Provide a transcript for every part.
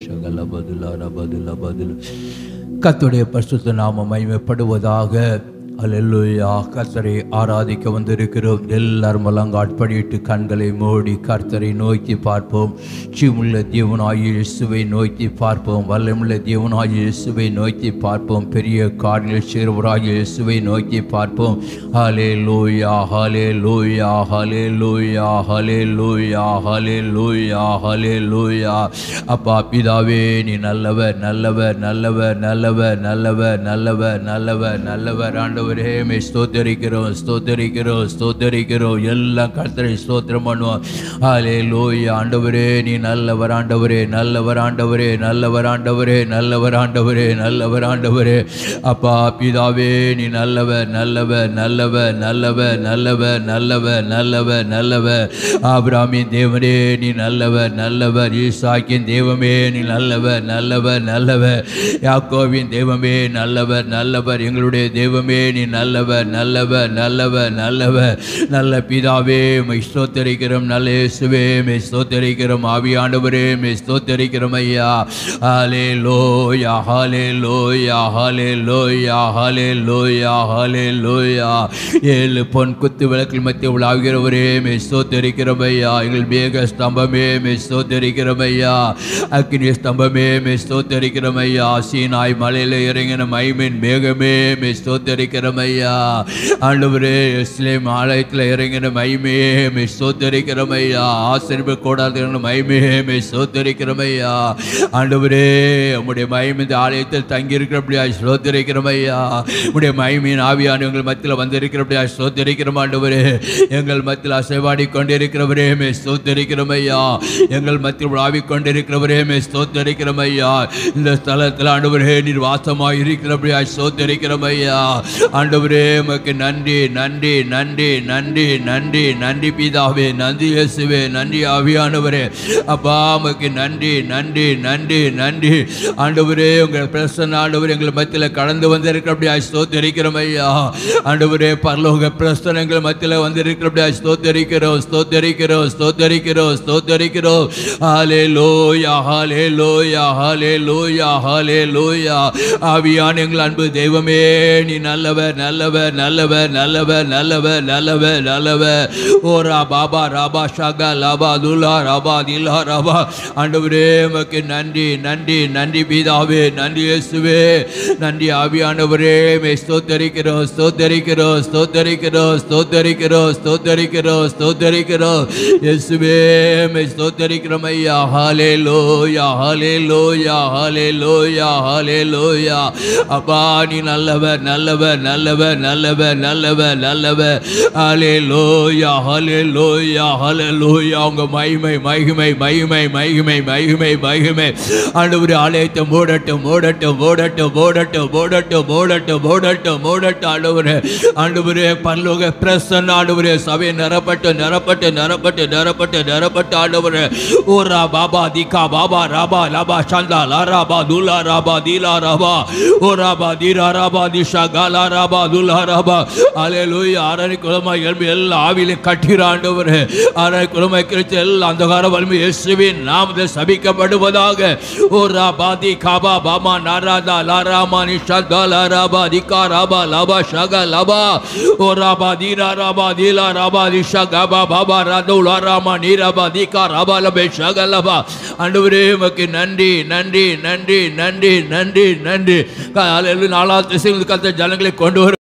ஷகல பதிலா ரபதுல பதில் கத்துடைய பரிசுத்த நாம மகிமைப்படுவதாக அல்லேலூயா கர்த்தரை ஆராதிக்க வந்திருக்கிறோம் எல்லாரும் முழங்காட்படியிட்டு கண்களை மூடி கர்த்தரை நோக்கி பார்ப்போம் ஜீவனுள்ள தேவனாய் இயேசுவை நோக்கி பார்ப்போம் வல்லமுள்ள தேவனாய் இயேசுவை நோக்கி பார்ப்போம் பெரிய காரில் சிறுவராய் இயேசுவை நோக்கி பார்ப்போம் ஹலே லூயா ஹலே லூயா ஹலே லூயா ஹலே லூயா ஹலே லூயா ஹலே லூயா அப்பா பிதாவே நீ நல்லவர் நல்லவர் நல்லவர் நல்லவர் நல்லவர் நல்லவர் நல்லவர் நல்லவர் ஆண்டவரே மே ஸ்தோத்தரிக்கிறோம் ஸ்தோத்தரிக்கிறோம் ஸ்தோத்தரிக்கிறோம் எல்லாம் கர்த்தரை ஸ்தோத்திரம் பண்ணுவோம் ஹலே லூயா ஆண்டவரே நீ நல்லவர் ஆண்டவரே நல்லவர் ஆண்டவரே நல்லவர் ஆண்டவரே நல்லவர் ஆண்டவரே நல்லவர் ஆண்டவரே அப்பா பிதாவே நீ நல்லவர் நல்லவர் நல்லவர் நல்லவர் நல்லவர் நல்லவர் நல்லவர் நல்லவர் ஆபிராமின் தேவனே நீ நல்லவர் நல்லவர் ஈசாக்கின் தெய்வமே நீ நல்லவர் நல்லவர் நல்லவர் யாக்கோவின் தெய்வமே நல்லவர் நல்லவர் எங்களுடைய தெய்வமே நீ நல்லவர் நல்லவர் நல்லவர் நல்லவர் நல்ல பிதாவே மை ஸ்தோத்தரிக்கிறோம் நல்ல இயேசுவே மை ஸ்தோத்தரிக்கிறோம் ஆவியாண்டவரே மை ஸ்தோத்தரிக்கிறோம் ஐயா ஹாலே லோயா ஹாலே லோயா ஹாலே லோயா ஹாலே லோயா ஹாலே லோயா ஏழு பொன் குத்து விளக்கில் மத்திய உலாகிறவரே மே ஸ்தோத்தரிக்கிறோம் ஐயா எங்கள் மேக ஸ்தம்பமே மே ஸ்தோத்தரிக்கிறோம் ஐயா அக்னி ஸ்தம்பமே மே ஸ்தோத்தரிக்கிறோம் ஐயா சீனாய் மலையில் இறங்கின மைமின் மேகமே மே ஸ்தோத்தரிக்கிறோம் ஐயா ஆண்டவரே இஸ்லேம் ஆலயத்தில் இறங்கின மைமே மே ஸ்தோத்தரிக்கிறோம் ஐயா ஆசிரியப்பு கூடாது மைமே மே ஸ்தோத்தரிக்கிறோம் ஐயா ஆண்டவரே உம்முடைய மயம் இந்த ஆலயத்தில் தங்கியிருக்கிறபடியா ஸ்தோத்தரிக்கிறோம் ஐயா உம்முடைய மயமின் ஆவியான எங்கள் மத்தியில் வந்திருக்கிறபடியா ஸ்தோத்தரிக்கிறோம் ஆண்டவரே எங்கள் மத்தியில் அசைவாடி கொண்டிருக்கிறவரே மே ஸ்தோத்தரிக்கிறோம் ஐயா எங்கள் மத்தியில் ஆவி கொண்டிருக்கிறவரே மே ஸ்தோத்தரிக்கிறோம் ஐயா இந்த ஸ்தலத்தில் ஆண்டவரே நீர் வாசமாக இருக்கிறபடியா ஸ்தோத்தரிக்கிறோம் ஐயா ஆண்டவரே உமக்கு நன்றி நன்றி நன்றி நன்றி நன்றி நன்றி பிதாவே நன்றி இயேசுவே நன்றி ஆவியானவரே அப்பா உமக்கு நன்றி நன்றி நன்றி நன்றி ஆண்டவரே உங்கள் பிரசன்ன ஆண்டவர் எங்கள் மத்தியில் கடந்து வந்திருக்கிறபடியா ஸ்தோத்தரிக்கிறோம் ஐயா ஆண்டவரே பரலோக பிரசன எங்கள் மத்தியில் வந்திருக்கிறபடியா ஸ்தோத்தரிக்கிறோம் ஸ்தோத்தரிக்கிறோம் ஸ்தோத்தரிக்கிறோம் ஸ்தோத்தரிக்கிறோம் ஹாலே லோயா ஹாலே லோயா ஹாலே லோயா ஹாலே லோயா ஆவியான எங்கள் அன்பு தெய்வமே நீ நல்லவர் நல்லவர் நல்லவர் நல்லவர் நல்லவர் நல்லவர் நல்லவர் ஓரா பாபா ராபா ஷாகா லாபா துலா ராபா திலா ராபா ஆண்டவரே உமக்கு நன்றி நன்றி நன்றி பிதாவே நன்றி இயேசுவே நன்றி ஆவியானவரே மே ஸ்தோத்தரிக்கிறோம் ஸ்தோத்தரிக்கிறோம் ஸ்தோத்தரிக்கிறோம் ஸ்தோத்தரிக்கிறோம் ஸ்தோத்தரிக்கிறோம் ஸ்தோத்தரிக்கிறோம் இயேசுவே மே ஸ்தோத்தரிக்கிறோம் ஐயா ஹாலே லோயா ஹாலே லோயா ஹாலே லோயா ஹாலே லோயா அப்பா நீ நல்லவர் நல்லவர் நல்லவர் நல்லவர் நல்லவர் நல்லவர் ஹாலே லோயா ஹாலே லோயா ஹாலே லோயா உங்க மகிமை மகிமை மகிமை மகிமை மகிமை மகிமை ஆண்டவரே ஆலயத்தை மூடட்டும் மூடட்டும் மூடட்டும் மூடட்டும் மூடட்டும் மூடட்டும் மூடட்டும் மூடட்டும் ஆண்டவரே ஆண்டவரே பரலோக பிரசன்ன ஆண்டவரே சபை நிரப்பட்டு நிரப்பட்டு நிரப்பட்டு நிரப்பட்டு நிரப்பட்டு ஆண்டவரே ஓரா பாபா திகா பாபா ராபா லாபா சந்தா லாராபா துலா ராபா தீலா ராபா ஓ ராபா தீரா ராபா திஷா காலா ராபா துலா ராபா அலையலூய் ஆரணி குலமாய் எழுப்பி எல்லா ஆவியிலும் கட்டிற ஆண்டவரே ஆரணி குலமாய் கிழித்து எல்லா அந்தகார வலிமை இயேசுவின் நாமத்தில் சபிக்கப்படுவதாக ஓ ராபா தி காபா பாமா நாராதா லாராமா நிஷா லாராபா திகா ராபா லாபா ஷகா லாபா ஓ ராபா தீரா ராபா தீலா ராபா திஷா காபா பாபா ராதோ லாராமா நீராபா திகா ராபா லபே ஷகா லபா ஆண்டவரே உமக்கு நன்றி நன்றி நன்றி நன்றி நன்றி நன்றி காலையில் நாலாவது திசையில் கத்த ஜனங்களை கொண்டு வரும்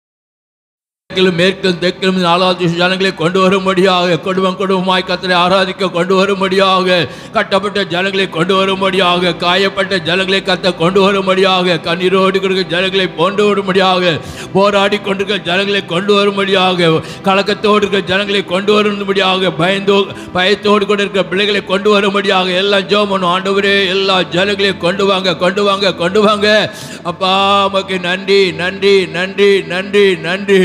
கிழக்கிலும் மேற்கிலும் தெற்கிலும் நாலாவது ஜனங்களை கொண்டு வரும்படியாக குடும்பம் குடும்பமாய் கத்தரை ஆராதிக்க கொண்டு வரும்படியாக கட்டப்பட்ட ஜனங்களை கொண்டு வரும்படியாக காயப்பட்ட ஜனங்களை கத்த கொண்டு வரும்படியாக கண்ணீரோடு கொடுக்க ஜனங்களை கொண்டு வரும்படியாக போராடி கொண்டிருக்கிற ஜனங்களை கொண்டு வரும்படியாக கலக்கத்தோடு இருக்கிற ஜனங்களை கொண்டு வரும்படியாக பயந்தோ பயத்தோடு கூட இருக்கிற பிள்ளைகளை கொண்டு வரும்படியாக எல்லாம் ஜோமனும் ஆண்டவரே எல்லா ஜனங்களையும் கொண்டு வாங்க கொண்டு வாங்க கொண்டு வாங்க அப்பா உமக்கு நன்றி நன்றி நன்றி நன்றி நன்றி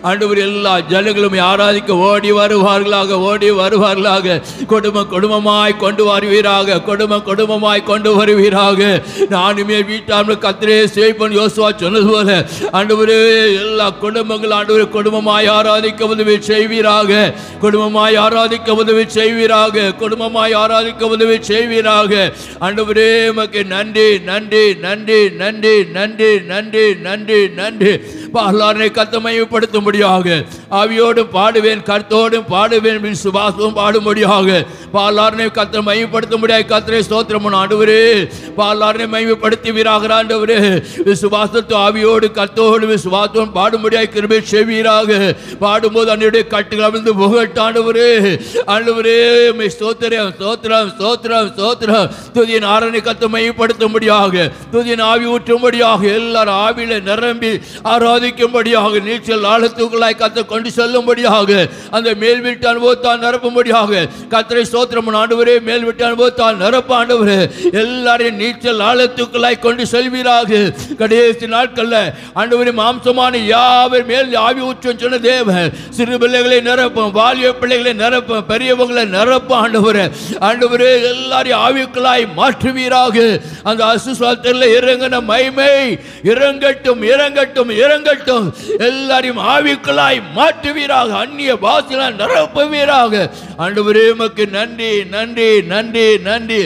ஆண்டவர் எல்லா ஜனங்களும் ஆராதிக்க ஓடி வருவார்களாக ஓடி வருவார்களாக குடும்ப குடும்பமாய் கொண்டு வருவீராக குடும்ப குடும்பமாய் கொண்டு வருவீராக நானுமே வீட்டாமல் கத்திரே சேப்பன் யோசுவா சொன்னது போல ஆண்டவரே எல்லா குடும்பங்கள் ஆண்டவரே குடும்பமாய் ஆராதிக்க உதவி செய்வீராக குடும்பமாய் ஆராதிக்க உதவி செய்வீராக குடும்பமாய் ஆராதிக்க உதவி செய்வீராக ஆண்டவரே உமக்கு நன்றி நன்றி நன்றி நன்றி நன்றி நன்றி நன்றி நன்றி பாலாரனை கத்தமைப்படுத்தும்படியாக ஆவியோடும் பாடுவேன் கருத்தோடும் பாடுவேன் விசுவாசமும் பாடும்படியாக பாலாரனை கத்த மையப்படுத்தும்படியாக கத்திரை ஸ்தோத்திரம் ஆண்டவரே பாலாரனை மையப்படுத்துவீராக ஆண்டவரே விசுவாசத்து ஆவியோடு கத்தோடு விசுவாசம் பாடும்படியாக கிருபை செய்வீராக பாடும்போது அன்றைய கட்டுகள் அமிழ்ந்து புகட்டாண்டவரே ஆண்டவரே உம்மை ஸ்தோத்திரம் ஸ்தோத்திரம் ஸ்தோத்திரம் ஸ்தோத்திரம் துதியின் ஆரணை கத்த மையப்படுத்தும்படியாக துதியின் ஆவி ஊற்றும்படியாக எல்லாரும் ஆவியில நிரம்பி ஆராதிக்கும்படியாக நீச்சல் ஆழத்துக்குள்ளாய் கத்த கொண்டு செல்லும்படியாக அந்த மேல் வீட்டு அனுபவத்தால் நிரப்பும்படியாக கத்தரை ஸ்தோத்திரம் ஆண்டவரே மேல் வீட்டு அனுபவத்தால் நிரப்ப ஆண்டவரே எல்லாரையும் நீச்சல் ஆழத்துக்குள்ளாய் கொண்டு செல்வீராக கடைசி நாட்கள்ல ஆண்டவரே மாம்சமான யாவர் மேல் ஆவி ஊற்றும் சொன்ன தேவன் சிறு பிள்ளைகளை நிரப்பும் வாலிய பிள்ளைகளை நிரப்பும் பெரியவங்களை நிரப்பும் ஆண்டவரே ஆண்டவரே எல்லாரையும் ஆவிக்குள்ளாய் மாற்றுவீராக அந்த அசுசாலத்தில் இறங்கின மைமை இறங்கட்டும் இறங்கட்டும் இறங்கட்டும் எல்லாரையும் ஆவிக்குள்ளாய் மாற்றுவீராக அந்நிய பாசில நிரப்புவீராக ஆண்டவரே உமக்கு நன்றி நன்றி நன்றி நன்றி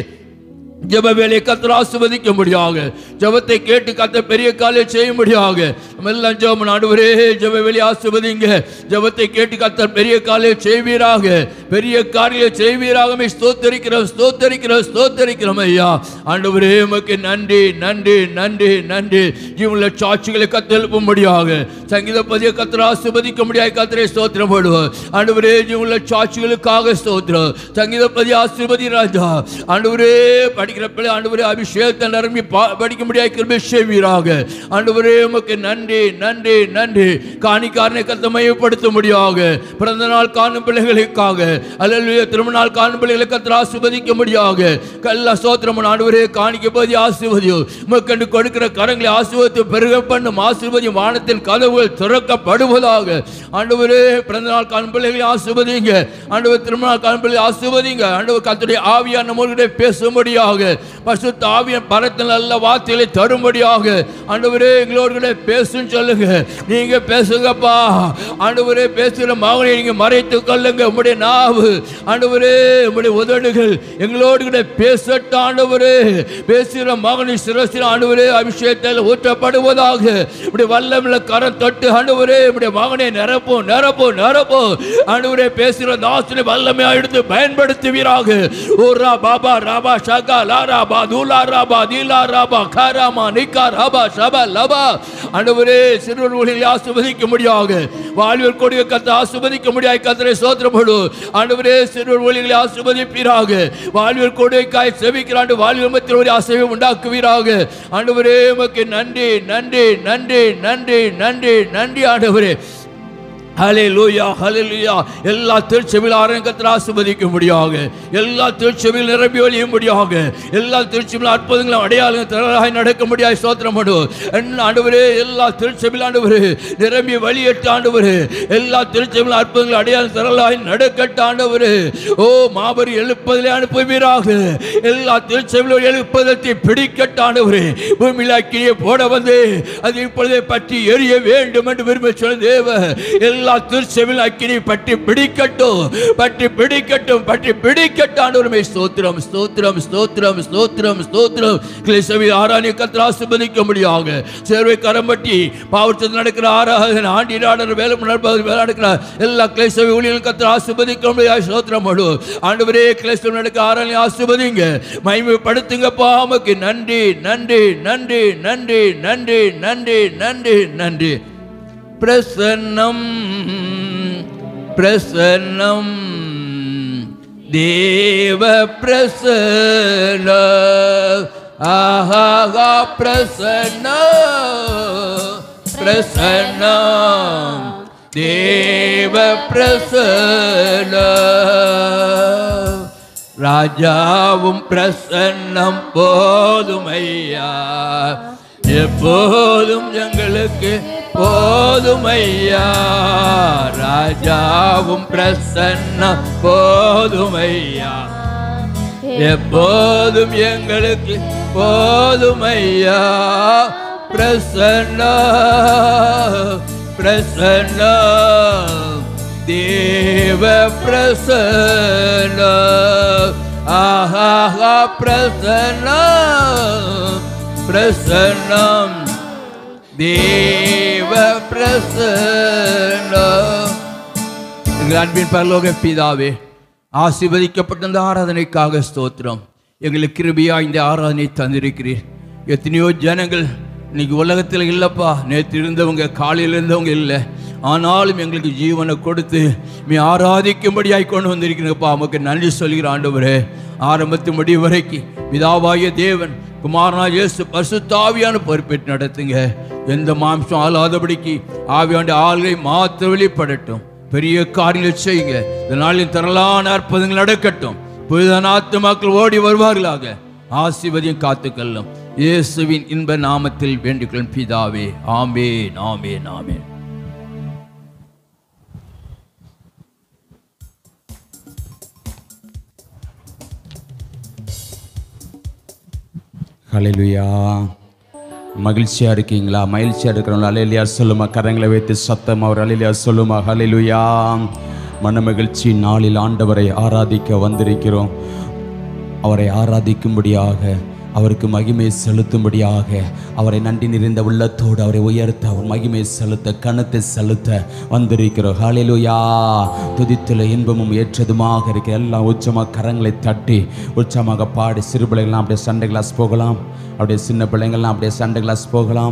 ஜெப வேலையை கத்தர் ஆசிர்வதிக்கும்படியாக ஜெபத்தை கேட்டு கத்த பெரிய காலை செய்யும்படியாக நம்ம எல்லாம் ஜெபம் ஆண்டவரே ஜெப வேலையை ஆசிர்வதிங்க ஜெபத்தை கேட்டு கத்தர் பெரிய காலை செய்வீராக பெரிய காரியம் செய்வீராக மே ஸ்தோத்தரிக்கிறோம் ஸ்தோத்தரிக்கிறோம் ஸ்தோத்தரிக்கிறோம் ஐயா ஆண்டவரே உமக்கு நன்றி நன்றி நன்றி நன்றி இவங்கள சாட்சிகளை கத்த எழுப்பும்படியாக சங்கீத பதிய கத்தர் ஆசிர்வதிக்கும்படியாக கத்தரை ஸ்தோத்திரம் போடுவோம் ஆண்டவரே இவங்கள சாட்சிகளுக்காக ஸ்தோத்திரம் சங்கீத பதிய ஆசிர்வதி ராஜா ஆண்டவரே படிக்கிற பிள்ளை ஆண்டவரே அபிஷேகத்தை நிரம்பி பா- படிக்கும்படியாக கிருபை செய்வீராக ஆண்டவரே உமக்கு நன்றி நன்றி நன்றி காணிக்காரனை கத்தமையப்படுத்தும்படியாக பிறந்த நாள் காணும் பிள்ளைகளுக்காக அல்ல திருமண நாள் காணும் பிள்ளைகளை கத்திர ஆசிர்வதிக்கும்படியாக கல்ல சோத்திரம் ஆண்டவரே காணிக்க போதி ஆசிர்வதியும் உமக்கண்டு கொடுக்கிற கரங்களை ஆசிர்வதித்து பெருக பண்ணும் ஆசிர்வதியும் வானத்தின் கதவுகள் திறக்கப்படுவதாக ஆண்டவரே பிறந்த நாள் காணும் பிள்ளைகளை ஆசிர்வதிங்க ஆண்டவர் திருமண நாள் காணும் பிள்ளைகளை ஆசிர்வதிங்க ஆண்டவர் கத்துடைய ஆவியான நம்மளுடைய பேசும்படியாக பசுத்த ஆவியன் பரத்தில் நல்ல வார்த்தைகளை தரும்படியாக ஆண்டவரே எங்களோடு கூட பேசுன்னு சொல்லுங்க நீங்க பேசுங்கப்பா ஆண்டவரே பேசுகிற மகனை நீங்க மறைத்து கொள்ளுங்க உம்முடைய நாவு ஆண்டவரே உம்முடைய உதடுகள் எங்களோடு கூட பேசட்டும் ஆண்டவரே பேசுகிற மகனை சிரசில் ஆண்டவரே அபிஷேகத்தில் ஊற்றப்படுவதாக இப்படி வல்லமில்ல கரம் தொட்டு ஆண்டவரே இப்படி மகனை நிரப்பும் நிரப்பும் நிரப்பும் ஆண்டவரே பேசுகிற தாசனை வல்லமையா எடுத்து பயன்படுத்துவீராக ஓரா பாபா ராபா ஷகா லாரா பா தூலா ராபா தீலா ராபா காராமா நிக்கா ராபா ஷபா லபா ஆண்டவரே சிறுவர் ஊழியர்களை ஆசிர்வதிக்க முடியாக வாழ்வில் கொடிய கத்தை ஆசிர்வதிக்க முடியாது கத்தரை சோத்திரப்படும் ஆண்டவரே சிறுவர் ஊழியர்களை ஆசிர்வதிப்பீராக வாழ்வில் கொடியக்காய் செவிக்கிறாண்டு வாழ்வில் மத்தியில் ஒரு அசைவை உண்டாக்குவீராக ஆண்டவரே உமக்கு நன்றி நன்றி நன்றி நன்றி நன்றி நன்றி ஆண்டவரே ஹalleluya ஹalleluya எல்லா திருச்சபையில் ஆரங்கத்தில் ஆசிர்வதிக்கும்படியாக எல்லா திருச்சபையில் நிரம்பி ஒழியும்படியாக எல்லா திருச்சபையில் அற்புதங்களும் அடையாளங்கள் திரளாய் நடக்க முடியாது சோத்திரம் பண்ணுவோம் என்ன ஆண்டவரே எல்லா திருச்சபையில் ஆண்டவரே நிரம்பி வழியட்டு ஆண்டவரே எல்லா திருச்சபையில் அற்புதங்கள் அடையாளம் திரளாய் நடக்கட்ட ஆண்டவரே ஓ மாபெரும் எழுப்பதிலே அனுப்புவீராக எல்லா திருச்சபையிலும் எழுப்பதத்தை பிடிக்கட்ட ஆண்டவரே பூமியில் அக்கினியை போட வந்து அது இப்பொழுதே பற்றி எரிய வேண்டும் என்று விரும்ப சொல்ல தேவ எல்லா திருச்செவில் அக்கினி பற்றி பிடிக்கட்டும் பற்றி பிடிக்கட்டும் பற்றி பிடிக்கட்டும் ஆண்டவருமே ஸ்தோத்திரம் ஸ்தோத்திரம் ஸ்தோத்திரம் ஸ்தோத்திரம் ஸ்தோத்திரம் கிளேசவி ஆராணி கத்திர ஆசிர்வதிக்க முடியாக சேர்வை கரம்பட்டி பாவத்தில் நடக்கிற ஆராதனை ஆண்டி ஆடர் வேலை நடப்பது வேலை நடக்கிற எல்லா கிளேசவி ஊழியர்கள் கத்திர ஆசிர்வதிக்க முடியாது ஸ்தோத்திரம் படு ஆண்டவரே கிளேசம் நடக்கிற ஆராணி ஆசிர்வதிங்க மகிமைப்படுத்துங்கப்பா உமக்கு நன்றி நன்றி நன்றி நன்றி நன்றி நன்றி நன்றி நன்றி பிரசன்னம் பிரசன்னம் தேவ பிரசன்ன ஆஹா பிரசன்ன பிரசன்னம் தேவ பிரசன்ன ராஜாவும் பிரசன்னம் போதும் ஐயா எப்போதும் எங்களுக்கு போதுமையா ராஜாவும் பிரசன்னம் போதுமையா எப்போதும் எங்களுக்கு போதுமையா பிரசன்ன பிரசன்ன தேவ பிரசன்ன ஆஹா பிரசன்ன பிரசன்னம் தேவ பிரசன்னம் எங்கள் அன்பின் பரலோக பிதாவே ஆசீர்வதிக்கப்பட்ட இந்த ஆராதனைக்காக ஸ்தோத்திரம் எங்களுக்கு கிருபியா இந்த ஆராதனை தந்திருக்கிறீர் எத்தனையோ ஜனங்கள் இன்னைக்கு உலகத்தில் இல்லைப்பா நேற்று இருந்தவங்க காலையில் இருந்தவங்க இல்லை ஆனாலும் எங்களுக்கு ஜீவனை கொடுத்து நீ ஆராதிக்கும்படியாய் கொண்டு வந்திருக்கிறீங்கப்பா நமக்கு நன்றி சொல்கிற ஆண்டவரே ஆரம்பத்து முடிவு வரைக்கும் பிதாவாகிய தேவன் குமாரனா இயேசு பசுத்தாவியான பொறுப்பேற்று நடத்துங்க எந்த மாம்சம் ஆளாதபடிக்கு ஆவியாண்ட ஆள்களை மாற்ற வெளிப்படட்டும் பெரிய காரியங்கள் செய்யுங்க இந்த நாளில் திரளான அற்புதங்கள் நடக்கட்டும் புதிதான ஆத்துமாக்கள் ஓடி வருவார்களாக ஆசீர்வதியும் காத்துக்கொள்ளும் இயேசுவின் இன்ப நாமத்தில் வேண்டிக்கொள்ளும் பிதாவே ஆமேன் ஆமேன் ஆமேன் ஹalleluya மகிழ்ச்சியா இருக்கீங்களா மகிழ்ச்சியா இருக்கிறவங்களா அலையிலியா சொல்லுமா கரங்களை வைத்து சத்தம் அவர் அலையிலியா சொல்லுமா ஹalleluya மன மகிழ்ச்சி நாளில் ஆண்டவரை ஆராதிக்க வந்திருக்கிறோம் அவரை ஆராதிக்கும்படியாக அவருக்கு மகிமை செலுத்தும்படியாக அவரை நன்றி நிறைந்த உள்ளத்தோடு அவரை உயர்த்த அவர் மகிமை செலுத்த கணத்தை செலுத்த வந்திருக்கிறோம் ஹalleluya துதித்துல இன்பமும் ஏற்றதுமாக இருக்கிற எல்லாம் உச்சமாக கரங்களை தட்டி உச்சமாக பாடி சிறு பிள்ளைகள்லாம் அப்படியே சண்டை கிளாஸ் போகலாம் அப்படியே சின்ன பிள்ளைங்கள்லாம் அப்படியே சண்டை கிளாஸ் போகலாம்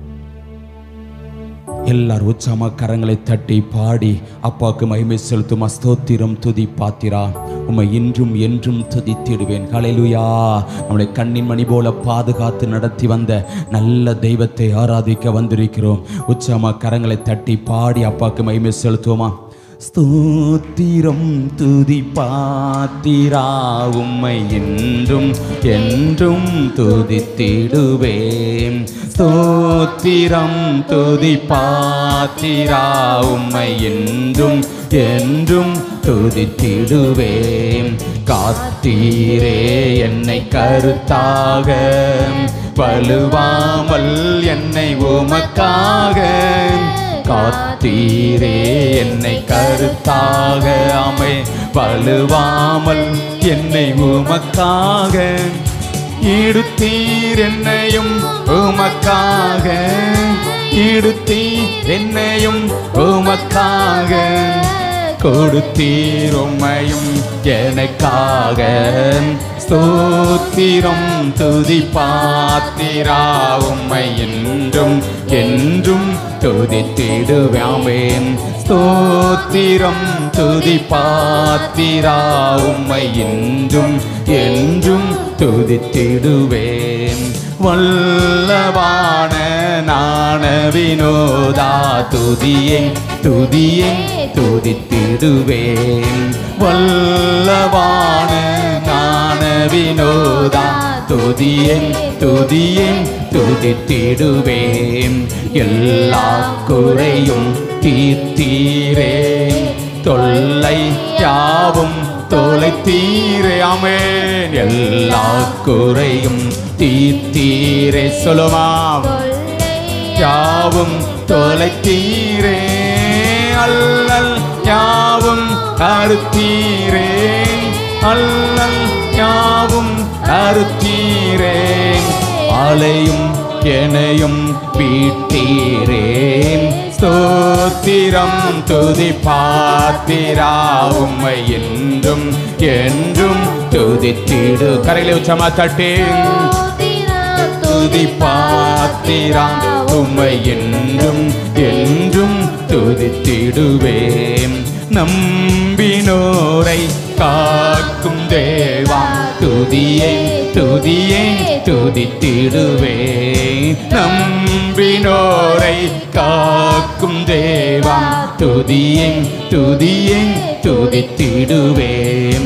எல்லாரும் உற்சாம கரங்களை தட்டி பாடி அப்பாவுக்கு மகிமை செலுத்தும் ஸ்தோத்திரம் துதி பாத்திரா உம்மை இன்றும் என்றும் துதித்திடுவேன் ஹalleluya நம்முடைய கண்ணின் மணி போல பாதுகாத்து நடத்தி வந்த நல்ல தெய்வத்தை ஆராதிக்க வந்திருக்கிறோம் உற்சாம கரங்களை தட்டி பாடி அப்பாவுக்கு மகிமை செலுத்துவோமா ஸ்தோத்திரம் துதி பாத்திரா உம்மை என்றும் என்றும் துதித்திடுவேன் ஸ்தோத்திரம் துதி பாத்திரா உம்மை என்றும் என்றும் துதித்திடுவேன் காத்தீரே என்னை கருத்தாக வலுவாமல் என்னை உமக்காக காத்தீரே என்னை கருத்தாக அமை வலுவாமல் என்னை உமக்காக இடுத்தீர் என்னையும் உமக்காக இடுத்தீர் என்னையும் உமக்காக கொடுத்தீர் உம்மையும் எனக்காக ஸ்தோத்திரம் துதி பாத்திரா உம்மை என்றும் என்றும் துதித்திடுவாமேன் ஸ்தோத்திரம் துதி பாத்திரா உம்மை என்றும் என்றும் துதித்திடுவேன் வல்லவான நாண வினோதா துதியை துதியை துதித்திடுவேன் வல்லவான நாண வினோதா துதியை துதியை துதித்திடுவேன் எல்லா குறையும் தீர்த்தீரே தொல்லை யாவும் தொலைத்தீரே அமேன் எல்லா குறையும் தீர்த்தீரே சொல்லுமாம் யாவும் தொலைத்தீரே அல்லல் யாவும் அறுத்தீரே அல்லல் யாவும் அறுத்தீரே அலையும் எனையும் வீட்டீரேன் ஸ்தோத்திரம் துதி பாத்திரா உம்மை என்றும் என்றும் துதித்திடு கரையில உச்சமா தட்டேன் துதி பாத்திராம் உம்மை என்றும் என்றும் துதித்திடுவேன் நம்பினோரை காக்கும் தேவா துதியை துதியை துதித்திடுவேன் நம்பினோரை காக்கும் தேவா துதியை துதியை துதித்திடுவேன்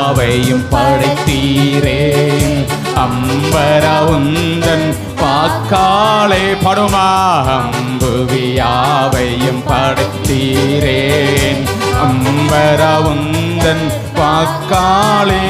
அம்புவியாவையும் படைத்தீரே அம்பர உந்தன் வாக்க வாக்காலே படுமாம்புவியாவையும் படுத்தீரேன் அம்பரவுந்தன் வாக்காலே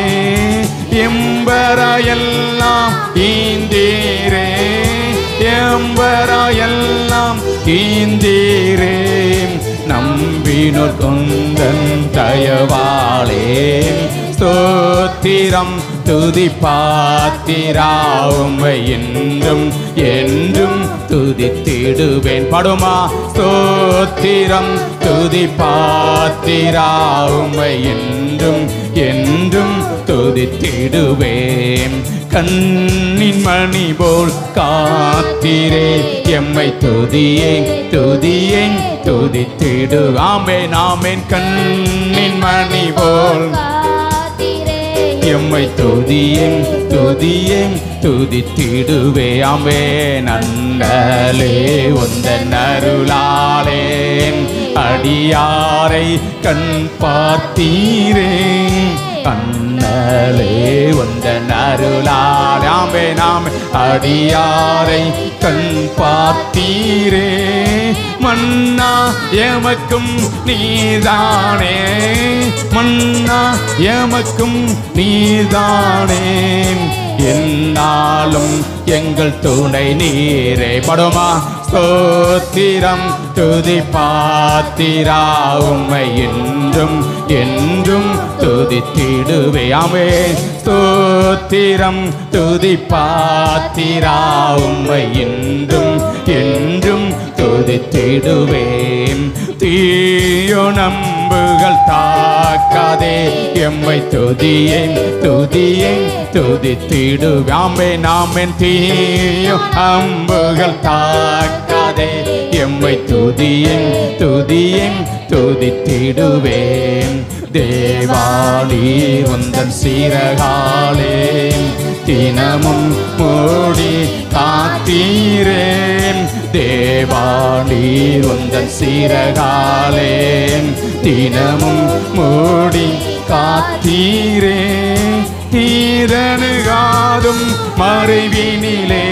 எம்பரையெல்லாம் ஈந்தீரே எம்பரையெல்லாம் ஈந்தீரே நம்பினோர் கொந்தன் தயவாளே ஸ்தோத்திரம் துதி பாத்திராவுமை என்றும் என்றும் துதித்திடுவேன் படுமா ஸ்தோத்திரம் துதி பாத்திராவுமை என்றும் என்றும் துதித்திடுவேன் கண்ணின் மணி போல் காத்திரே எம்மை துதியே துதியே துதித்திடு ஆமேன் ஆமேன் கண்ணின் மணி போல் எம்மை துதியும் துதியும் துதித்திடுவே அமே நன்னலே உந்த நருளாலே அடியாரை கண் பார்த்தீரே அண்ணலே உந்த நருளாலே ஆமே நாம் அடியாரை கண் பார்த்தீரே மன்னா எமக்கும் நீதானே மன்னா எமக்கும் நீதானே என்னாலும் எங்கள் துணை நீரே படுமா ஸ்தோத்திரம் துதி பாத்திரா உம்மை என்றும் என்றும் துதித்திடுவே ஆமே ஸ்தோத்திரம் துதி பாத்திரா உம்மை என்றும் என்றும் துதித்திடுவேன் தீயோ நம்புகள் தாக்காதே எம்மை துதியேன் துதியேன் துதித்திடுவாமே நாமென் தீயோ அம்புகள் தாக்காதே எம்மை துதியேன் துதியேன் துதித்திடுவேன் தேவாளி உந்தன் சீரகாலே தினமும் மூடி காத்தீரேன் தேவாளி உந்தன் சீரகாலே தினமும் மூடி காத்தீரே தீரனுகாதும் மறைவினிலே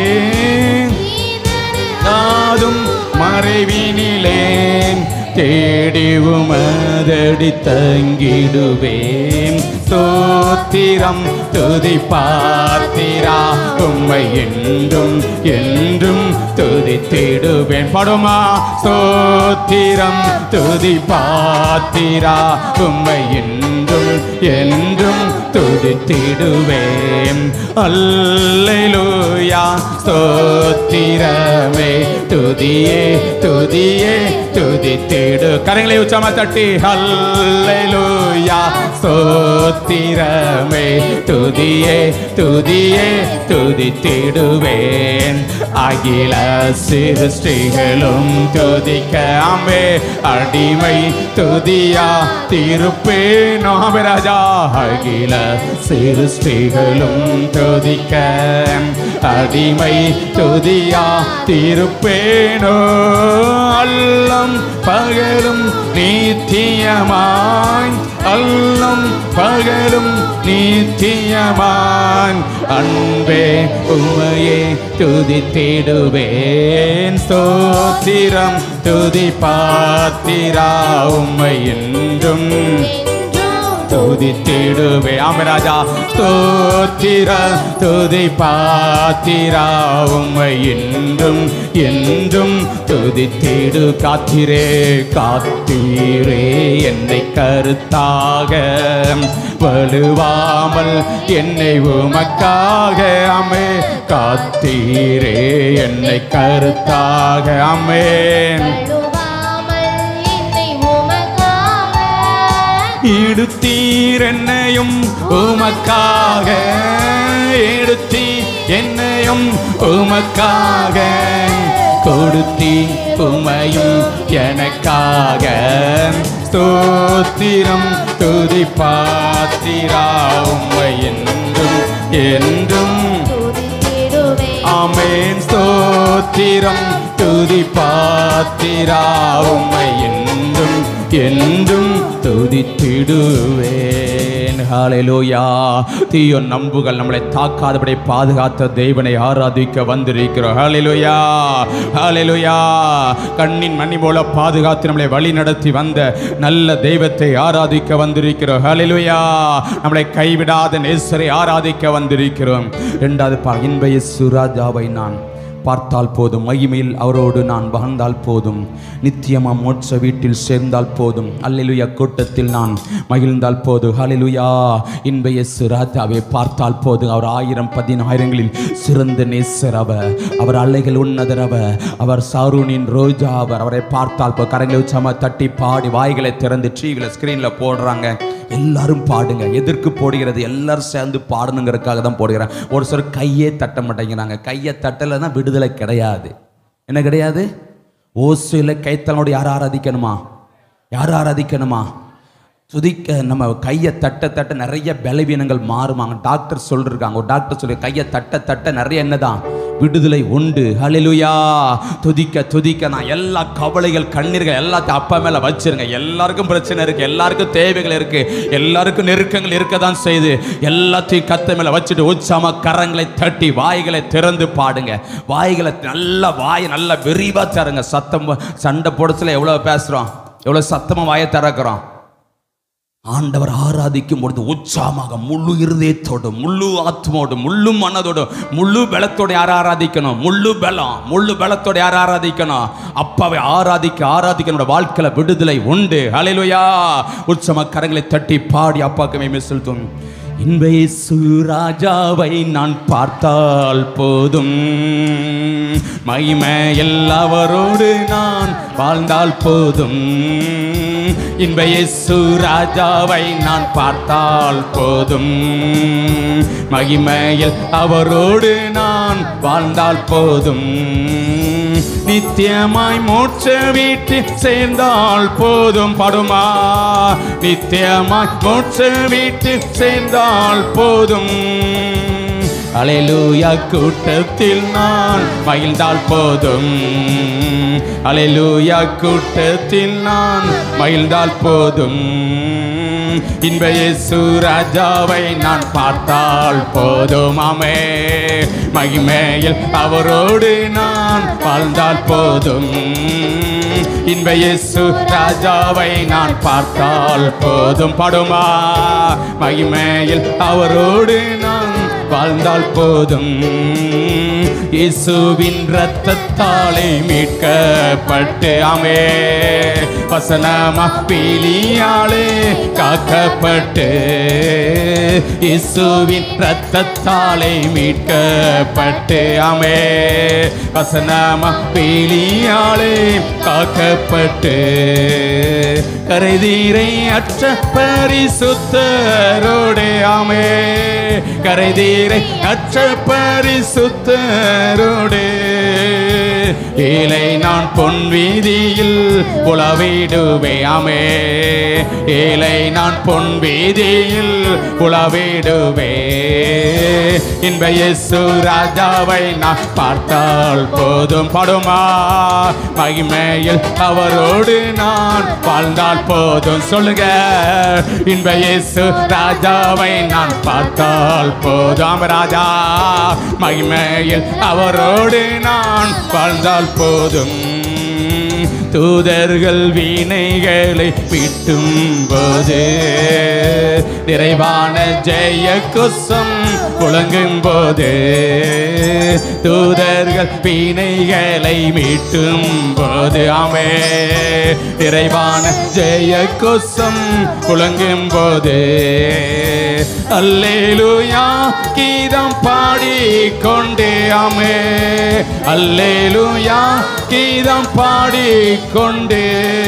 காதும் மறைவினிலேன் தேடி உமதடி தங்கிடுவேன் சோத்திரம் துதி பாத்திரா உம்மை என்றும் என்றும் துதித்திடுவேன் படுமா சோத்திரம் துதி பாத்திரா உம்மை என்றும் என்றும் துதித்திடுவேன் அல்லேலூயா ஸ்தோத்திரமே துதியே துதியே துதித்திடு கரங்களை உச்சமா தட்டி அல்லேலூயா ஸ்தோத்திரமே துதியே துதியே துதித்திடுவேன் அகில சிருஷ்டிகளும் துதிக்காமே அடிமை துதியா திருப்பேன் ராஜா அகில சிருஷ்டிகளும் துதிக்க அடிமை துதியா திருப்பேனோ அல்லம் பகலும் நீத்தியமாய் அல்லம் பகலும் நீத்தியமான் அன்பே உமையே துதித்திடுவேன் ஸ்தோத்திரம் துதி பாத்திரா உம்மை என்றும் துதித்திடுவே ஆமராஜா ஸ்தோத்திர துதி பாத்திரா உம்மை என்றும் என்றும் துதித்திடு காத்திரே காத்தீரே என்னை கருத்தாக வலுவாமல் என்னை உமக்காக அமே காத்தீரே என்னை கருத்தாக அமேன் எடுத்தீர் என்னையும் உமக்காக எடுத்தி என்னையும் உமக்காக கொடுத்தி உமையும் எனக்காக ஸ்தோத்திரம் துதி பாத்திரா உம்மை என்றும் என்றும் ஆமேன் ஸ்தோத்திரம் துதி பாத்திரா உம்மை என்றும் என்றும் துதித்திடுவேன் ஹalleluya தீய நம்புகள் நம்மளை தாக்காதபடி பாதுகாத்த தேவனை ஆராதிக்க வந்திருக்கிறோம் ஹalleluya ஹalleluya கண்ணின் மணி போல பாதுகாத்து நம்மளை வழி நடத்தி வந்த நல்ல தெய்வத்தை ஆராதிக்க வந்திருக்கிறோம் ஹalleluya நம்மளை கைவிடாத நேசரை ஆராதிக்க வந்திருக்கிறோம் இரண்டாவது பா இன்ப இயேசு ராஜாவை நான் பார்த்தால் போதும் மகிமையில் அவரோடு நான் வாழ்ந்தால் போதும் நித்தியமா மோட்ச வீட்டில் சேர்ந்தால் போதும் அல்லேலூயா கூட்டத்தில் நான் மகிழ்ந்தால் போதும் ஹalleluya இன்ப இயேசு ராஜாவை பார்த்தால் போதும் அவர் ஆயிரம் பதினாயிரங்களில் சிறந்த நேசர் அவர் அவர் அலைகள் உன்னதர் அவர் அவர் சாரூனின் ரோஜா அவர் அவரை பார்த்தால் போ கரங்களை உச்சமா தட்டி பாடி வாய்களை திறந்து டிவியில் ஸ்க்ரீனில் போடுறாங்க எல்லாரும் பாடுங்க எதற்கு போடுகிறது எல்லாரும் சேர்ந்து பாடணுங்கிறதுக்காக தான் போடுகிறேன் ஒரு சிலர் கையே தட்ட மாட்டேங்கிறாங்க கையை தட்டலைன்னா விடுதலை கிடையாது என்ன கிடையாது ஓசையில் கைத்தலோடு யார் ஆராதிக்கணுமா யார் ஆராதிக்கணுமா துதிக்க நம்ம கையை தட்ட தட்ட நிறைய பலவீனங்கள் மாறுமாங்க டாக்டர் சொல்லிருக்காங்க ஒரு டாக்டர் சொல்லி கையை தட்ட தட்ட நிறைய என்னதான் விடுதலை உண்டு ஹalleluya துதிக்க துதிக்க நான் எல்லா கவலைகள் கண்ணீர்கள் எல்லாத்தையும் அப்பா மேல வச்சிருங்க எல்லாருக்கும் பிரச்சனை இருக்கு எல்லாருக்கும் தேவைகள் இருக்கு எல்லாருக்கும் நெருக்கங்கள் இருக்க தான் செய்யுது எல்லாத்தையும் கத்த மேல வச்சுட்டு உச்சாம கரங்களை தட்டி வாய்களை திறந்து பாடுங்க வாய்களை நல்ல வாய் நல்ல விரிவா தருங்க சத்தம் சண்டை போடத்துல எவ்வளவு பேசுறோம் எவ்வளவு சத்தமா வாயை திறக்கிறோம் ஆண்டவர் ஆராதிக்கும் பொழுது உற்சாகமாக முழு இருதயத்தோடு முழு ஆத்மோடு முழு மனதோடு முழு பலத்தோடு யார் ஆராதிக்கணும் முழு பலம் முழு பலத்தோடு யார் ஆராதிக்கணும் அப்பாவை ஆராதிக்க ஆராதிக்க நம்முடைய வாழ்க்கையில விடுதலை உண்டு ஹalleluya உற்சம கரங்களை தட்டி பாடி அப்பாக்கு மேமே செலுத்தும் இன்பை ராஜாவை நான் பார்த்தால் போதும் மகிமையில் அவரோடு நான் வாழ்ந்தால் போதும் இன்ப இயேசு ராஜாவை நான் பார்த்தால் போதும் மகிமையில் அவரோடு நான் வாழ்ந்தால் போதும் நித்தியமாய் மோட்ச வீட்டில் சேர்ந்தால் போதும் படுமா நித்தியமாய் மோட்ச வீட்டில் சேர்ந்தால் போதும் அலையலூயா கூட்டத்தில் நான் மகிழ்ந்தால் போதும் அலையலூயா கூட்டத்தில் நான் மகிழ்ந்தால் போதும் இன்ப இயேசு ராஜாவை நான் பார்த்தால் போதும் ஆமே மகிமையில் அவரோடு நான் வாழ்ந்தால் போதும் இன்ப இயேசு ராஜாவை நான் பார்த்தால் போதும் படுமா மகிமையில் அவரோடு நான் வாழ்ந்தால் போதும் இயேசுவின் இரத்தத்தாலே மீட்கப்பட்டு அமே வசனமா பீலியாலே காக்கப்பட்டு இயேசுவின் இரத்தத்தாலே மீட்கப்பட்டு அமே வசனமா பீலியாலே காக்கப்பட்டு கரைதீரை அற்ற பரிசுத்தரோடே ஆமே கரைதீரை அற்ற பரிசுத்தரோடே ஏழை நான் பொன் வீதியில் உளவிடுவே ஆமே ஏழை நான் பொன் வீதியில் உளவிடுவே இன்ப இயேசு ராஜாவை நான் பார்த்தால் போதும் படுமா மகிமையில் அவரோடு நான் வாழ்ந்தால் போதும் சொல்லுங்க இன்ப இயேசு ராஜாவை நான் பார்த்தால் போதும் ராஜா மகிமையில் அவரோடு நான் வாழ்ந்தால் போதும் தூதர்கள் வீணைகளை பிட்டும் போது நிறைவான ஜெய குசம் குழங்கும் போது தூதர்கள் வீணைகளை மீட்டும் போது ஆமே நிறைவான ஜெய குசம் குழங்கும் போது அல்லேலூயா கீதம் பாடி கொண்டே ஆமே அல்லேலூயா கீதம் பாடி கொண்டே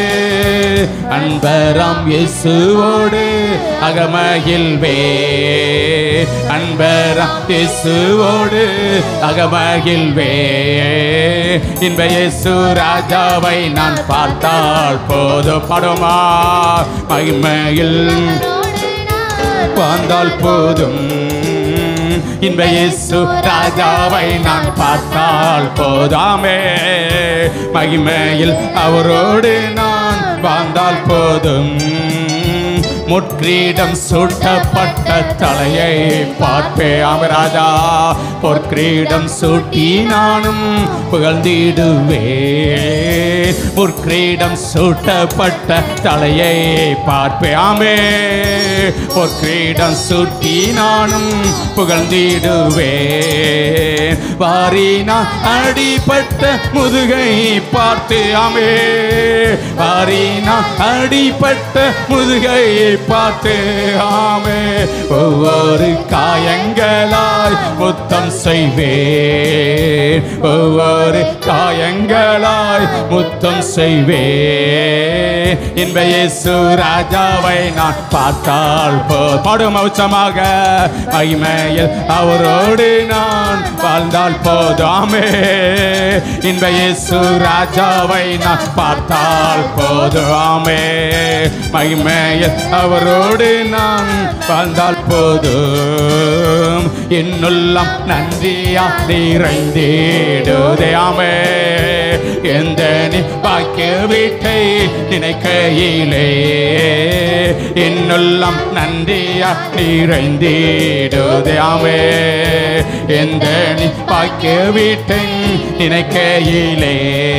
அன்பராம் இயேசுவோடு அகமகிழ்வே அன்பராம் இயேசுவோடு அகமகிழ்வே இன்ப இயேசு ராஜாவை நான் பார்த்தால் போதும் படுமா மகிமையில் வாழ்ந்தால் போதும் இன்ப இயேசு ராஜாவை நான் பார்த்தால் போதாமே மகிமையில் அவரோடு நான் வாழ்ந்தால் போதும் முட்கிரீடம் சூட்டப்பட்ட தலையை பார்ப்பே அமராஜா பொற்கிரீடம் சூட்டி நானும் புகழ்ந்திடுவே பொற்கிரீடம் சூட்டப்பட்ட தலையை பார்ப்பே ஆமே பொற்கிரீடம் சூட்டி நானும் புகழ்ந்திடுவே வாரினா அடிப்பட்ட முதுகை பார்த்து ஆமே வாரினா அடிப்பட்ட முதுகை பார்த்து ஆமே ஒவ்வொரு காயங்களாய் முத்தம் செய்வேன் ஒவ்வொரு காயங்களாய் முத்தம் செய்வேன் இன்ப இயேசு ராஜாவை நான் பார்த்தால் போ பாடும் உச்சமாக மகிமையில் அவரோடு நான் வாழ்ந்தால் போதாமே இன்ப இயேசு ராஜாவை நான் பார்த்தால் போதுமே மகிமையில் அவரோடு நான் வாழ்ந்தால் போதும் என்னுள்ளம் நன்றியா நிறைந்தேடுதேயாமே எந்த நீ வாக்கிய வீட்டை நினைக்கையிலே என்னுள்ளம் நன்றியா நிறைந்தேடுதேயாமே எந்த நீ வாக்கிய வீட்டை நினைக்கையிலே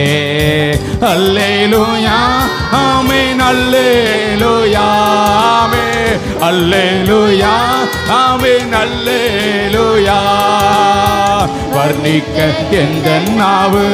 அல்லேலூயா ஆமென் அல்லேலூயா ஆமே அல்லேலூயா ஆமென் அல்லேலூயா வர்ணிக்க எந்த நாவு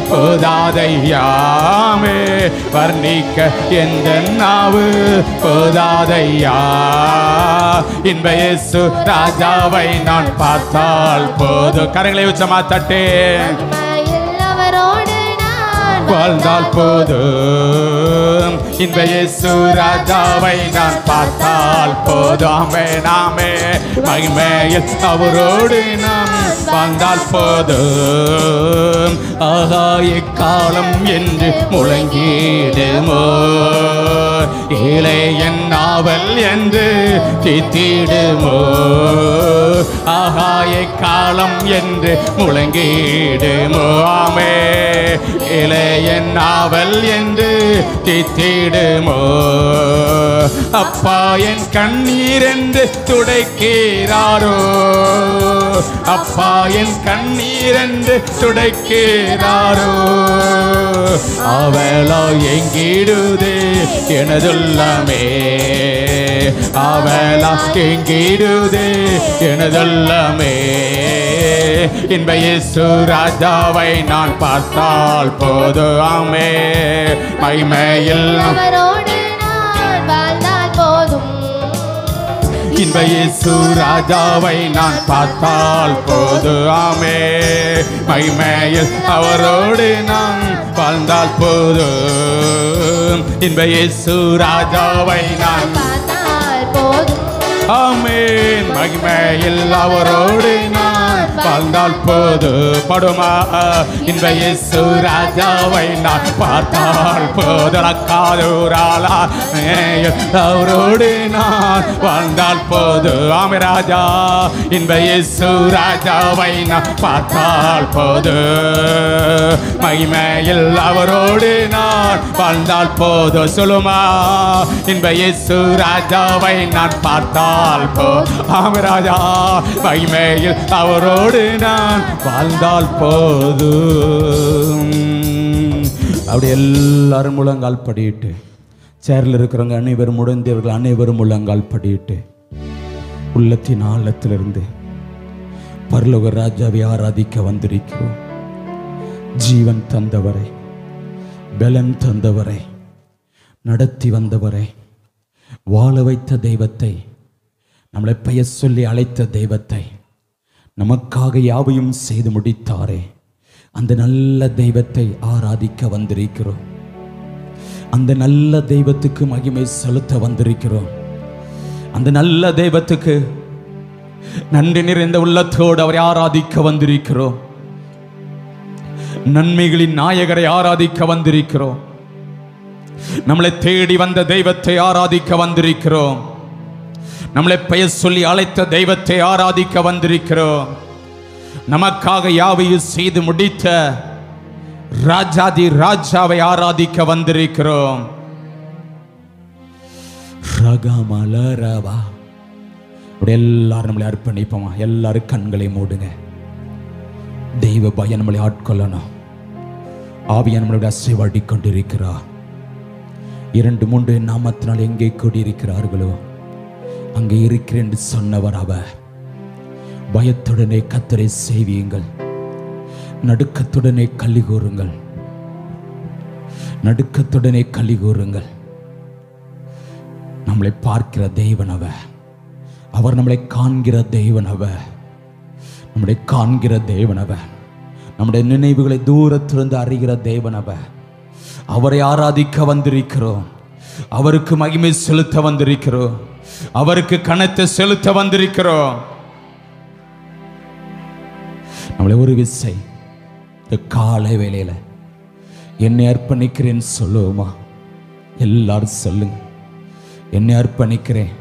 போதாதையாமே வர்ணிக்க எந்த நாவு போதாதையா இன்ப இயேசு ராஜாவை நான் பார்த்தால் போது கரங்களை உச்சமா தட்டேன் மகிமையில் அவரோடு நான் வாழ்ந்தால் போதும் இன்ப இயேசு ராஜாவை நான் பார்த்தால் போதாமே நாமே மகிமையில் அவரோடு நாம் வாழ்ந்தால் போதும் ஆகா இக்காலம் என்று முழங்கிடுமோ ஏழை என் நாவல் என்று தித்திடுமோ ஆகா இக்காலம் என்று முழங்கிடுமோ ஆமே இளைய நாவல் என்று தித்திடுமோ அப்பா என் கண்ணீர் என்று துடைக்கிறாரோ அப்பா என் கண்ணீர் என்று துடைக்கிறாரோ அவளோ எங்கிடுதே எனதுள்ளமே அவளா எங்கிடுதே எனதுள்ளமே இன்ப இயேசு ராஜாவை நான் பார்த்தால் போதுமே மகிமையில் அவரோடு நான் வாழ்ந்தால் போதும் இன்ப இயேசு ராஜாவை நான் பார்த்தால் போதுமே மகிமையில் அவரோடு நான் வாழ்ந்தால் போதும் இன்ப இயேசு ராஜாவை நான் பார்த்தால் போதும் ஆமென் மகிமையில் அவரோடு நான் வாழ்ந்தால் போது படுமா இன்ப இயேசு ராஜாவை நான் பார்த்தால் போதற்காதூராளா அவரோடு நான் வாழ்ந்தால் போது ஆமை ராஜா இன்ப இயேசு ராஜாவை நான் பார்த்தால் போது மகிமையில் அவரோடு நான் வாழ்ந்தால் போது சொல்லுமா இன்ப இயேசு ராஜாவை நான் பார்த்தால் போ ஆமை ராஜா மகிமையில் அவரோடு நான் வாழ்ந்தால் போதும் அப்படி எல்லாரும் முழங்கால் படியிட்டு சேர்ல இருக்கிறவங்க அனைவரும் முடந்தியவர்கள் அனைவரும் முழங்கால் படியிட்டு உள்ளத்தின் ஆழத்திலிருந்து பரலோக ராஜாவை ஆராதிக்க வந்திருக்கிறோம் ஜீவன் தந்தவரை பலன் தந்தவரை நடத்தி வந்தவரை வாழ வைத்த தெய்வத்தை நம்மளை பெயர் சொல்லி அழைத்த தெய்வத்தை நமக்காக யாவையும் செய்து முடித்தாரே அந்த நல்ல தெய்வத்தை ஆராதிக்க வந்திருக்கிறோம் அந்த நல்ல தெய்வத்துக்கு மகிமை செலுத்த வந்திருக்கிறோம் அந்த நல்ல தெய்வத்துக்கு நன்றி நிறைந்த உள்ளத்தோடு அவரை ஆராதிக்க வந்திருக்கிறோம் நன்மைகளின் நாயகரை ஆராதிக்க வந்திருக்கிறோம் நம்மளை தேடி வந்த தெய்வத்தை ஆராதிக்க வந்திருக்கிறோம் நம்மளை பெயர் சொல்லி அழைத்த தெய்வத்தை ஆராதிக்க வந்திருக்கிறோம் நமக்காக யாவையும் செய்து முடித்த ராஜாதி ராஜாவை ஆராதிக்க வந்திருக்கிறோம் ரகமலரவா இப்படி எல்லாரும் நம்மளை அர்ப்பணிப்போமா எல்லாரும் கண்களை மூடுங்க தெய்வ பயம் நம்மளை ஆட்கொள்ளணும் ஆவியா நம்மளுடைய அசைவாடி கொண்டிருக்கிறார் இரண்டு மூன்று நாமத்தினால் எங்கே கூடியிருக்கிறார்களோ அங்கே இருக்கிறேன் என்று சொன்னவர் அவர் பயத்துடனே கத்தரை சேவியுங்கள் நடுக்கத்துடனே கள்ளி கூறுங்கள் நடுக்கத்துடனே கள்ளி கூறுங்கள் நம்மளை பார்க்கிற தெய்வன் அவர் அவர் நம்மளை காண்கிற தெய்வன் அவர் நம்மளை காண்கிற தேவன் அவர் நம்முடைய நினைவுகளை தூரத்திலிருந்து அறிகிற தேவன் அவர் அவரை ஆராதிக்க வந்திருக்கிறோம் அவருக்கு மகிமை செலுத்த வந்திருக்கிறோம் அவருக்கு கணத்தை செலுத்த வந்திருக்கிறோம் நம்மளை ஒரு விசை இந்த காலை வேளையில என்னை அர்ப்பணிக்கிறேன்னு சொல்லுவோமா எல்லாரும் சொல்லுங்க என்னை அர்ப்பணிக்கிறேன்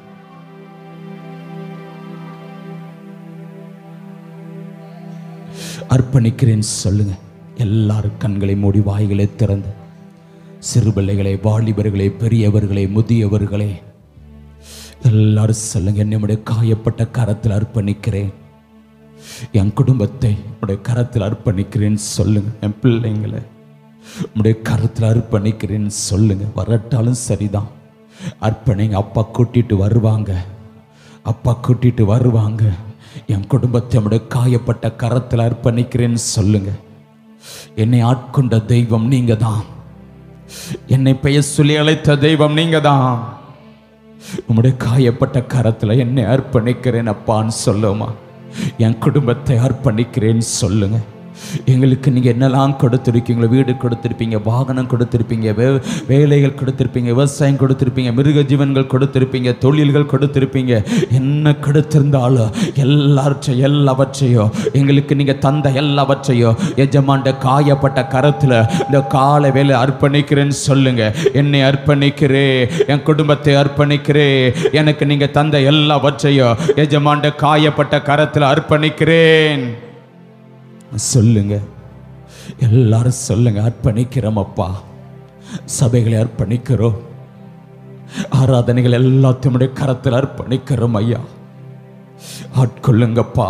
அர்ப்பணிக்கிறேன்னு சொல்லுங்க எல்லாரும் கண்களை மூடி வாய்களை திறந்து சிறு பிள்ளைகளை வாலிபர்களே பெரியவர்களே முதியவர்களே எல்லாரும் சொல்லுங்க என்னுடைய காயப்பட்ட கரத்தில் அர்ப்பணிக்கிறேன் என் குடும்பத்தை உடைய கரத்தில் அர்ப்பணிக்கிறேன்னு சொல்லுங்க என் பிள்ளைங்களை உடைய கரத்தில் அர்ப்பணிக்கிறேன்னு சொல்லுங்க வரட்டாலும் சரிதான் அர்ப்பணிங்க அப்பா கூட்டிட்டு வருவாங்க அப்பா கூட்டிட்டு வருவாங்க என் குடும்பத்தை உடைய காயப்பட்ட கரத்தில் அர்ப்பணிக்கிறேன்னு சொல்லுங்க என்னை ஆட்கொண்ட தெய்வம் நீங்க தான் என்னை பெயர் சொல்லி அழைத்த தெய்வம் நீங்க தான் உம்முடைய காயப்பட்ட கரத்துல என்னை அர்ப்பணிக்கிறேன் அப்பான்னு சொல்லுமா என் குடும்பத்தை அர்ப்பணிக்கிறேன்னு சொல்லுங்க எங்களுக்கு நீங்க என்னெல்லாம் கொடுத்துருக்கீங்களோ வீடு கொடுத்துருப்பீங்க வாகனம் கொடுத்துருப்பீங்க வே வேலைகள் கொடுத்துருப்பீங்க விவசாயம் கொடுத்துருப்பீங்க மிருக ஜீவன்கள் கொடுத்துருப்பீங்க தொழில்கள் கொடுத்துருப்பீங்க என்ன கொடுத்திருந்தாலும் எல்லாவற்றையும் எல்லாவற்றையும் எங்களுக்கு நீங்க தந்த எல்லாவற்றையும் எஜமாண்ட காயப்பட்ட கரத்துல இந்த காலை வேலை அர்ப்பணிக்கிறேன்னு சொல்லுங்க என்னை அர்ப்பணிக்கிறே என் குடும்பத்தை அர்ப்பணிக்கிறே எனக்கு நீங்க தந்த எல்லாவற்றையும் எஜமாண்ட காயப்பட்ட கரத்துல அர்ப்பணிக்கிறேன் சொல்லுங்க எல்லாரும் சொல்லுங்க அர்ப்பணிக்கிறோம் அப்பா சபைகளை அர்ப்பணிக்கிறோம் ஆராதனைகள் எல்லாத்தையும் உடைய கரத்தில் அர்ப்பணிக்கிறோம் ஐயா ஆட்கொள்ளுங்கப்பா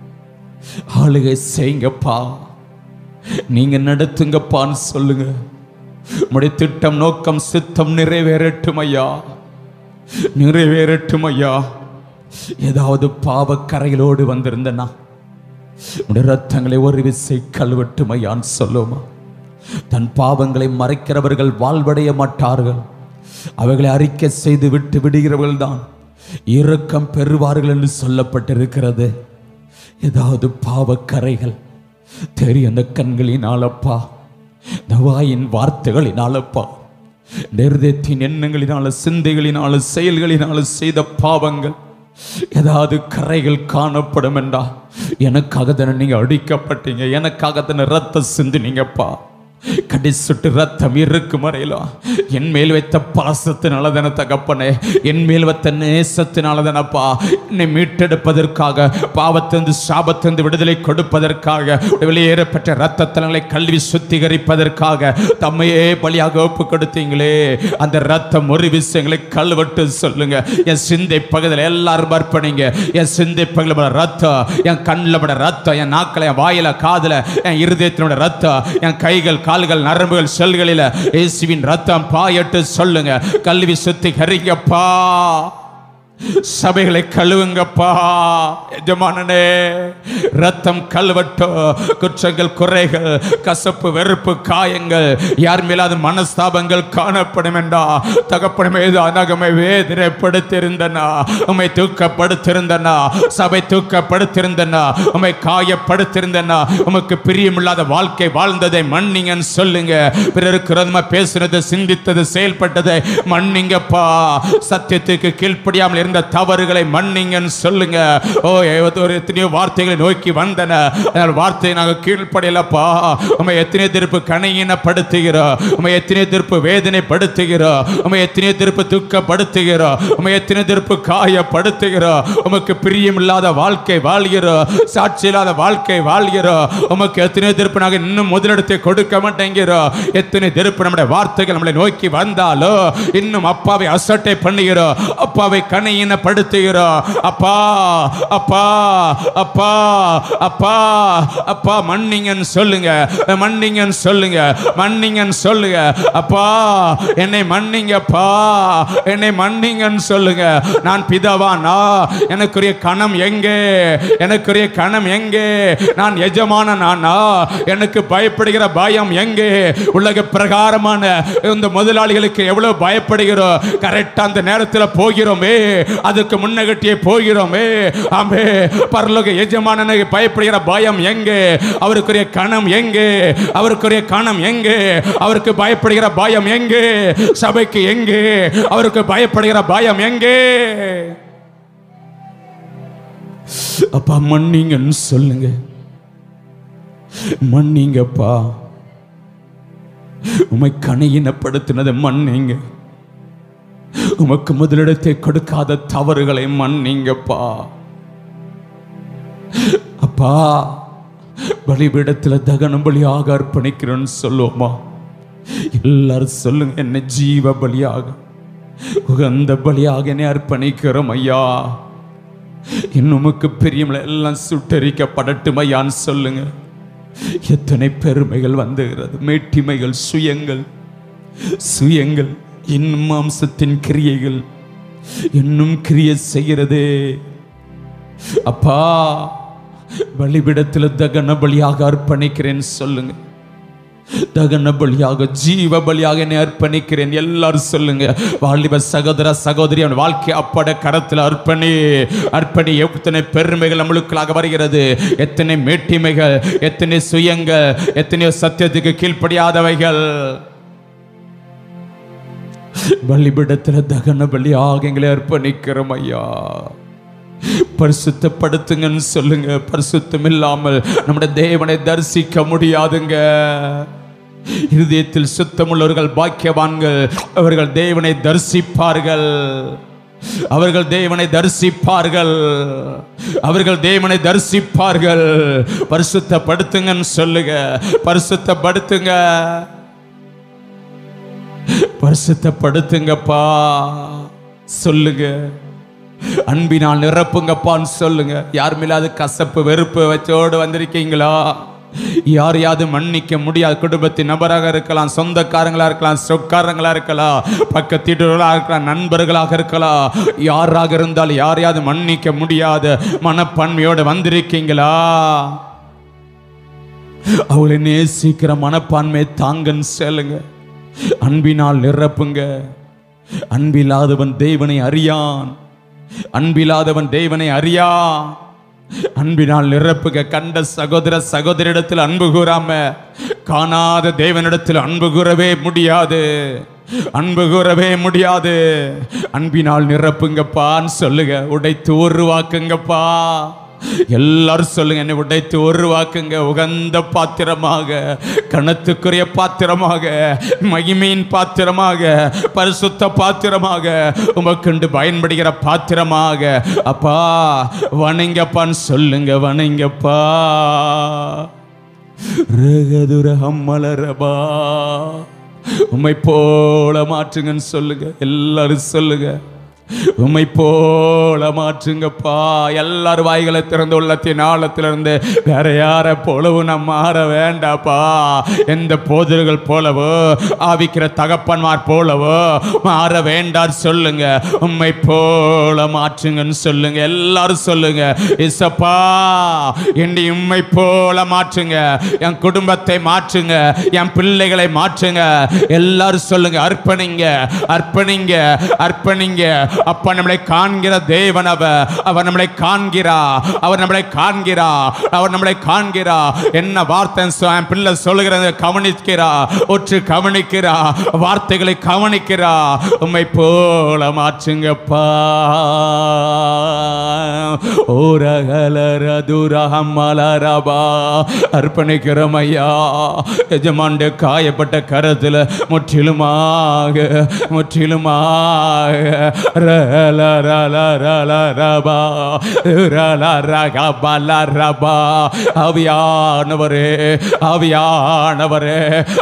ஆளுகை செய்யுங்கப்பா நீங்க நடத்துங்கப்பான்னு சொல்லுங்க உடைய திட்டம் நோக்கம் சித்தம் நிறைவேறட்டும் ஐயா நிறைவேறட்டும் ஐயா ஏதாவது பாவக்கரைகளோடு வந்திருந்தனா உடைய ரத்தங்களை ஒரு விசை கழுவட்டும் ஐயான்னு சொல்லுமா தன் பாவங்களை மறைக்கிறவர்கள் வாழ்வடைய மாட்டார்கள் அவைகளை அறிக்கை செய்து விட்டு விடுகிறவர்கள் தான் இரக்கம் பெறுவார்கள் என்று சொல்லப்பட்டிருக்கிறது ஏதாவது பாவக்கரைகள் தெரியும் அந்த கண்களினாலப்பா இந்த வாயின் வார்த்தைகளினாலப்பா நிர்தத்தின் எண்ணங்களினால சிந்தைகளினால செயல்களினால செய்த பாவங்கள் ஏதாவது கரைகள் காணப்படும் என்றா எனக்காக தானே நீங்க அடிக்கப்பட்டீங்க எனக்காக தானே ரத்த சிந்தினீங்கப்பா கடிசுட்டு ரத்தம் இருக்கும் வரையிலும் என் மேல் வைத்த பாசத்தினால தானே தகப்பனே என் மேல் வைத்த நேசத்தினால தானப்பா என்னை மீட்டெடுப்பதற்காக பாவத்திலிருந்து சாபத்திலிருந்து விடுதலை கொடுப்பதற்காக வெளியேறப்பட்ட ரத்தத்தலங்களை கல்வி சுத்திகரிப்பதற்காக தம்மையே பலியாக ஒப்பு கொடுத்தீங்களே அந்த ரத்தம் ஒரு விஷயங்களை கழுவட்டு சொல்லுங்க என் சிந்தை பகுதியில் எல்லாரும் அர்ப்பணிங்க என் சிந்தை பகுதியில் ரத்தம் என் கண்ணில் பட ரத்தம் என் நாக்கில் என் வாயில காதுல என் இருதயத்தினோட ரத்தம் என் கைகள் கால்கள் நரம்புகள் செல்களில் இயேசுவின் ரத்தம் பாயட்டு சொல்லுங்க கல்வி சுத்திகரிங்கப்பா சபைகளை கழுவுங்கப்பா எஜமானனே ரத்தம் கழுவட்டும் குற்றங்கள் குறைகள் கசப்பு வெறுப்பு காயங்கள் யார் மேலாத மனஸ்தாபங்கள் காணப்படும் என்றா தகப்படம் ஏது அனகமை வேதனைப்படுத்திருந்தனா உம்மை தூக்கப்படுத்திருந்தனா சபை தூக்கப்படுத்திருந்தனா உம்மை காயப்படுத்திருந்தனா உமக்கு பிரியமில்லாத வாழ்க்கை வாழ்ந்ததை மன்னிங்கன்னு சொல்லுங்க பிறருக்கு ரதமா பேசுனது சிந்தித்தது செயல்பட்டதை மன்னிங்கப்பா சத்தியத்துக்கு கீழ்ப்படியாமல் இருந்த நடந்த தவறுகளை மன்னிங்கன்னு சொல்லுங்க ஓ ஏதோ ஒரு எத்தனையோ வார்த்தைகளை நோக்கி வந்தன அதனால் வார்த்தையை நாங்கள் கீழ்ப்படையலப்பா உமை எத்தனை திருப்பு கணையினப்படுத்துகிறோம் உமை எத்தனை திருப்பு வேதனைப்படுத்துகிறோம் உமை எத்தனை திருப்பு துக்கப்படுத்துகிறோம் உமை எத்தனை திருப்பு காயப்படுத்துகிறோம் உமக்கு பிரியம் இல்லாத வாழ்க்கை வாழ்கிறோம் சாட்சி இல்லாத வாழ்க்கை வாழ்கிறோம் உமக்கு எத்தனை திருப்பு நாங்கள் இன்னும் முதலிடத்தை கொடுக்க மாட்டேங்கிறோம் எத்தனை திருப்பு நம்முடைய வார்த்தைகள் நம்மளை நோக்கி வந்தாலோ இன்னும் அப்பாவை அசட்டை பண்ணுகிறோம் அப்பாவை கணையினப்படுத்துகிறோம் அப்பா அப்பா அப்பா அப்பா அப்பா மன்னிங்கன்னு சொல்லுங்க மன்னிங்கன்னு சொல்லுங்க மன்னிங்கன்னு சொல்லுங்க அப்பா என்னை மன்னிங்கப்பா என்னை மன்னிங்கன்னு சொல்லுங்க நான் பிதாவானா எனக்குரிய கணம் எங்கே எனக்குரிய கணம் எங்கே நான் எஜமான நானா எனக்கு பயப்படுகிற பயம் எங்கே உலக பிரகாரமான இந்த முதலாளிகளுக்கு எவ்வளவு பயப்படுகிறோம் கரெக்டா அந்த நேரத்தில் போகிறோமே அதுக்கு முன்னகட்டியே போகிறோமே ஆமே பரலோக எஜமானனுக்கு பயப்படுகிற பயம் எங்கே அவருக்குரிய கணம் எங்கே அவருக்குரிய கணம் எங்கே அவருக்கு பயப்படுகிற பயம் எங்கே சபைக்கு எங்கே அவருக்கு பயப்படுகிற பயம் எங்கே அப்பா மன்னிங்கன்னு சொல்லுங்க மன்னிங்கப்பா உமை கணையினப்படுத்தினது மன்னிங்க உமக்கு முதலிடத்தை கொடுக்காத தவறுகளை மன்னிங்கப்பா அப்பா பலிபீடத்தில் தகனம் பலியாக அர்ப்பணிக்கிறேன்னு சொல்லுவோமா எல்லாரும் சொல்லுங்க என்ன ஜீவ பலியாக உகந்த பலியாக என்னை அர்ப்பணிக்கிறோம் ஐயா இன்னும் உமக்கு பிரியமில்ல எல்லாம் சுட்டரிக்கப்படட்டும் ஐயான்னு சொல்லுங்க எத்தனை பெருமைகள் வந்துகிறது மேட்டிமைகள் சுயங்கள் சுயங்கள் இன்னும் மாம்சத்தின் கிரியைகள் இன்னும் கிரியை செய்கிறதே அப்பா பலிபிடத்தில் தகன பலியாக அர்ப்பணிக்கிறேன் சொல்லுங்க தகன பலியாக ஜீவ பலியாக என்னை அர்ப்பணிக்கிறேன் எல்லாரும் சொல்லுங்க வாலிப சகோதர சகோதரி அவன் வாழ்க்கை அப்பட கரத்தில் அர்ப்பணி அர்ப்பணி எத்தனை பெருமைகள் நம்மளுக்குள்ளாக வருகிறது எத்தனை மேட்டிமைகள் எத்தனை சுயங்கள் எத்தனையோ சத்தியத்துக்கு கீழ்ப்படியாதவைகள் பலிபிடத்தில் தகன பலியாக எங்களை அர்ப்பணிக்கிறோம் ஐயா பரிசுத்தப்படுத்துங்கன்னு சொல்லுங்க பரிசுத்தம் இல்லாமல் நம்முடைய தேவனை தரிசிக்க முடியாதுங்க இருதயத்தில் சுத்தமுள்ளவர்கள் பாக்கியவான்கள் அவர்கள் தேவனை தரிசிப்பார்கள் அவர்கள் தேவனை தரிசிப்பார்கள் அவர்கள் தேவனை தரிசிப்பார்கள் பரிசுத்தப்படுத்துங்கன்னு சொல்லுங்க பரிசுத்தப்படுத்துங்க பரிசுத்தப்படுத்துங்கப்பா சொல்லுங்க அன்பினால் நிரப்புங்கப்பான்னு சொல்லுங்க யார் மேலாவது கசப்பு வெறுப்பு வச்சோடு வந்திருக்கீங்களா யாரையாவது மன்னிக்க முடியாத குடும்பத்தின் நபராக இருக்கலாம் சொந்தக்காரங்களா இருக்கலாம் சொக்காரங்களா இருக்கலாம் பக்கத்தீடுகளாக இருக்கலாம் நண்பர்களாக இருக்கலாம் யாராக இருந்தாலும் யாரையாவது மன்னிக்க முடியாத மனப்பான்மையோடு வந்திருக்கீங்களா அவளை நேசிக்கிற மனப்பான்மை தாங்கன்னு சொல்லுங்க அன்பினால் நிரப்புங்க அன்பில்லாதவன் தேவனை அறியான் அன்பில்லாதவன் தேவனை அறியான் அன்பினால் நிரப்புக கண்ட சகோதர சகோதரிடத்தில் அன்பு கூறாம காணாத தேவனிடத்தில் அன்பு கூறவே முடியாது அன்பு கூறவே முடியாது அன்பினால் நிரப்புங்கப்பான்னு சொல்லுங்க உடைத்து உருவாக்குங்கப்பா எல்லாரும் சொல்லுங்க என்னை உடைத்து உருவாக்குங்க உகந்த பாத்திரமாக கணத்துக்குரிய பாத்திரமாக மகிமையின் பாத்திரமாக பரிசுத்த பாத்திரமாக உமக்குண்டு பயன்படுகிற பாத்திரமாக அப்பா வணங்கப்பான்னு சொல்லுங்க வணங்கப்பா ரகதுர அம்மலரபா உம்மை போல மாற்றுங்கன்னு சொல்லுங்க எல்லாரும் சொல்லுங்க உம்மை போல மாற்றுங்கப்பா எல்லாரும் வாய்களை திறந்து உள்ளத்தின் ஆழத்திலிருந்து வேற யாரை போலவும் நான் மாற வேண்டாப்பா எந்த போதர்கள் போலவோ ஆவிக்கிற தகப்பன்மார் போலவோ மாற வேண்டாம் சொல்லுங்க உம்மை போல மாற்றுங்கன்னு சொல்லுங்க எல்லாரும் சொல்லுங்க இசப்பா என்னை உம்மை போல மாற்றுங்க என் குடும்பத்தை மாற்றுங்க என் பிள்ளைகளை மாற்றுங்க எல்லாரும் சொல்லுங்க அர்ப்பணிங்க அர்ப்பணிங்க அர்ப்பணிங்க அப்பா நம்மளை காண்கிற தேவன் அவர் அவர் நம்மளை காண்கிறா அவர் நம்மளை காண்கிறா அவர் நம்மளை காண்கிறா என்ன வார்த்தை சொ- என் பிள்ளை சொல்லுகிறது கவனிக்கிறா ஒற்று கவனிக்கிறா வார்த்தைகளை கவனிக்கிறா உம்மை போல மாற்றுங்கப்பா ஓரகலரதுரஹம்மலரபா அர்ப்பணிக்கிறோம் ஐயா எஜமாண்டு காயப்பட்ட கரத்தில் முற்றிலுமாக முற்றிலுமாக ரல ரல ரல ரபா ரல ரகபா லரபா அவியானவரே அவியானவரே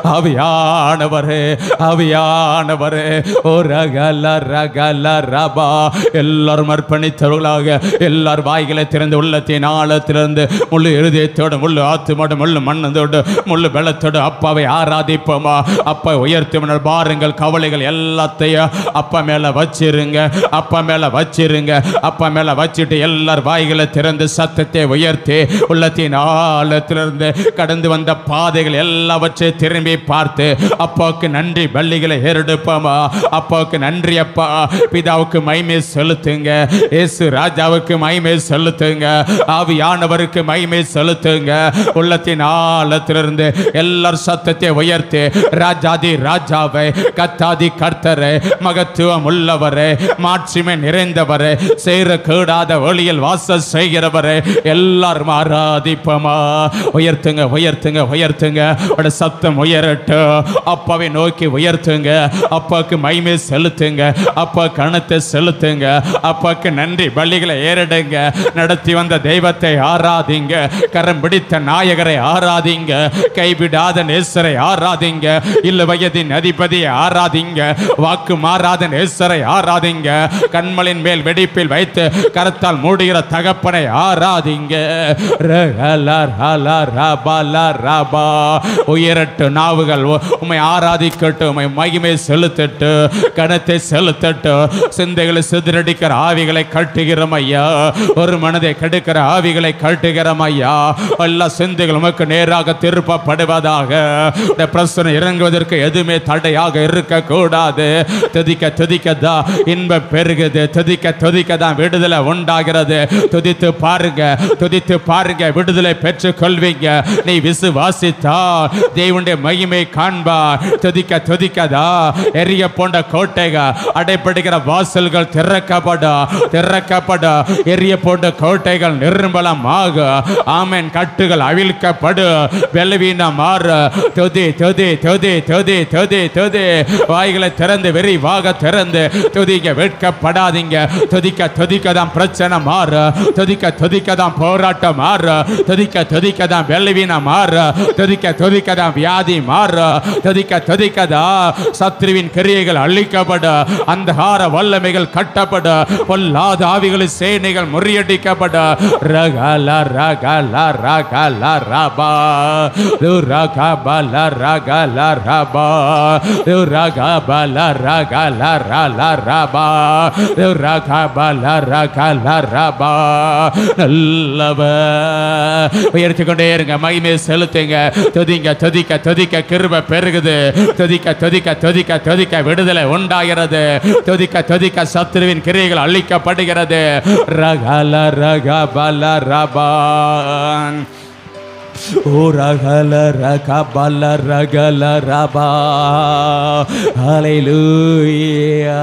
அவியானவரே அவியானவரே ஓ ரகல ரகல ரபா எல்லாரும் அர்ப்பணித்தவர்களாக எல்லார் வாய்களை திறந்து உள்ளத்தின் ஆழத்திலிருந்து முள்ளு இருதயத்தோடு முள்ளு ஆத்துமோடு முள்ளு மண்ணந்தோடு முள்ளு வெள்ளத்தோடு அப்பாவை ஆராதிப்போமா அப்பா உயர்த்துவனர் பாருங்கள் கவலைகள் எல்லாத்தையும் அப்பா மேல வச்சிருங்க அப்பா மேல வச்சிருங்க அப்பா மேல வச்சுட்டு எல்லார் வாய்களை திறந்து சத்தத்தை உயர்த்தி உள்ளத்தின் ஆழத்திலிருந்து கடந்து வந்த பாதைகள் எல்லாவற்றையும் திரும்பி பார்த்து அப்பாவுக்கு நன்றி பள்ளிகளை ஏறெடுப்போமா அப்பாவுக்கு நன்றி அப்பா பிதாவுக்கு மைமை செலுத்துங்க இயேசு ராஜாவுக்கு மைமை செலுத்துங்க ஆவியானவருக்கு மைமை செலுத்துங்க உள்ளத்தின் ஆழத்திலிருந்து எல்லார் சத்தத்தை உயர்த்தி ராஜாதி ராஜாவை கத்தாதி கர்த்தரை மகத்துவம் உள்ளவரே மாட்சிமை நிறைந்தவரே செய்கிற கேடாத வழியில் வாசல் செய்கிறவரே எல்லாரும் ஆராதிப்போமா உயர்த்துங்க உயர்த்துங்க உயர்த்துங்க உடைய சத்தம் உயரட்டும் அப்பாவை நோக்கி உயர்த்துங்க அப்பாவுக்கு மைமை செலுத்துங்க அப்பா கணத்தை செலுத்துங்க அப்பாவுக்கு நன்றி பள்ளிகளை ஏறிடுங்க நடத்தி வந்த தெய்வத்தை ஆராதிங்க கரம் பிடித்த நாயகரை ஆராதிங்க கைவிடாத நேசரை ஆராதிங்க இல்ல வயதின் அதிபதியை ஆராதிங்க வாக்கு மாறாத நேசரை ஆராதிங்க கண்மலின் மேல் வெடிப்பில் வைத்து கரத்தால் மூடுகிற தகப்பனை ஆராதிங்க ரகல ரல ரபல ரபா. உயரட்டு நாவுகள் உ- உம்மை ஆராதிக்கட்டும் உம்மை மகிமை செலுத்தட்டு கணத்தை செலுத்தட்டு சிந்தைகளை சிதறடிக்கிற ஆவிகளை கட்டுகிறோம் ஐயா ஒரு மனதை கெடுக்கிற ஆவிகளை கட்டுகிறோம் ஐயா எல்லா சிந்தைகள் உமக்கு நேராக திருப்பப்படுவதாக இந்த பிரச்சனை இறங்குவதற்கு எதுவுமே தடையாக இருக்கக்கூடாது துதிக்க துதிக்க தான் இன்பம் பெருகுது துதிக்க துதிக்க தான் விடுதலை உண்டாகிறது துதித்து பாருங்க துதித்து பாருங்க விடுதலை பெற்றுக் கொள்வீங்க நீ விசுவாசித்தா தேவனுடைய மகிமை காண்பார் துதிக்க துதிக்கதா எரிய போன்ற கோட்டைகள் அடைப்படுகிற வாசல்கள் திறக்கப்படும் திறக்கப்படும் எரிய போன்ற கோட்டைகள் நிர்மலமாக ஆமென் கட்டுகள் அவிழ்க்கப்படு வெள்ளவீனம் மாறு துதி துதி துதி துதி துதி துதி வாய்களை திறந்து விரிவாக திறந்து துதிக்க வெட்கப்படாதீங்க துதிக்க துதிக்க தான் பிரச்சனை மாறு துதிக்க துதிக்க தான் போராட்டம் மாறு துதிக்க துதிக்க தான் வெள்ளவீனம் மாறு துதிக்க துதிக்க தான் வியாதி மாறு துதிக்க துதிக்க தான் சத்ருவின் கிரியைகள் அழிக்கப்பட அந்தகார வல்லமைகள் கட்டப்பட பொல்லாத ஆவிகளின் சேனைகள் முறியடிக்கப்பட ரகல ரகல ரகல ரபா ரகபல ரகல ரபா ரகபல ரகல ரல ரபா ரகபல ரகல ரபா நல்லவ உயர்த்தி கொண்டே இருங்க மகிமை செலுத்துங்க துதிங்க துதிக்க துதிக்க கிருப பெருகுது துதிக்க துதிக்க துதிக்க துதிக்க விடுதலை உண்டாகிறது துதிக்க துதிக்க சத்ருவின் கிரியைகள் அழிக்கப்படுகிறது ரகல ரகபல ரபான் ஓ ரகல ரகபல ரகல ரபா ஹalleluya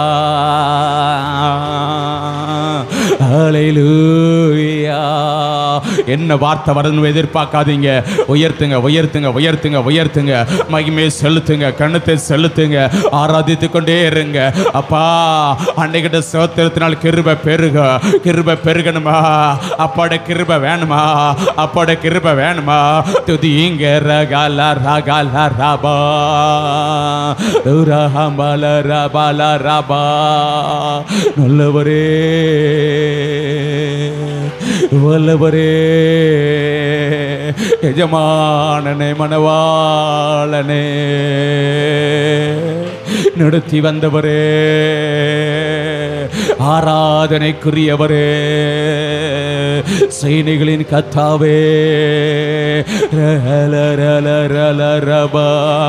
ஹalleluya என்ன வார்த்தை வரணும்னு எதிர்பார்க்காதீங்க உயர்த்துங்க உயர்த்துங்க உயர்த்துங்க உயர்த்துங்க மகிமை செலுத்துங்க கணத்தை செலுத்துங்க ஆராதித்து கொண்டே இருங்க அப்பா அன்னைக்கிட்ட சோத்திரத்தினால் கிருப பெருக கிருப பெருகணுமா அப்பாட கிருப வேணுமா அப்பாட கிருப வேணுமா துதிங்க ரகல ரகல ரபா ரஹமல ரபல ரபா நல்லவரே வல்லவரே எஜமானனே மணவாளனே நடத்தி வந்தவரே ஆராதனைக்குரியவரே சேனைகளின் கத்தாவே ரஹல ரல ரல ரபா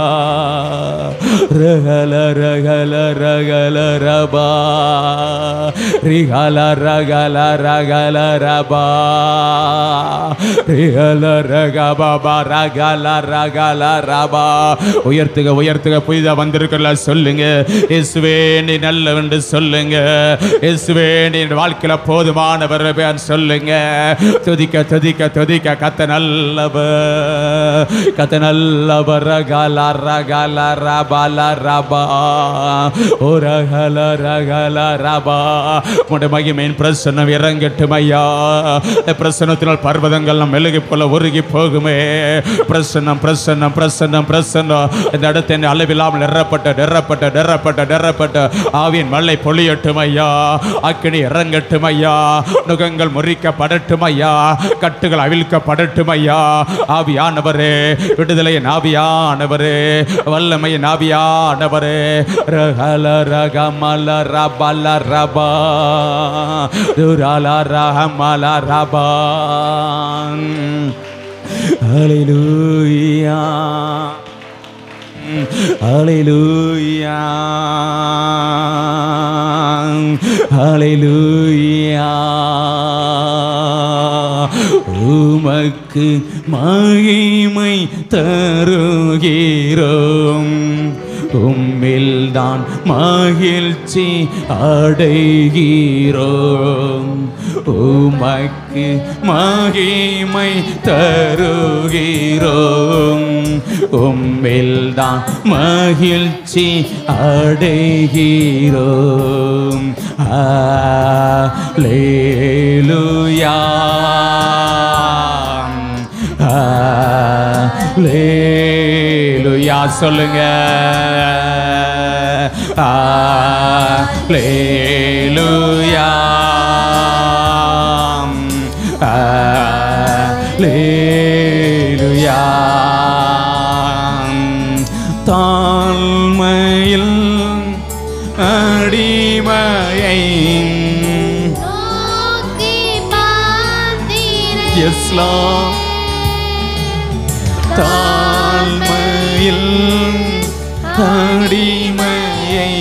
ரஹல ரகல ரகல ரபா ரிகல ரகல ரகல ரபா ரிகல ரகபா ரகல ரகல ரபா உயர்த்துக உயர்த்துக புதிதா வந்திருக்கல சொல்லுங்க இயேசுவே நீ நல்லவென்று சொல்லுங்க இயேசுவே நீ வாழ்க்கையில போதுமானவர் பேர் சொல்லுங்க துதிக்க துதிக்க துதிக்க கத்த நல்லவர் கத்த நல்லவர் ரகல ரகல ரபல ரபா ஓ ரகல ரகல ரபா உடைய மகிமையின் பிரசன்னம் இறங்கட்டும் ஐயா பிரசன்னத்தினால் பர்வதங்கள் நம் மெழுகி போல உருகி போகுமே பிரசன்னம் பிரசன்னம் பிரசன்னம் பிரசன்னம் இந்த இடத்தை அளவில்லாமல் நிறப்பட்ட நிறப்பட்ட நிறப்பட்ட நிறப்பட்ட ஆவியின் மழை பொழியட்டும் ஐயா அக்கினி இறங்கட்டும் ஐயா நுகங்கள் முறிக்கப்படட்டும் ஐயா கட்டுகள் அவிழ்க்கப்படட்டும் ஐயா ஆவியானவரே விடுதலையின் ஆவியானவரே வல்லமையின் ஆவியானவரே ரகல ரகமல ரபல ரபா துரால ரஹமல ரபா ஹalleluya ஹalleluya ஹalleluya உமக்கு மகிமை தருகிறோம் உம்மில்தான் மகிழ்ச்சி அடைகிறோம் உமக்கு மகிமை தருகிறோம் உம்மில்தான் மகிழ்ச்சி அடைகிறோம் ஹalleluya ஹalleluya சொல்லுங்க ஹalleluya ஹalleluya தாழ்மையில் அடிமையை நோக்கி பார்த்தீரே. எஸ்லாம் தாழ்மையில் அடிமையை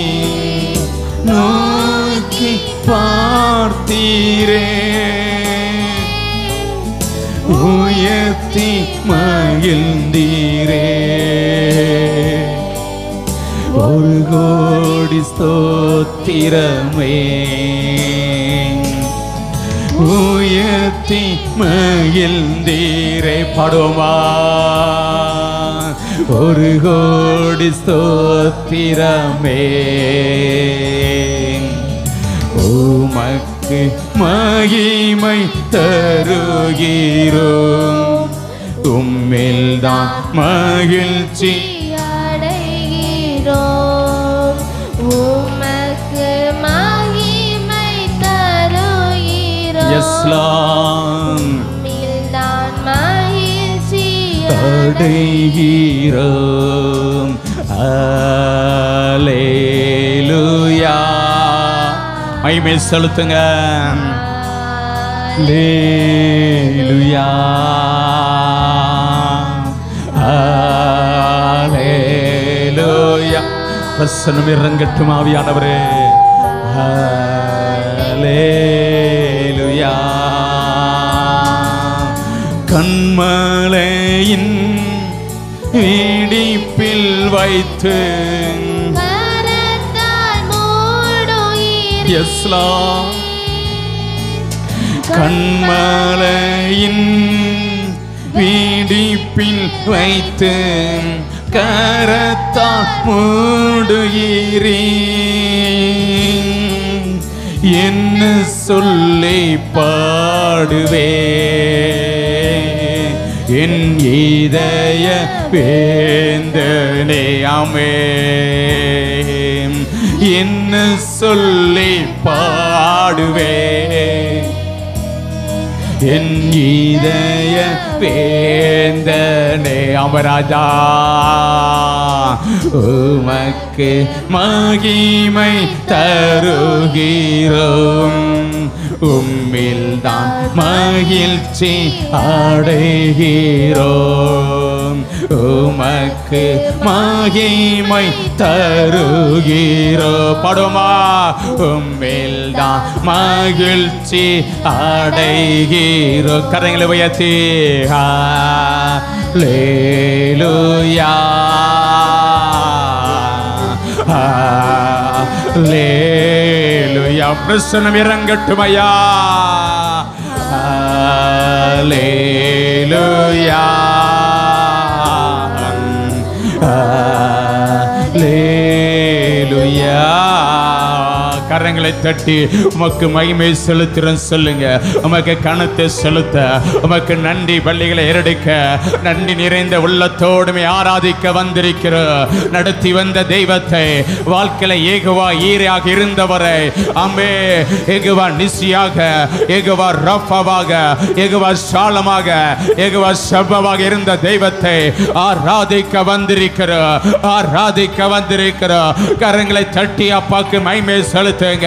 நோக்கி பார்த்தீரே உயர்த்தி மகிழ்ந்தீரே ஒரு கோடி ஸ்தோத்திரமே உயர்த்தி மகிழ்ந்தீரே பாடுவோமா ஒரு கோடி ஸ்தோத்திரமே உமக்கு மகிமை தருகிறோம் உம்மில்தான் மகிழ்ச்சி அடைகிறோம். உமக்கு மகிமை தருகிறோம். எஸ்லாம் உம்மில்தான் மகிழ்ச்சி அடைகிறோம் அலேலுயா மைமை செலுத்துங்க லேலுயா அலேலுயா பிரசனம் இறங்கட்டும் ஆவியானவரே அலேலுயா கண்மலையின் இடிப்பில் வைத்து கரத்தால் மூடுகிறீர். எஸ்லாம் கண்மலையின் வீடிப்பில் வைத்து கரத்தா மூடுகிறீன் என்ன சொல்லி பாடுவே என் இதய வேந்தனே ஆமே என்ன சொல்லி பாடுவே என் இதய வேந்தனே அமராஜா உமக்கு மகிமை தருகிறோம் உம்மில்தான் மகிழ்ச்சி அடைகிறோம் உமக்கு மகிமை தருகிறோ படுமா உம்மில்தான் மகிழ்ச்சி அடைகிறோ கரங்களை உயர்த்தி லேலுயா லேலுயா பிரசனம் இறங்கட்டும் ஐயா லேலுயா லேலுயா கரங்களை தட்டி உமக்கு மகிமை செலுத்துறேன் சொல்லுங்க உமக்கு கணத்தை செலுத்த உமக்கு நன்றி பள்ளிகளை ஏறெடுக்க நன்றி நிறைந்த உள்ளத்தோடுமே ஆராதிக்க வந்திருக்கிற நடத்தி வந்த தெய்வத்தை வாழ்க்கையில ஏகுவா ஈரையாக இருந்தவரை அம்பே ஏகுவா நிசியாக ஏகுவா ரஃபாவாக ஏகுவா சாலமாக ஏகுவா சபவாக இருந்த தெய்வத்தை ஆராதிக்க வந்திருக்கிற ஆராதிக்க வந்திருக்கிற கரங்களை தட்டி அப்பாக்கு மைமே செலுத்துங்க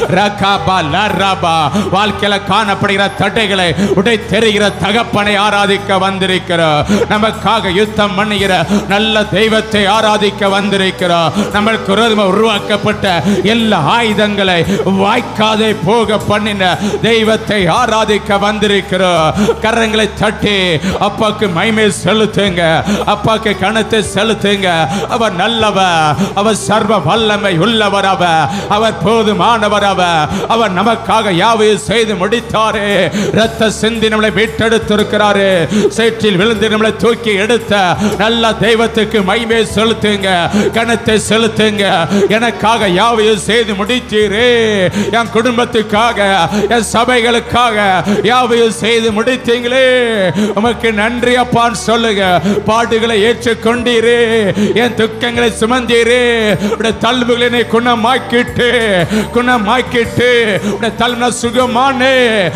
ரகாபா லராபா வாழ்க்கையில காணப்படுகிற தடைகளை உடை தெரிகிற தகப்பனை ஆராதிக்க வந்திருக்கிற நமக்காக யுத்தம் பண்ணுகிற நல்ல தெய்வத்தை ஆராதிக்க வந்திருக்கிற நம்மளுக்கு விரோதமா உருவாக்கப்பட்ட எல்லா ஆயுதங்களை வாய்க்காதே போக பண்ணின தெய்வத்தை ஆராதிக்க வந்திருக்கிற கரங்களை தட்டி அப்பாக்கு மைமை செலுத்துங்க அப்பாக்கு கணத்தை செலுத்துங்க அவர் நல்லவர் அவர் சர்வ வல்லமை உள்ளவர் அவர் அவர் போதுமானவர் அவர் அவர் நமக்காக யாவையும் செய்து முடித்தாரே ரத்த சிந்தி நம்மளை மீட்டெடுத்திருக்கிறாரு சேற்றில் விழுந்து நம்மளை தூக்கி எடுத்த நல்ல தெய்வத்துக்கு மைமை செலுத்துங்க கணத்தை செலுத்துங்க எனக்காக யாவையும் செய்து முடித்தீரே என் குடும்பத்துக்காக என் சபைகளுக்காக யாவையும் செய்து முடித்தீங்களே உமக்கு நன்றி அப்பான்னு சொல்லுங்க பாடுகளை ஏற்றுக்கொண்டீரே என் துக்கங்களை சுமந்தீரே உடைய தள்ளுகளை என்னை குணமாக்கிட்டு குணமாக்கிட்டு உடைய தள்ளுன சுகமானே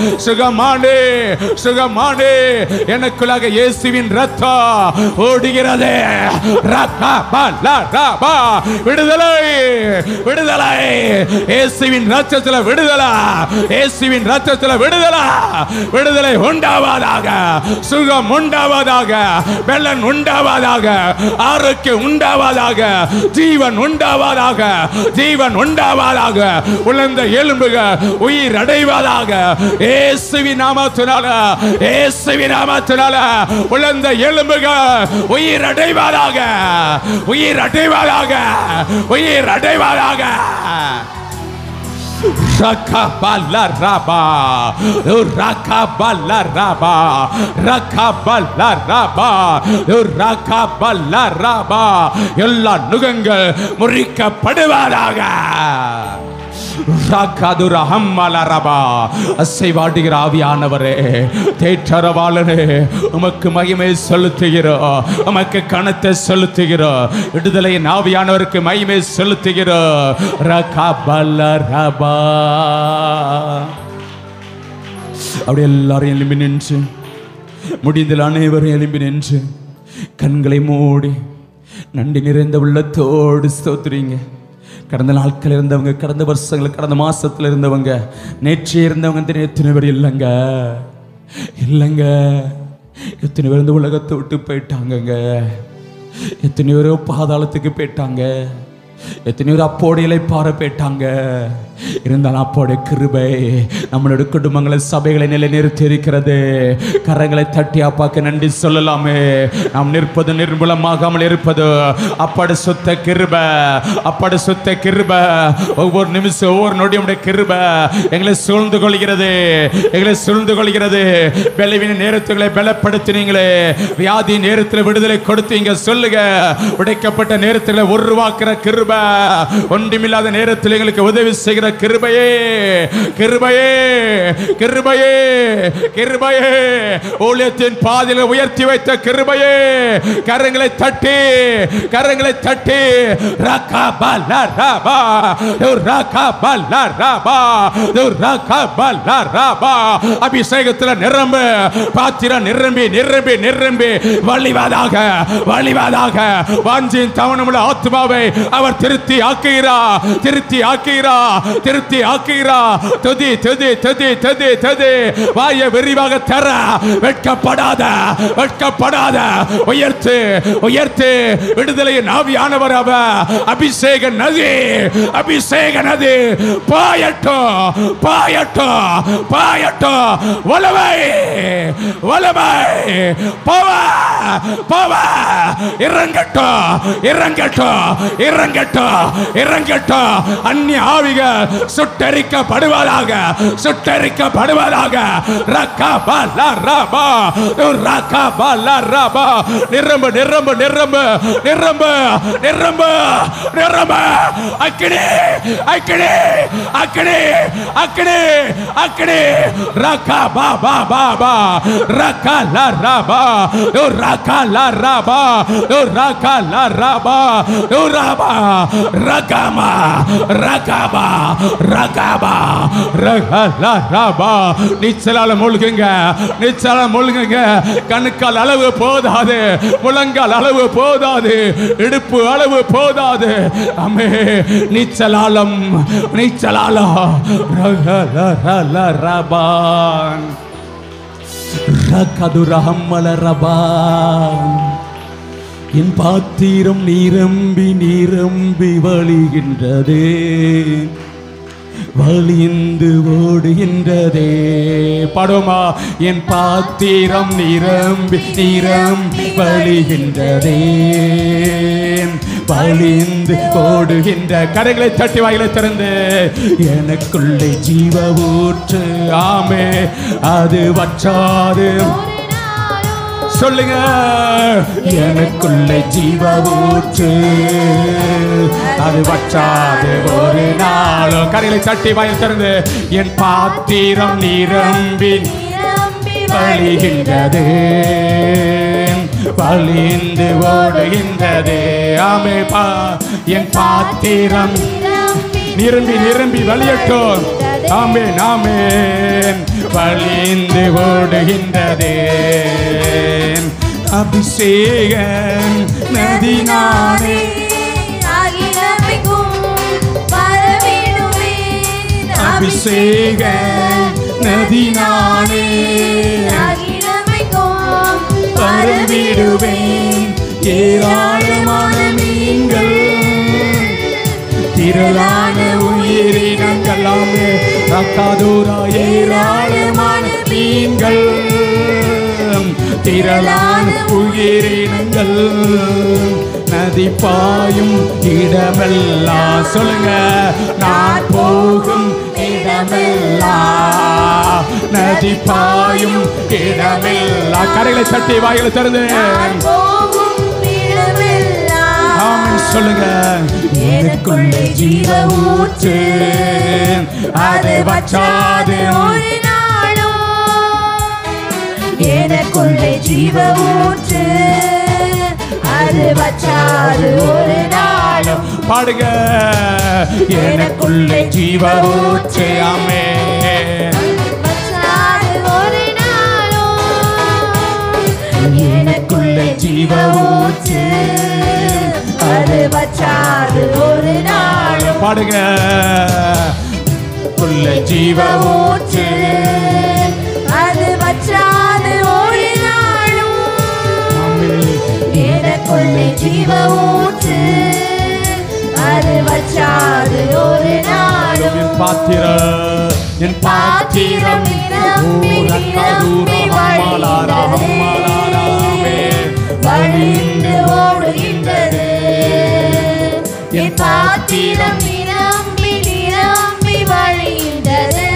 சுகமானே சுகமானே எனக்குள்ளாக இயேசுவின் ரத்தம் ஓடுகிறதே ரக்கா பா லா ரா பா விடுதலை விடுதலை இயேசுவின் ரத்தத்துல விடுதலை இயேசுவின் ரத்தத்துல விடுதலை விடுதலை உண்டாவதாக சுகம் உண்டாவதாக வெள்ளன் உண்டாவதாக ஆரோக்கியம் உண்டாவதாக ஜீவன் உண்டாவதாக ஜீவன் உண்டாவதாக உழந்த எலும்புகள் உயிர் அடைவதாக இயேசுவின் நாமத்தினால இயேசுவின் நாமத்தினால உழந்த எலும்புகள் உயிர் அடைவதாக உயிர் அடைவதாக உயிர் அடைவதாக Rakabalaraba, Rakabalaraba, Rakabalaraba, Rakabalaraba, எல்லா நுகங்கள் முறிக்கப்படுவதாக ராக்காதுரஹம்மலரபா அசைவாடுகிற ஆவியானவரே தேற்றரவாளனே உமக்கு மகிமை செலுத்துகிறோம் உமக்கு கணத்தை செலுத்துகிறோம் விடுதலையின் ஆவியானவருக்கு மகிமை செலுத்துகிறோம் ரகபலரபா அப்படி எல்லாரும் எழும்பி நின்று முடிந்தல் அனைவரும் எழும்பி நின்று கண்களை மூடி நன்றி நிறைந்த உள்ளத்தோடு ஸ்தோத்திரிங்க கடந்த நாட்கள் இருந்தவங்க கடந்த வருஷங்கள் கடந்த மாசத்துல இருந்தவங்க நேற்று இருந்தவங்க இந்த எத்தனை பேர் இல்லைங்க இல்லைங்க எத்தனை பேர் இந்த உலகத்தை விட்டு போயிட்டாங்கங்க எத்தனை பேரோ பாதாளத்துக்கு போயிட்டாங்க எத்தனை பேர் அப்போடு இலைப்பாற போயிட்டாங்க இருந்தாலும் அப்போடைய கிருபை நம்மளுடைய குடும்பங்களை சபைகளை நிலைநிறுத்தி இருக்கிறது கரங்களை தட்டி அப்பாக்கு நன்றி சொல்லலாமே நாம் நிற்பது நிர்மூலமாகாமல் இருப்பது அப்பாடு சுத்த கிருப அப்பாடு சுத்த கிருப ஒவ்வொரு நிமிஷம் ஒவ்வொரு நொடியும் உடைய கிருப எங்களை சூழ்ந்து கொள்கிறது எங்களை சூழ்ந்து கொள்கிறது பலவீன நேரத்துகளை பலப்படுத்தினீங்களே வியாதி நேரத்தில் விடுதலை கொடுத்தீங்க சொல்லுங்க உடைக்கப்பட்ட நேரத்தில் உருவாக்குற கிருப ஒன்றுமில்லாத நேரத்தில் எங்களுக்கு உதவி செய்கிற வைத்திருக்கிற கிருபையே கிருபையே கிருபையே கிருபையே ஊழியத்தின் பாதையில உயர்த்தி வைத்த கிருபையே கரங்களை தட்டி கரங்களை தட்டி ரகா பல ரபா ரகா பல ரபா ரகா பல ரபா அபிஷேகத்துல நிரம்பு பாத்திரம் நிரம்பி நிரம்பி நிரம்பி வழிவாதாக வழிவாதாக வாஞ்சின் தவணமுள்ள ஆத்மாவை அவர் திருத்தி ஆக்குகிறா திருத்தி ஆக்குகிறா திருத்தி ஆக்குகிறா துதி துதி துதி துதி துதி வாய விரிவாக தர வெட்கப்படாத வெட்கப்படாத உயர்த்து உயர்த்து விடுதலையின் ஆவியானவர் அவ அபிஷேக நதி அபிஷேக நதி பாயட்டும் பாயட்டும் பாயட்டும் வலவை வலவை பவ பவ இறங்கட்டும் இறங்கட்டும் இறங்கட்டும் இறங்கட்டும் அந்நிய ஆவிகள் சுட்டரிக்கப்படுவதாக சுட்டரிக்கப்படுவதாக ரக்கா பல ரபா ரக்கா பல ரபா நிரம்பு நிரம்பு நிரம்பு நிரம்பு நிரம்பு நிரம்பு அக்கினி அக்கினி அக்கினி அக்கினி அக்கினி ரக்கா பா பா பா பா ரக்கா ல ரபா ரக்கா ல ரபா ரக்கா ல ரபா ரபா ரகமா ரகபா ரகபா ரகல ரபா நீச்சலால மூழ்குங்க நீச்சலால மூழ்குங்க கணுக்கால் அளவு போதாது முழங்கால் அளவு போதாது இடுப்பு அளவு போதாது அமே நீச்சலாலம் நீச்சலாலம் ரகல ரல ரபான் ரகதுரஹம்மல ரபான் என் பாத்திரம் நிரம்பி நிரம்பி வழிகின்றதே வழிந்து ஓடுகின்றதே படுமா என் பாத்திரம் நிரம்பி நிரம்பி வழிகின்றதே வழிந்து ஓடுகின்ற கரைகளை தட்டி வாயிலை திறந்து எனக்குள்ளே ஜீவ ஊற்று ஆமே அது வற்றாது சொல்லுங்க எனக்குள்ளே ஜீவ ஊற்று அது வற்றாது ஒரு நாளும் கரைகளை தட்டி வாயில் திறந்து என் பாத்திரம் நிரம்பி வழிகின்றது வழிந்து ஓடுகின்றது ஆமே பா என் பாத்திரம் நிரம்பி நிரம்பி வழியட்டும் ஆமே நாமே வழிந்து ஓடுகின்றதே அபிஷேகன் நதி நானே அபிஷேகன் நதி நானே பரவிடுவேன் ஏராளமான மீன்கள் திரளான உயிரினங்கள் ஆமே ரக்காதூரா ஏராளமான மீன்கள் திரளான உயிரினங்கள் நதி பாயும் இடமெல்லாம் சொல்லுங்க நான் போகும் இடமெல்லாம் நதி பாயும் இடமெல்லாம் கரைகளை தட்டி வாயில திறந்து ஆமென் சொல்லுங்க எனக்குள்ளே ஜீவ ஊற்று அது வற்றாது எனக்குள்ளே ஜீவ ஊற்று அது வச்சாது ஒரு நாளும் பாடுங்க எனக்குள்ளே ஜீவ ஊற்று ஆமே வச்சாது ஒரு நாளும் எனக்குள்ளே ஜீவ ஊற்று அது வச்சாது ஒரு நாளும் பாடுங்க உள்ள ஜீவ ஊற்று அது வச்சாது ஒரு நாளும் எனக்குள்ளே ஜீவ ஊற்று அது வச்சாது ஒரு நாளும் என் பாத்திர என் பாத்திரம் வழிந்து ஓடுகின்றது என் பாத்திரம் நிரம்பி நிரம்பி வழிகின்றது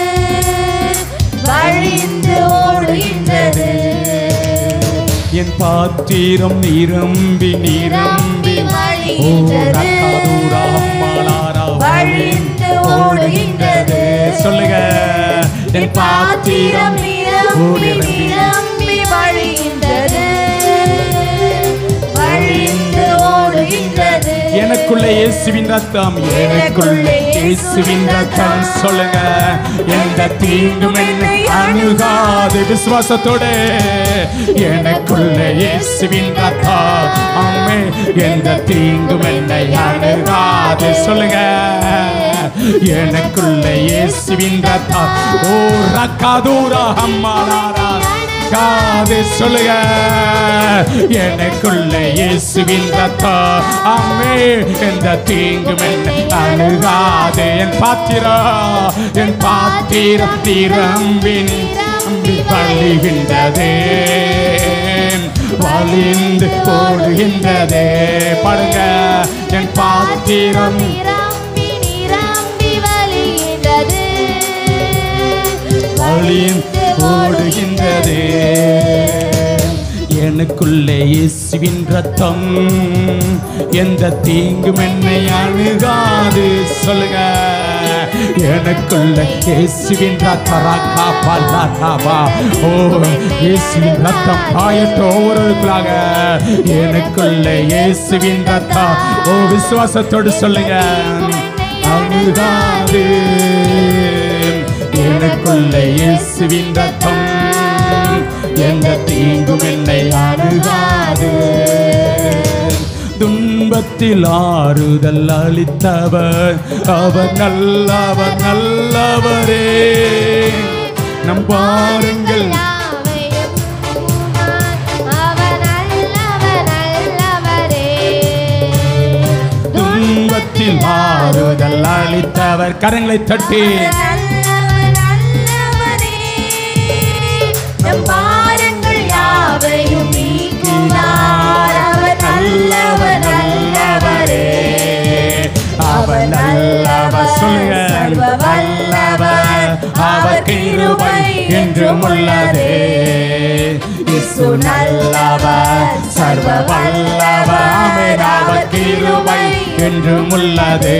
வழிந்து ஓடுகின்றது என் பாத்திரம் நிரம்பி நிரம்பி ஓ ரக்காதூரா அம்மாளாரா வழிந்து ஓடுகின்றது சொல்லுங்க என் பாத்திரம் நிரம்பி நிரம்பி வழிகின்றது வழிந்து ஓடுகின்றது எனக்குள்ள இயேசுவின் ரத்தம் எனக்குள்ள இயேசுவின் ரத்தம் சொல்லுங்க எந்த தீங்கும் என்னை அணுகாது விசுவாசத்தோட எனக்குள்ள இயேசுவின் ரத்தம் அம்மே எந்த தீங்கும் என்னை அணுகாது சொல்லுங்க எனக்குள்ள இயேசுவின் ரத்தம் ஓ ரக்காதூரா அம்மாளாரா காது சொல்லுங்க எனக்குள்ள இயேசுவின் ரத்தம் அம்மே எந்த தீங்கும் என்னை அணுகாது என் பாத்திரம் என் பாத்திரம் நிரம்பி நிரம்பி வழிகின்றதே வழிந்து போடுகின்றதே பாருங்க என் பாத்திரம் நிரம்பி நிரம்பி வழிகின்றது வழிந்து ஓடுகின்றதே எனக்குள்ளே இயேசுவின் ரத்தம் எந்த தீங்கும் என்னை அணுகாது சொல்லுங்க எனக்குள்ள இயேசுவின் ரத்தம் ராக்கா பல்லாட்டாவா ஓ இயேசுவின் ரத்தம் பாயட்டும் ஒவ்வொருவருக்குள்ளாக எனக்குள்ள இயேசுவின் ரத்தம் ஓ விசுவாசத்தோடு சொல்லுங்க அணுகாது எனக்குள்ள இயேசுவின் ரத்தம் எந்த தீங்கும் என்னை அணுகாது துன்பத்தில் ஆறுதல் அளித்தவர் அவர் நல்லவர் நல்லவரே நம் பாருங்கள் யாவையும் அவர் நல்லவர் நல்லவரே துன்பத்தில் ஆறுதல் அளித்தவர் கரங்களை தட்டி நல்லவர் நல்லவரே நம் பாரங்கள் யாவையும் நீக்கினார் அவர் நல்லவர் நல்லவரே அவர் நல்லவர் சொல்லுங்க சர்வ வல்லவர் அவர் கிருபை என்றும் உள்ளதே இயேசு நல்லவர் சர்வ வல்லவர் ஆமென் அவர் கிருபை என்றும் உள்ளதே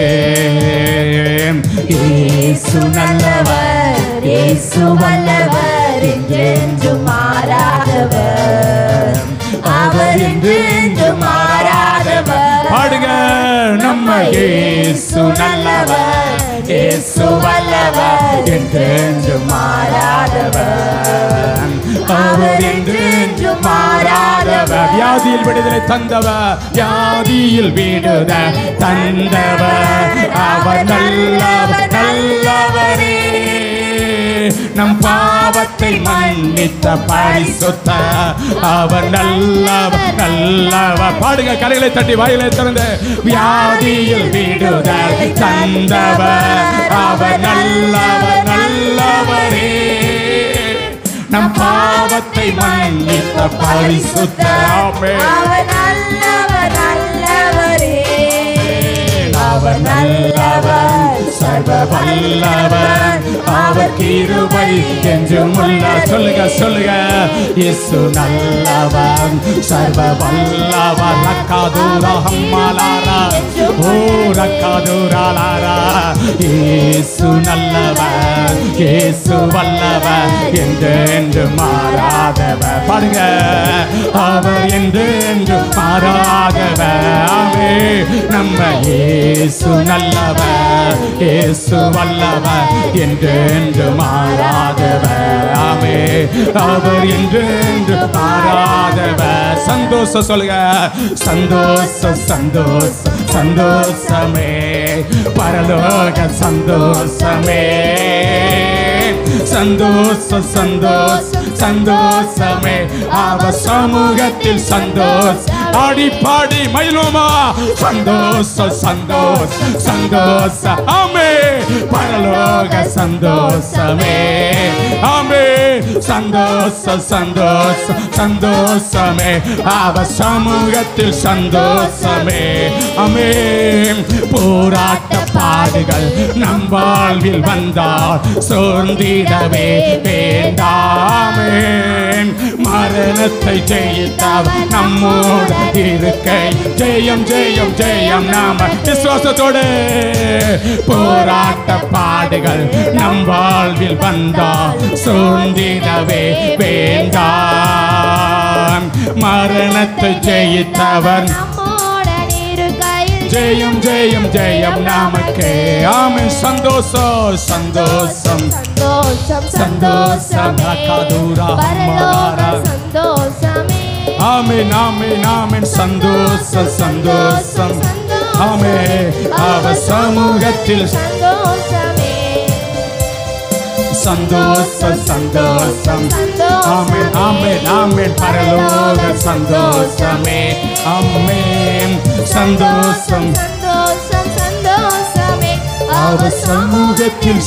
இயேசு நல்லவர் இயேசு வல்லவர் என்றென்றும் மாறாதவர் அவர் என்றென்றும் மாறாதவர் பாடுங்க நம்ம இயேசு நல்லவர் இயேசு வல்லவர் என்றென்றும் மாறாதவர் அவர் என்றென்றும் மாறாதவர் வியாதியில் விடுதலை தந்தவர் வியாதியில் விடுதல் தந்தவர் அவர் நல்லவர் நல்லவரே நம் பாவத்தை மன்னித்த பரிசுத்த அவர் நல்லவர் நல்லவர் பாடுங்க கரைகளை தட்டி வாயிலை திறந்து வியாதியில் விடுதல் தந்தவர் அவர் நல்லவர் நல்லவரே நம் பாவத்தை மன்னித்த பரிசுத்த ஆமென். அவர் நல்லவர் நல்லவரே அவர் நல்லவர் சர்வ வல்லவர் அவர் கிருபை என்றும் உள்ள சொல்லுங்க சொல்லுங்க இயேசு நல்லவர் சர்வ வல்லவர் ரக்காதூரா ஹம்மாலாரா ஓ ரக்காதூராலாரா இயேசு நல்லவர் இயேசு வல்லவர் என்று என்று மாறாதவர் பாடுங்க அவர் என்று என்று மாறாதவர் ஆமே நம்ம இயேசு நல்லவர் இயேசு வல்லவர் என்று என்று மாறாதவர் ஆமே அவர் என்று என்று மாறாதவர் சந்தோஷம் சொல்லுங்க சந்தோஷ சந்தோஷ சந்தோஷமே பரலோக சந்தோஷமே சந்தோஷ சந்தோஷ சந்தோஷமே அவ சமூகத்தில் சந்தோஷ ஆடி பாடி மயிலுமா சந்தோஷ சந்தோஷ சந்தோஷ ஆமே பரலோக சந்தோஷமே ஆமே சந்தோஷ சந்தோஷ சந்தோஷமே அவ சமூகத்தில் சந்தோஷமே ஆமே போராட்ட பாடுகள் நம் வாழ்வில் வந்தால் சோர்ந்திடவே வேண்டாமே மரணத்தை ஜெயித்தவர் நம்முடன் இருக்கை ஜெயம் ஜெயம் ஜெயம் நாம விசுவாசத்தோடு போராட்ட பாடுகள் நம் வாழ்வில் வந்தால் சோர்ந்திடவே வேண்டாம் மரணத்தை ஜெயித்தவர் நம்முடன் இருக்கையில் ஜெயம் ஜெயம் ஜெயம் நமக்கே ஆமென் சந்தோஷம் சந்தோஷம் சந்தோஷம் சந்தோஷம் அக்காதூரா பரலோக அம்மாரா. சந்தோஷமே ஆமென் ஆமென் ஆமென் சந்தோஷம் சந்தோஷம் ஆமே அவ சமூகத்தில் சந்தோஷமே சந்தோஷம் சந்தோஷம் ஆமென் ஆமென் ஆமென் பரலோக சந்தோஷமே ஆமென் சந்தோஷம் சந்தோஷம் சந்தோஷமே அவ சமூகத்தில்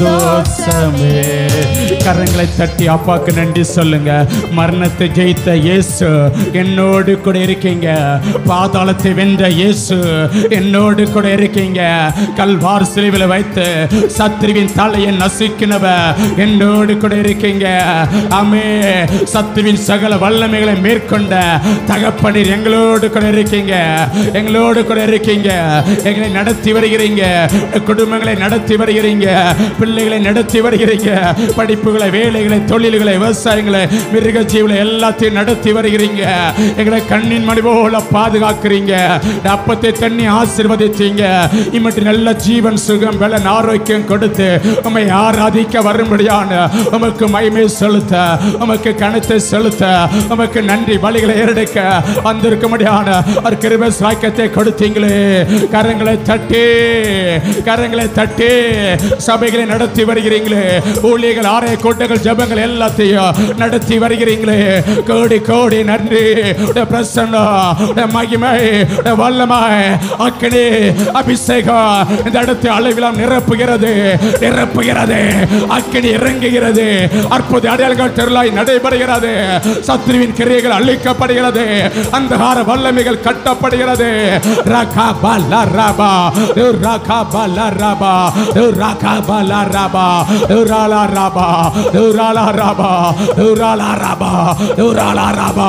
சந்தோஷமே கரங்களை தட்டி அப்பாக்கு நன்றி சொல்லுங்க மரணத்தை ஜெயித்த இயேசு என்னோடு கூட இருக்கீங்க பாதாளத்தை வென்ற இயேசு என்னோடு கூட இருக்கீங்க கல்வார் சிலுவையில் வைத்து சத்ருவின் தலையை நசுக்கினவ என்னோடு கூட இருக்கீங்க ஆமே சத்துவின் சகல வல்லமைகளை மேற்கொண்ட தகப்பனீர் எங்களோடு கூட இருக்கீங்க எங்களோடு கூட இருக்கீங்க எங்களை நடத்தி வருகிறீங்க குடும்பங்களை நடத்தி வருகிறீங்க பிள்ளைகளை நடத்தி வருகிறீங்க படிப்புகளை வேலைகளை தொழில்களை விவசாயங்களை மிருக ஜீவனை எல்லாத்தையும் நடத்தி வருகிறீங்க எங்களை கண்ணின் மணி போல பாதுகாக்கிறீங்க இந்த அப்பத்தை தண்ணி ஆசீர்வதிச்சீங்க இம்மட்டு நல்ல ஜீவன் சுகம் பலன் ஆரோக்கியம் கொடுத்து உம்மை ஆராதிக்க வரும்படியான உமக்கு மகிமை செலுத்த உமக்கு கணத்தை செலுத்த உமக்கு நன்றி பலிகளை ஏறெடுக்க வந்திருக்க முடியான ஒரு கிருபை சாய்க்கத்தை கொடுத்தீங்களே கரங்களை தட்டி கரங்களை தட்டி சபைகளை நடத்தி வருகிறீங்களே ஊழியர்கள் ஆலய கூட்டங்கள் ஜபங்கள் எல்லாத்தையும் நடத்தி வருகிறீங்களே கோடி கோடி நன்றி உடைய பிரசன்னம் உடைய மகிமை உடைய வல்லமை அக்கினி அபிஷேகம் இந்த இடத்தை அளவிலாம் நிரப்புகிறது நிரப்புகிறது அக்கினி இறங்குகிறது அற்புத அடையாளங்கள் தெருளாய் நடைபெறுகிறது சத்ருவின் கிரியைகள் அழிக்கப்படுகிறது அந்தகார வல்லமைகள் கட்டப்படுகிறது ரகா பல ரபா ரகா பல ரபா ரகா பல ரபா ரலா ரபா ரலா ரபா ரலா ரபா ரலா ரபா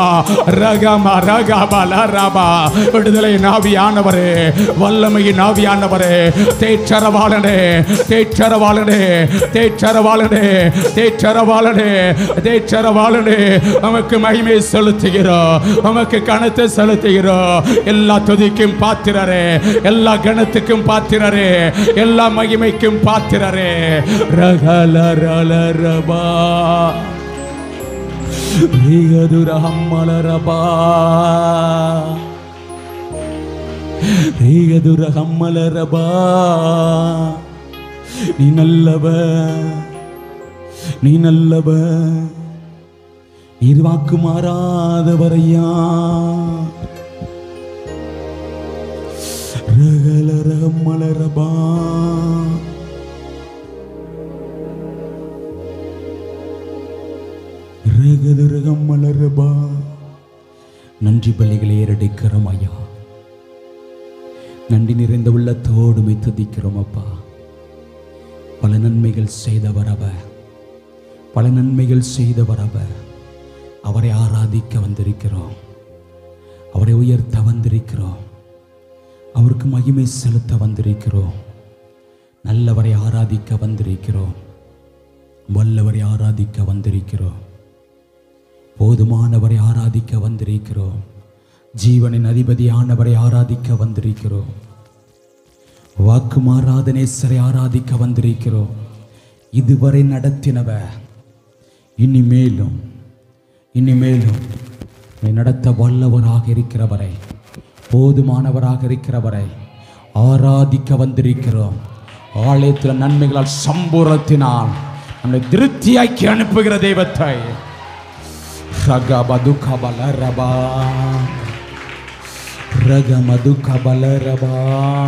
ரகம ரகா பல ரபா விடுதலை நாவியானவரே வல்லமையின் நாவியானவரே தேச்சரவாளனே தேச்சரவாளனே தேச்சரவாளனே தேச்சரவாளனே தேச்சரவாளனே நமக்கு மகிமை செலுத்துகிறோம் நமக்கு கணத்தை செலுத்துகிறோம் எல்லா துதிக்கும் பாத்திரரே எல்லா கணத்துக்கும் பாத்திரரே எல்லா மகிமைக்கும் பாத்திரரே ரகல ரல ரபா ரீகதுரஹம்மலரபா ரீகதுரஹம்மலரபா நீ நல்லவ நீ நல்லவ நீர் வாக்கு மாறாதவரையா ரகல ரகம்மலரபா ரகது ரகம்மலரபா நன்றி பலிகளை ஏறடிக்கிறோம் ஐயா நன்றி நிறைந்த உள்ளத்தோடு துதிக்கிறோம் அப்பா பல நன்மைகள் செய்தவர் அவர் பல நன்மைகள் செய்தவர் அவர் அவரை ஆராதிக்க வந்திருக்கிறோம் அவரை உயர்த்த வந்திருக்கிறோம் அவருக்கு மகிமை செலுத்த வந்திருக்கிறோம் நல்லவரை ஆராதிக்க வந்திருக்கிறோம் வல்லவரை ஆராதிக்க வந்திருக்கிறோம் போதுமானவரை ஆராதிக்க வந்திருக்கிறோம் ஜீவனின் அதிபதியானவரை ஆராதிக்க வந்திருக்கிறோம் வாக்கு மாறாத நேசரை ஆராதிக்க வந்திருக்கிறோம் இதுவரை நடத்தினவர் இனிமேலும் இனிமேலும் உம்மை நடத்த வல்லவராக இருக்கிறவரை போதுமானவராக இருக்கிறவரை ஆராதிக்க வந்திருக்கிறோம் ஆலயத்தில் நன்மைகளால் சம்பூரத்தினால் நம்மை திருப்தியாக்கி அனுப்புகிற தெய்வத்தை ரகபது கபல ரபா ரகமது கபல ரபா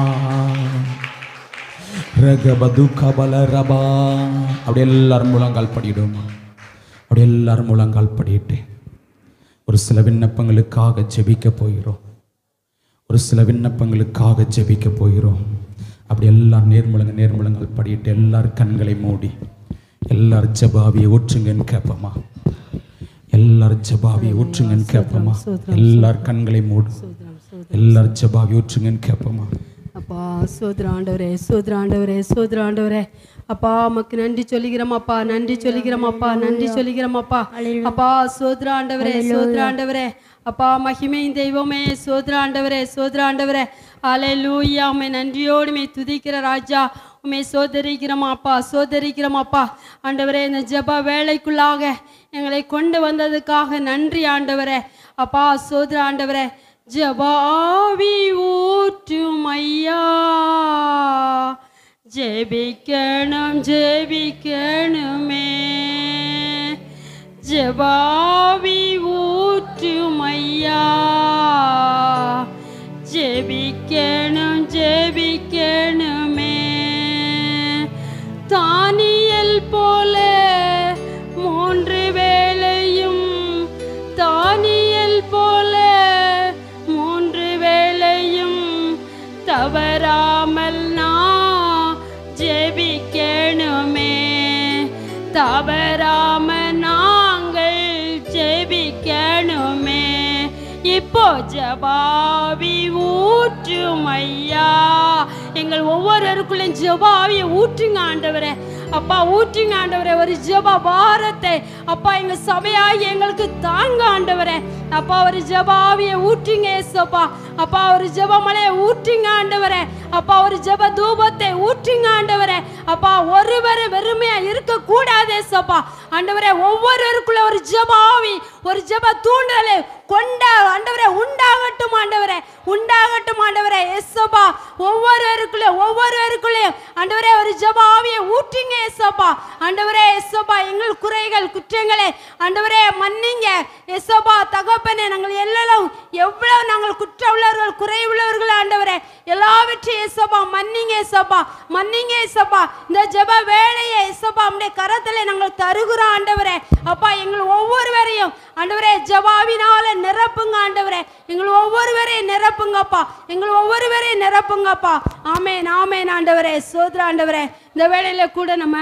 ரகபது கபல ரபா அப்படி எல்லாரும் முழங்கால் படிடுமா அப்படி எல்லாரும் முழங்கால் படிட்டு ஒரு சில விண்ணப்பங்களுக்காக ஜெபிக்க போகிறோம் ஒரு சில விண்ணப்பங்களுக்காக ஜெபிக்க போகிறோம் அப்படி எல்லாரும் நேர்முழங்க நேர்முழங்கள் படிட்டு எல்லாரும் கண்களை மூடி எல்லாரும் ஜெபாவியை ஊற்றுங்கன்னு கேட்போமா எல்லாரும் ஜபாவி ஊற்றுங்கன்னு கேட்போமா எல்லார் கண்களை மூடும் எல்லாரும் ஜபாவி ஊற்றுங்கன்னு கேட்போமா அப்பா சோதர ஆண்டவரே சோதர ஆண்டவரே சோதர ஆண்டவரே அப்பா உமக்கு நன்றி சொல்லிக்கிறோம் அப்பா நன்றி சொல்லிக்கிறோம் அப்பா நன்றி சொல்லிக்கிறோம் அப்பா அப்பா சோதர ஆண்டவரே சோதர ஆண்டவரே அப்பா மகிமையின் தெய்வமே சோதர ஆண்டவரே சோதர ஆண்டவரே அலே லூயா உமை நன்றியோடு மே துதிக்கிற ராஜா உமை சோதரிக்கிறோம் அப்பா சோதரிக்கிறோம் அப்பா ஆண்டவரே இந்த ஜெப வேலைக்குள்ளாக எங்களை கொண்டு வந்ததுக்காக நன்றி ஆண்டவரே அப்பா சோதர ஆண்டவரே ஜபாவி ஊற்றும் ஐயா ஜெபிக்கணும் ஜெபிக்கணுமே ஜபாவி ஊற்றும் ஐயா ஜெபிக்கணும் ஜெபிக்கணுமே தானியல் போல மூன்று வேளையும் தானியல் போல மூன்று வேளையும் தவறாமல் நான் ஜெபிக்கணுமே தவறாம நாங்கள் ஜெபிக்கணுமே இப்போ ஜபாவி ஊற்றும் ஐயா எங்கள் ஒவ்வொருவருக்குள்ளும் ஜபாவியை ஊற்றுங்க ஆண்டவரே அப்பா ஊற்றுங்க ஆண்டவரே ஒரு ஜப பாரத்தை அப்பா எங்க சபையாகி எங்களுக்கு தாங்க ஆண்டவரே அப்பா ஒரு ஜபாவியை ஊற்றுங்க ஏசப்பா அப்பா ஒரு ஜெப மலையை ஊற்றுங்க ஆண்டவரே அப்பா ஒரு ஜெப தூபத்தை ஊற்றுங்க ஆண்டவரே அப்பா ஒருவர் வெறுமையா இருக்க கூடாது ஏசப்பா ஆண்டவரே ஒவ்வொருவருக்குள்ள ஒரு ஜெபாவி ஒரு ஜெப தூண்டலை கொண்டா ஆண்டவரே உண்டாகட்டும் ஆண்டவரே உண்டாகட்டும் ஆண்டவரே எஸ்ஸப்பா ஒவ்வொருவருக்குள்ளே ஒவ்வொருவருக்குள்ளேயும் ஆண்டவரே ஒரு ஜெப ஆவியை ஊற்றுங்க எஸ்ஸப்பா ஆண்டவரே எஸ்ஸப்பா எங்கள் குறைகள் குற்றங்களை ஆண்டவரே மன்னிங்க எஸ்ஸப்பா தகப்பனே நாங்கள் எல்லாம் எவ்வளவு நாங்கள் குற்ற உள்ளவர்கள் குறை உள்ளவர்கள் ஆண்டவரே எல்லாவற்றையும் எஸ்ஸப்பா மன்னிங்க எஸ்ஸப்பா மன்னிங்க எஸ்ஸப்பா இந்த ஜெப வேலையை எஸ்ஸப்பா நம்முடைய கரத்திலே நாங்கள் தருகிறோம் ஆண்டவரே அப்பா எங்கள் ஒவ்வொருவரையும் ஆண்டவரே ஜபாவினால நிரப்புங்க ஆண்டவரே எங்கள் ஒவ்வொருவரையும் நிரப்புங்கப்பா எங்கள் ஒவ்வொருவரையும் நிரப்புங்கப்பா ஆமேன் ஆமேன் ஆண்டவரே சோதர ஆண்டவரே இந்த வேளையில கூட நம்ம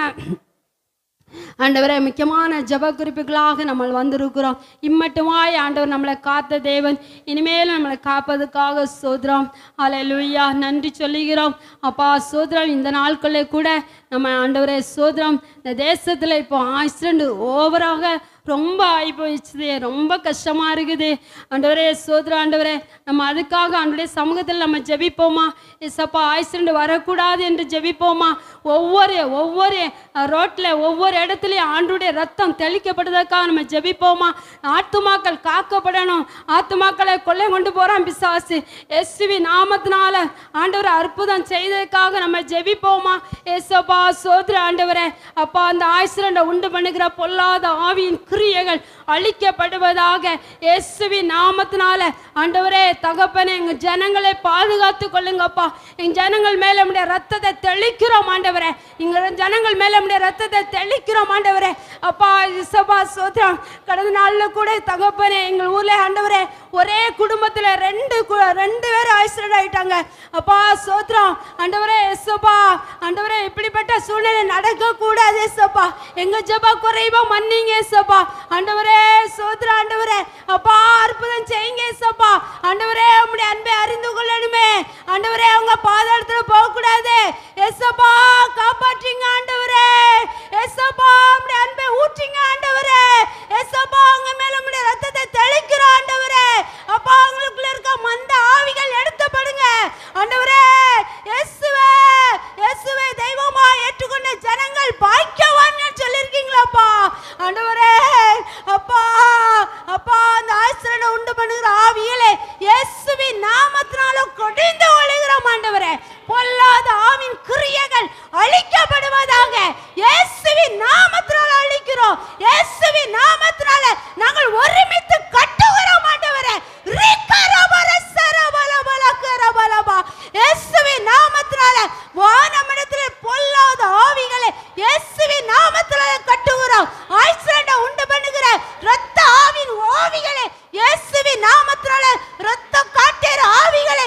ஆண்டவரே முக்கியமான ஜெப குறிப்புகளாக நம்ம வந்திருக்கிறோம் இம்மட்டுமாய் ஆண்டவர் நம்மளை காத்த தேவன் இனிமேல் நம்மளை காப்பதுக்காக சோதரம் அலையலுயா நன்றி சொல்லுகிறோம் அப்பா சோதரம் இந்த நாட்களே கூட நம்ம ஆண்டவரே சோதரம் இந்த தேசத்தில் இப்போ ஆக்சிடென்ட் ஓவராக ரொம்ப ஆகி போயிடுச்சு ரொம்ப கஷ்டமாக இருக்குது ஆண்டவரே சோதர ஆண்டவரே நம்ம அதுக்காக ஆண்டுடைய சமூகத்தில் நம்ம ஜெபிப்போமா எஸ்அப்பா ஆக்சிடென்ட் வரக்கூடாது என்று ஜெபிப்போமா ஒவ்வொரு ஒவ்வொரு ரோட்டில் ஒவ்வொரு இடத்துலையும் ஆண்டுடைய ரத்தம் தெளிக்கப்படுவதற்காக நம்ம ஜெபிப்போமா ஆத்துமாக்கள் காக்கப்படணும் ஆத்துமாக்களை கொள்ளை கொண்டு போகிறான் பிசாசு எஸ்வி நாமத்தினால ஆண்டவர் அற்புதம் செய்ததுக்காக நம்ம ஜெபிப்போமா ஏசப்பா சோதர ஆண்டவரே அப்பா அந்த ஆக்சிடென்ட்டை உண்டு பண்ணுகிற பொல்லாத ஆவியின் கிரியைகள் அழிக்கப்படுவதாக இயேசுவின் நாமத்தினால ஆண்டவரே தகப்பனே எங்க ஜனங்களை பாதுகாத்து கொள்ளுங்கப்பா எங்க ஜனங்கள் மேல நம்முடைய ரத்தத்தை தெளிக்கிறோம் ஆண்டவரே எங்க ஜனங்கள் மேல நம்முடைய ரத்தத்தை தெளிக்கிறோம் ஆண்டவரே அப்பா இசபா சோத்ரம் கடந்த நாள்ல கூட தகப்பனே எங்கள் ஊர்ல ஆண்டவரே ஒரே குடும்பத்துல ரெண்டு கு- ரெண்டு பேர் ஆக்சிடென்ட் ஆயிட்டாங்க அப்பா சோத்ரம் ஆண்டவரே எஸ்ஸப்பா ஆண்டவரே இப்படிப்பட்ட சூழ்நிலை நடக்க கூடாது எஸ்ஸப்பா எங்க ஜெப குறைவா மன்னிங்க எஸ்ஸப்பா ஆண்டவரே சோத்ர ஆண்டவரே அப்பா அற்புதம் செய்யுங்க எஸ்ஸப்பா ஆண்டவரே உம்முடைய அன்பை அறிந்து கொள்ளணுமே ஆண்டவரே அவங்க பாதாளத்துல போக கூடாது எஸ்ஸப்பா காப்பாற்றுங்க ஆண்டவரே எஸ்ஸப்பா உம்முடைய அன்பை ஊற்றுங்க ஆண்டவரே எஸ்ஸப்பா அவங்க மேல உம்முடைய ரத்தத்தை தெளிக்கிற ஆண்டவரே அப்பா அவங்களுக்குள்ள இருக்க மந்த ஆவிகள் எடுத்தப்படுங்க ஆண்டவரே இயேசுவே இயேசுவே தெய்வமா ஏற்றுக்கொண்ட ஜனங்கள் பாக்கியவான்னு சொல்லியிருக்கீங்களாப்பா ஆண்டவரே அப்பா அப்பா அந்த ஆசிரியனை உண்டு பண்ணுகிற ஆவியலே இயேசுவின் நாமத்தினால கொடிந்து ஒழுகிறோம் ஆண்டவரே பொல்லாத ஆவின் கிரியைகள் அழிக்கப்படுவதாக இயேசுவின் நாமத்தினால அழிக்கிறோம் இயேசுவின் நாமத்தினால நாங்கள் ஒருமித்து கட்டுகிறோம் ஆண்டவரே ரிக்கரபர சரபலபல கரபலபா இயேசுவின் நாமத்தினால வானமிடத்தில் பொல்லாத ஆவிகளை இயேசுவின் நாமத்தினால கட்டுகிறோம் ஆக்சிடென்ட் உண்டு பண்ணுகிற ரத்த ஆவின் ஆவிகளை இயேசுவின் நாமத்தினால ரத்தம் காட்டுற ஆவிகளை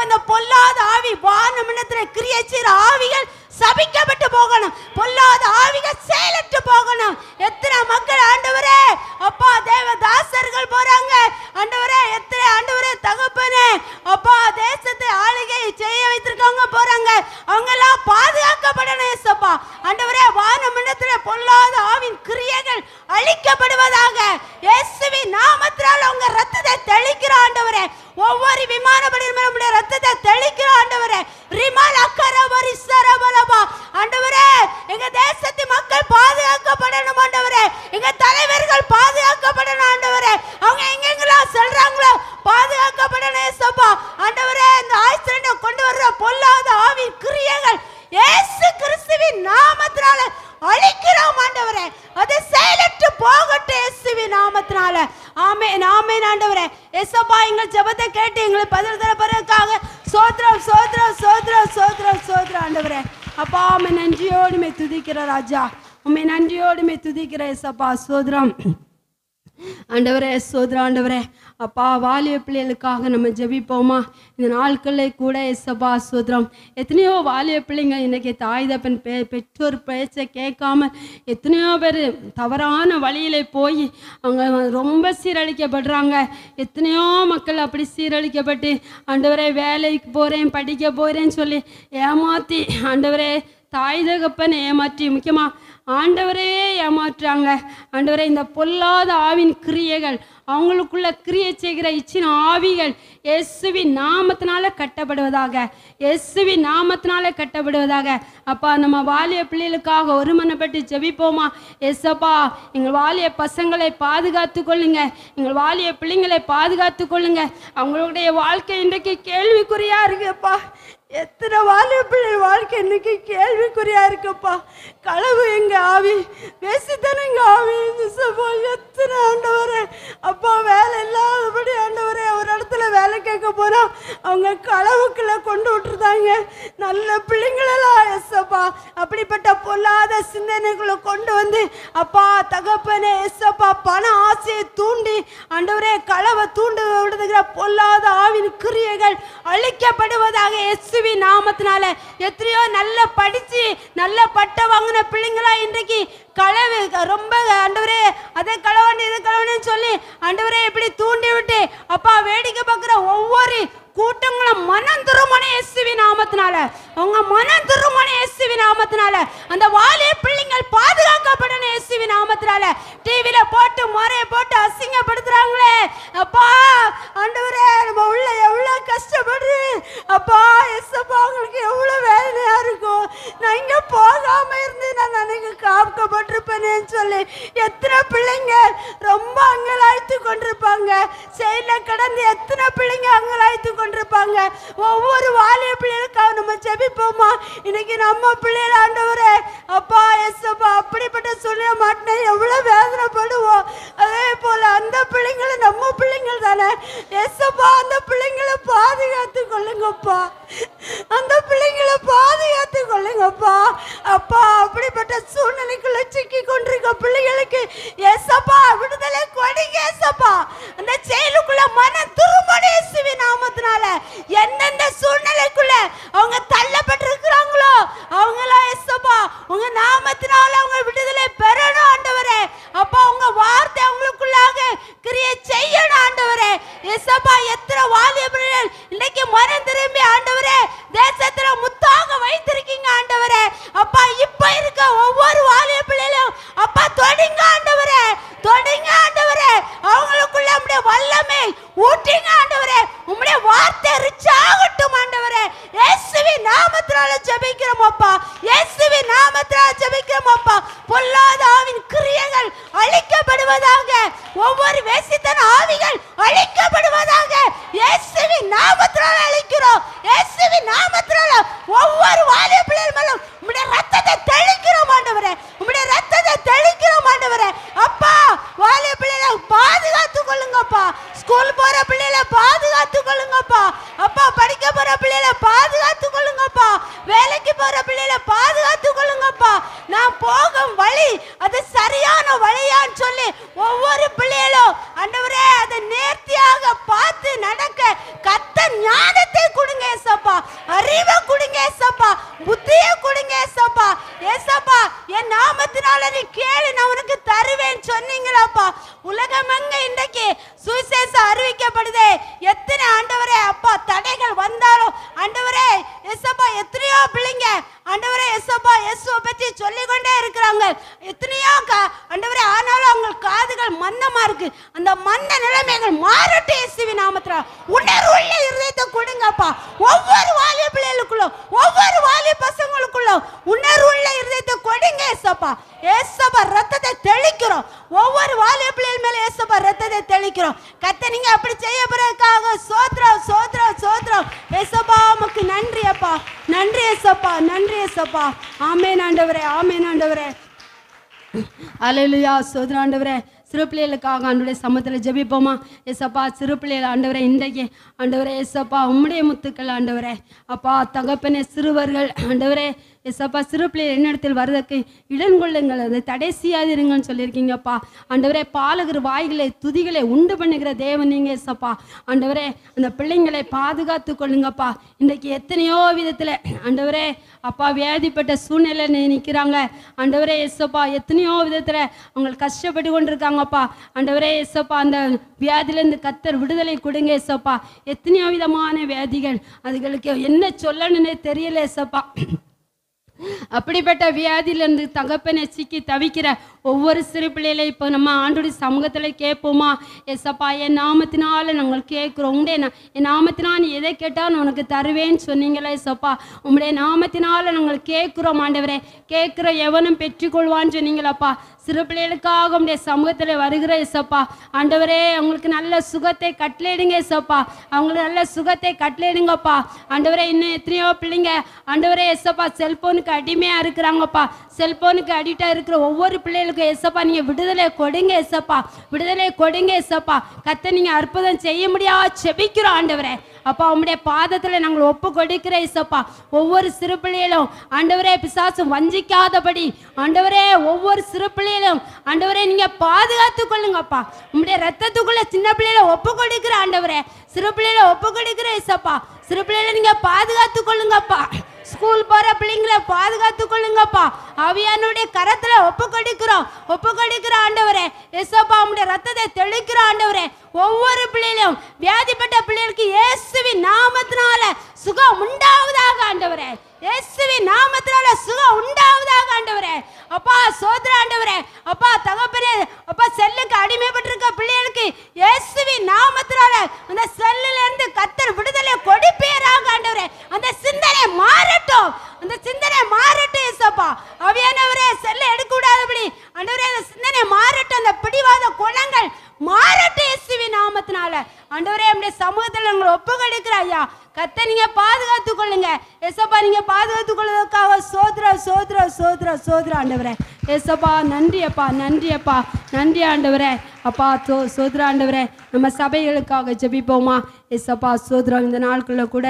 அந்த பொல்லாத ஆவி வானமினத்துல கிரியை செய்கிற ஆவிகள் சபிக்கப்பட்டு போகணும் பொல்லாத ஆவிகள் செயலற்று போகணும் எத்தனை மக்கள் ஆண்டவரே அப்பா தேவ தாசர்கள் போறாங்க ஆண்டவரே எத்தனை ஆண்டவரே தகப்பனே அப்பா தேசத்தை ஆளுகை செய்ய வைத்திருக்கவங்க போறாங்க அவங்க எல்லாம் பாதுகாக்கப்படணும் ஏசப்பா ஆண்டவரே வானமினத்துல பொல்லாத ஆவின் கிரியைகள் அழிக்கப்படுவதாக இயேசுவின் நாமத்தினால் உங்க ரத்தத்தை தெளிக்கிற ஆண்டவரே ஒவ்வொரு விமானப்படியின் மேலும் உம்முடைய ரத்தத்தை தெளிக்கிற ஆண்டவரே ரிமல் அக்கரவரி சரபலபா ஆண்டவரே எங்க தேசத்து மக்கள் பாதுகாக்கப்படணும் ஆண்டவரே எங்க தலைவர்கள் பாதுகாக்கப்படணும் ஆண்டவரே அவங்க எங்கெங்கெல்லாம் செல்றாங்களோ பாதுகாக்கப்படணும் ஏசப்பா ஆண்டவரே இந்த ஆய்ச்சலை கொண்டு வர்ற பொல்லாத ஆவின் கிரியைகள் இயேசு கிறிஸ்துவின் நாமத்தினால அழிக்கிறோம் ஆண்டவரே அது செயலற்று போகட்டும் இயேசுவின் நாமத்தினால ஆமென் ஆமென் ஆண்டவரே ஏசப்பா எங்கள் ஜெபத்தை கேட்டு எங்களுக்கு பதில் தரப்படுறதுக்காக சோத்ரம் சோத்ரம் சோத்ரம் சோத்ரம் சோத்ரம் ஆண்டவரே அப்பா உம்மை நன்றியோடுமே துதிக்கிற ராஜா உம்மை நன்றியோடுமே துதிக்கிற ஏசப்பா சோத்ரம் ஆண்டவரே சோதர ஆண்டவரே அப்பா வாலிய பிள்ளைகளுக்காக நம்ம ஜெபிப்போமா இந்த நாட்களில் கூட எசப்பா சோதரம் எத்தனையோ வாலிய பிள்ளைங்க இன்னைக்கு தாய் தப்பன் பெ பெற்றோர் பேச்சை கேட்காம எத்தனையோ பேர் தவறான வழியில போய் அவங்க ரொம்ப சீரழிக்கப்படுறாங்க எத்தனையோ மக்கள் அப்படி சீரழிக்கப்பட்டு ஆண்டவரே வேலைக்கு போகிறேன் படிக்க போகிறேன்னு சொல்லி ஏமாற்றி ஆண்டவரே தாய் தகப்பனை ஏமாற்றி முக்கியமாக ஆண்டவரையே ஏமாற்றுறாங்க ஆண்டவரே இந்த பொல்லாத ஆவின் கிரியைகள் அவங்களுக்குள்ள கிரியை செய்கிற இச்சின ஆவிகள் இயேசுவின் நாமத்தினால கட்டப்படுவதாக இயேசுவின் நாமத்தினால கட்டப்படுவதாக அப்பா நம்ம வாலிய பிள்ளைகளுக்காக ஒருமனப்பட்டு ஜெபிப்போமா எஸ்ஸப்பா எங்கள் வாலிய பசங்களை பாதுகாத்து கொள்ளுங்க எங்கள் வாலிய பிள்ளைங்களை பாதுகாத்து கொள்ளுங்க அவங்களுடைய வாழ்க்கை இன்றைக்கு கேள்விக்குறியா இருக்குப்பா எத்தனை வாலிய பிள்ளை வாழ்க்கை இன்னைக்கு கேள்விக்குறியா இருக்குப்பா களவு எங்க ஆவி வேசித்தனம் எங்க ஆவி இயேசுப்பா, எத்தனை ஆண்டவரே அப்பா வேலை இல்லாதபடி ஆண்டவரே ஒரு இடத்துல வேலை கேட்க போறோம் அவங்க களவுக்குள்ள கொண்டு விட்டுருந்தாங்க நல்ல பிள்ளைங்களெல்லாம் எஸ்ஸப்பா அப்படிப்பட்ட பொல்லாத சிந்தனைகளை கொண்டு வந்து அப்பா தகப்பனே எஸ்ஸப்பா பண ஆசையை தூண்டி ஆண்டவரே களவை தூண்டு விடுதுகிற பொல்லாத ஆவின் கிரியைகள் அழிக்கப்படுவதாக இயேசுவி நாமத்தினால எத்தனையோ நல்ல படிச்சு நல்ல பட்டம் வாங்கின பிள்ளைங்களா இன்றைக்கு களவு ரொம்ப ஆண்டவரே அதை களவாண்டு இதை களவாண்டுன்னு சொல்லி ஆண்டவரே இப்படி தூண்டி விட்டு அப்பா வேடிக்கை பார்க்குற ஒவ்வொரு கூட்டங்களும் மனம் திருமண இயேசுவி நாமத்தினால அவங்க மனம் திருமண இயேசுவி நாமத்தினால அந்த வாலிய பிள்ளைங்கள் பாதுகாக்கப்படணும் இயேசுவி நாமத்தினால டிவில போட்டு முறைய போட்டு அசிங்கப்படுத்துறாங்களே அப்பா ஆண்டவரே நம்ம உள்ள எவ்வளவு கஷ்டப்படுது அப்பா எஸ்அப்பா அவங்களுக்கு எவ்வளவு வேதனையா இருக்கும் நான் இங்க போகாம இருந்து நான் நினைக்க காக்கப்பட்டிருப்பேனேன்னு சொல்லி எத்தனை பிள்ளைங்க ரொம்ப அங்கலாய்த்து கொண்டிருப்பாங்க செயல கடந்து எத்தனை பிள்ளைங்க அங்கலாய்த்து கொண்டிருப்பாங்க ஒவ்வொரு வாலிய பிள்ளைகளுக்காக நம்ம ஜெபிப்போமா இன்னைக்கு நம்ம பிள்ளைகள் ஆண்டவரே அப்பா எஸ்அப்பா அப்படிப்பட்ட சொல்ல மாட்டேன் எவ்வளவு வேதனைப்படுவோம் அதே போல அந்த பிள்ளைங்களும் நம்ம பிள்ளைங்கள் தானே எஸ்அப்பா அந்த பிள்ளைங்களை பாதுகாத்து கொள்ளுங்கப்பா அந்த பிள்ளைங்களை பாதுகாத்து கொள்ளுங்கப்பா அப்பா அப்படிப்பட்ட சூழ்நிலைக்குள்ள சிக்கி கொண்டிருக்க பிள்ளைகளுக்கு எஸ்அப்பா விடுதலை கொடுங்க எஸ்அப்பா அந்த செயலுக்குள்ள மன திருமண இயேசுவி நாமத்தினால எந்தெந்த சூழ்நிலைக்குள்ள அவங்க தள்ளப்பட்டிருக்கிறாங்களோ அவங்களாம் எஸ்அப்பா உங்க நாமத்தினால அவங்க விடுதலை பெறணும் ஆண்டவரே அப்பா உங்க வார்த்தை அவங்களுக்குள்ளாக கிரியை செய்யணும் ஆண்டவரே எஸ்அப்பா எத்தனை வாலிபர்கள் இன்னைக்கு மனம் திரும்பி ஆண்டவரே தேசத்துல முத்தாக வைத்திருக்கீங்க ஆண்டவரே அப்பா இப்ப இருக்க ஒவ்வொரு வாலிய பிள்ளைகளும் அப்பா தொடுங்க ஆண்டவரே தொடுங்க ஆண்டவரே அவங்களுக்குள்ள உம்முடைய வல்லமை ஊட்டிங்க ஆண்டவரே உம்முடைய வார்த்தை ரிச் ஆகட்டும் ஆண்டவரே இயேசுவி நாமத்தினால ஜெபிக்கிறோம் அப்பா இயேசுவி நாமத்தினால ஜெபிக்கிறோம் அப்பா பொல்லாத ஆவின் கிரியைகள் அழிக்கப்படுவதாக ஒவ்வொரு வேசித்தன ஆவிகள் அழிக்கப்படுவதாக இயேசுவி நாமத்தினால அழிக்கிறோம் இயேசுவி நாமத்தினால ஒவ்வொரு வாலிய பிள்ளைகள் மேலும் உம்முடைய ரத்தத்தை தெளிக்கிறோம் ஆண்டவரே உம்முடைய ரத்தத்தை தெளிக்கிறோம் ஆண்டவரே அப்பா வாலிய பிள்ளைகளை பாதுகாத்து கொள்ளுங்கப்பா ஸ்கூல் போற பிள்ளைகளை பாதுகாத்து கொள்ளுங்கப்பா அப்பா படிக்க போற பிள்ளைகளை பாதுகாத்து கொள்ளுங்கப்பா வேலைக்கு போற பிள்ளைகளை பாதுகாத்து கொள்ளுங்கப்பா நான் போகும் வழி அது சரியான வழியான்னு சொல்லி ஒவ்வொரு பிள்ளைகளும் ஆண்டவரே அதை நேர்த்தியாக பார்த்து நடக்க கத்த ஞானத்தை கொடுங்க எத்தனை ஆண்டவரே அப்பா தடைகள் வந்தாலும் ஆண்டவரே எஸ்அப்பா எத்தனையோ பிள்ளைங்க ஆண்டவரே எஸ்அப்பா இயேசுவை பற்றி சொல்லிக்கொண்டே இருக்கிறாங்க எத்தனையோ கா- ஆண்டவரே ஆனாலும் அவங்க காதுகள் மந்தமா இருக்கு அந்த மந்த நிலைமைகள் மாறட்டும் இயேசுவி நாமத்துல உணர்வுள்ள இருதயத்தை கொடுங்கப்பா ஒவ்வொரு வாலிப பிள்ளைகளுக்குள்ள ஒவ்வொரு வாலிப பசங்களுக்குள்ள உணர்வுள்ள இருதயத்தை கொடுங்க ஏசப்பா ஏசப்பா ரத்தத்தை தெளிக்கிறோம் ஒவ்வொரு வாலிப பிள்ளைகள் மேல ஏசப்பா ரத்தத்தை தெளிக்கிறோம் கத்த நீங்க அப்படி செய்ய பிறகுக்காக சோத்ரம் சோத்ரம் சோத்ரம் ஏசப்பா உமக்கு நன்றி அப்பா நன்றி ஏசப்பா நன்றி ஏசப்பா ஆமேன் ஆண்டவரே ஆமேன் ஆண்டவரே அலையிலுயா சோதர ஆண்டவரே சிறு பிள்ளைகளுக்காக ஆண்டவரே சமத்தில் ஜெபிப்போமா ஏசப்பா சிறு பிள்ளைகள் ஆண்டவரே இன்றைக்கு ஆண்டவரே ஏசப்பா உம்முடைய முத்துக்கள் ஆண்டவரே அப்பா தகப்பனே சிறுவர்கள் ஆண்டவரே ஏசப்பா சிறு பிள்ளைகள் என்னிடத்தில் வருவதற்கு இடம் கொள்ளுங்கள் அதை தடை செய்யாதிருங்கன்னு சொல்லியிருக்கீங்கப்பா ஆண்டவரே பாலகர் வாய்களை துதிகளை உண்டு பண்ணுகிற தேவன் நீங்க ஏசப்பா ஆண்டவரே அந்த பிள்ளைங்களை பாதுகாத்து கொள்ளுங்கப்பா இன்றைக்கு எத்தனையோ விதத்தில் ஆண்டவரே அப்பா வியாதிப்பட்ட சூழ்நிலையில் நிற்கிறாங்க ஆண்டவரே எஸ்ஸப்பா எத்தனையோ விதத்தில் அவங்க கஷ்டப்பட்டு கொண்டிருக்காங்கப்பா ஆண்டவரே எஸ்ஸப்பா அந்த வியாதியிலேருந்து கத்தர் விடுதலை கொடுங்க எஸ்ஸப்பா எத்தனையோ விதமான வியாதிகள் அதுகளுக்கு என்ன சொல்லணுன்னே தெரியல எஸ்ஸப்பா அப்படிப்பட்ட வியாதியிலிருந்து தகப்பனை சிக்கி தவிக்கிற ஒவ்வொரு சிறு பிள்ளைகளை இப்போ நம்ம ஆண்டுடைய சமூகத்தில் கேட்போமா எஸ்அப்பா என் நாமத்தினால நாங்கள் கேட்குறோம் உங்களுடைய நா- என் நாமத்தினால் நீ எதை கேட்டாலும் உனக்கு தருவேன்னு சொன்னீங்களே எஸ்அப்பா உங்களுடைய நாமத்தினால நாங்கள் கேட்குறோம் ஆண்டவரே கேட்குற எவனும் பெற்றுக்கொள்வான்னு சொன்னீங்களப்பா சிறு பிள்ளைகளுக்காக உடைய சமூகத்தில் வருகிற எஸ்அப்பா ஆண்டவரே அவங்களுக்கு நல்ல சுகத்தை கட்டளையிடுங்க எஸ்அப்பா அவங்களுக்கு நல்ல சுகத்தை கட்டளையிடுங்கப்பா ஆண்டவரே இன்னும் எத்தனையோ பிள்ளைங்க ஆண்டவரே எஸ்அப்பா செல்போனுக்கு அடிமையாக இருக்கிறாங்கப்பா செல்போனுக்கு அடிக்டாக இருக்கிற ஒவ்வொரு பிள்ளைகளுக்கும் எஸ்அப்பா நீங்கள் விடுதலை கொடுங்க எஸ்அப்பா விடுதலை கொடுங்க எஸ்அப்பா கத்த நீங்கள் அற்புதம் செய்ய முடியாது செபிக்கிறோம் ஆண்டவரே அப்பா உம்முடைய பாதத்தில் நாங்கள் ஒப்பு கொடுக்கிற இசப்பா ஒவ்வொரு சிறு பிள்ளைகளும் ஆண்டவரே பிசாசு வஞ்சிக்காதபடி ஆண்டவரே ஒவ்வொரு சிறு பிள்ளைகளும் ஆண்டவரே நீங்க பாதுகாத்து கொள்ளுங்கப்பா உம்முடைய ரத்தத்துக்குள்ள சின்ன பிள்ளைகளை ஒப்பு கொடுக்கிற ஆண்டவரே சிறு பிள்ளைகளை ஒப்பு கொடுக்கிற இசப்பா சிறு பிள்ளைகளை நீங்க பாதுகாத்து கொள்ளுங்கப்பா ஸ்கூல் போற பிள்ளைங்களை பாதுகாத்து கொள்ளுங்கப்பா அவியானுடைய கரத்துல ஒப்பு கொடுக்கிறோம் ஒப்பு கொடுக்கிற ஆண்டவரே எஸ்அப்பா உம்முடைய ரத்தத்தை தெளிக்கிற ஆண்டவரே ஒவ்வொரு பிள்ளைகளும் வியாதிப்பட்ட பிள்ளைகளுக்கு இயேசுவின் நாமத்தினால சுகம் உண்டாவதாக ஆண்டவரே இயேசுவின் நாமத்தினால சுகம் உண்டாவதாக ஆண்டவரே அப்பா சோதர ஆண்டவரே அப்பா தகப்பனே அப்பா செல்லுக்கு அடிமைப்பட்டிருக்க பிள்ளைகளுக்கு இயேசுவின் நாமத்தினால அந்த செல்லுல இருந்து கத்தர் விடுதலை கொடுப்பீராக ஆண்டவரே அந்த சிந்தனை மாறட்டும் அந்த சிந்தனை மாறட்டும் இயேசப்பா அவியானவரே செல்ல எடுக்க கூடாதபடி ஆண்டவரே அந்த சிந்தனை மாறட்டும் அந்த பிடிவாத குணங்கள் மாறட்டும் இயேசுவின் நாமத்தினால ஆண்டவரே நம்முடைய சமூகத்தில் உங்களை ஒப்பு கொடுக்கிற ஐயா கத்த நீங்க பாதுகாத்து கொள்ளுங்க எசப்பா நீங்க பாதுகாத்து கொள்வதற்காக சோத்ரா சோத்ரா சோத்ரா சோத்ரா ஆண்டவரே எசப்பா நன்றி அப்பா நன்றி அப்பா நன்றி ஆண்டவரே அப்பா சோ சோத்ரா ஆண்டவரே நம்ம சபைகளுக்காக ஜெபிப்போமா எசப்பா சோத்ரம் இந்த நாட்களில் கூட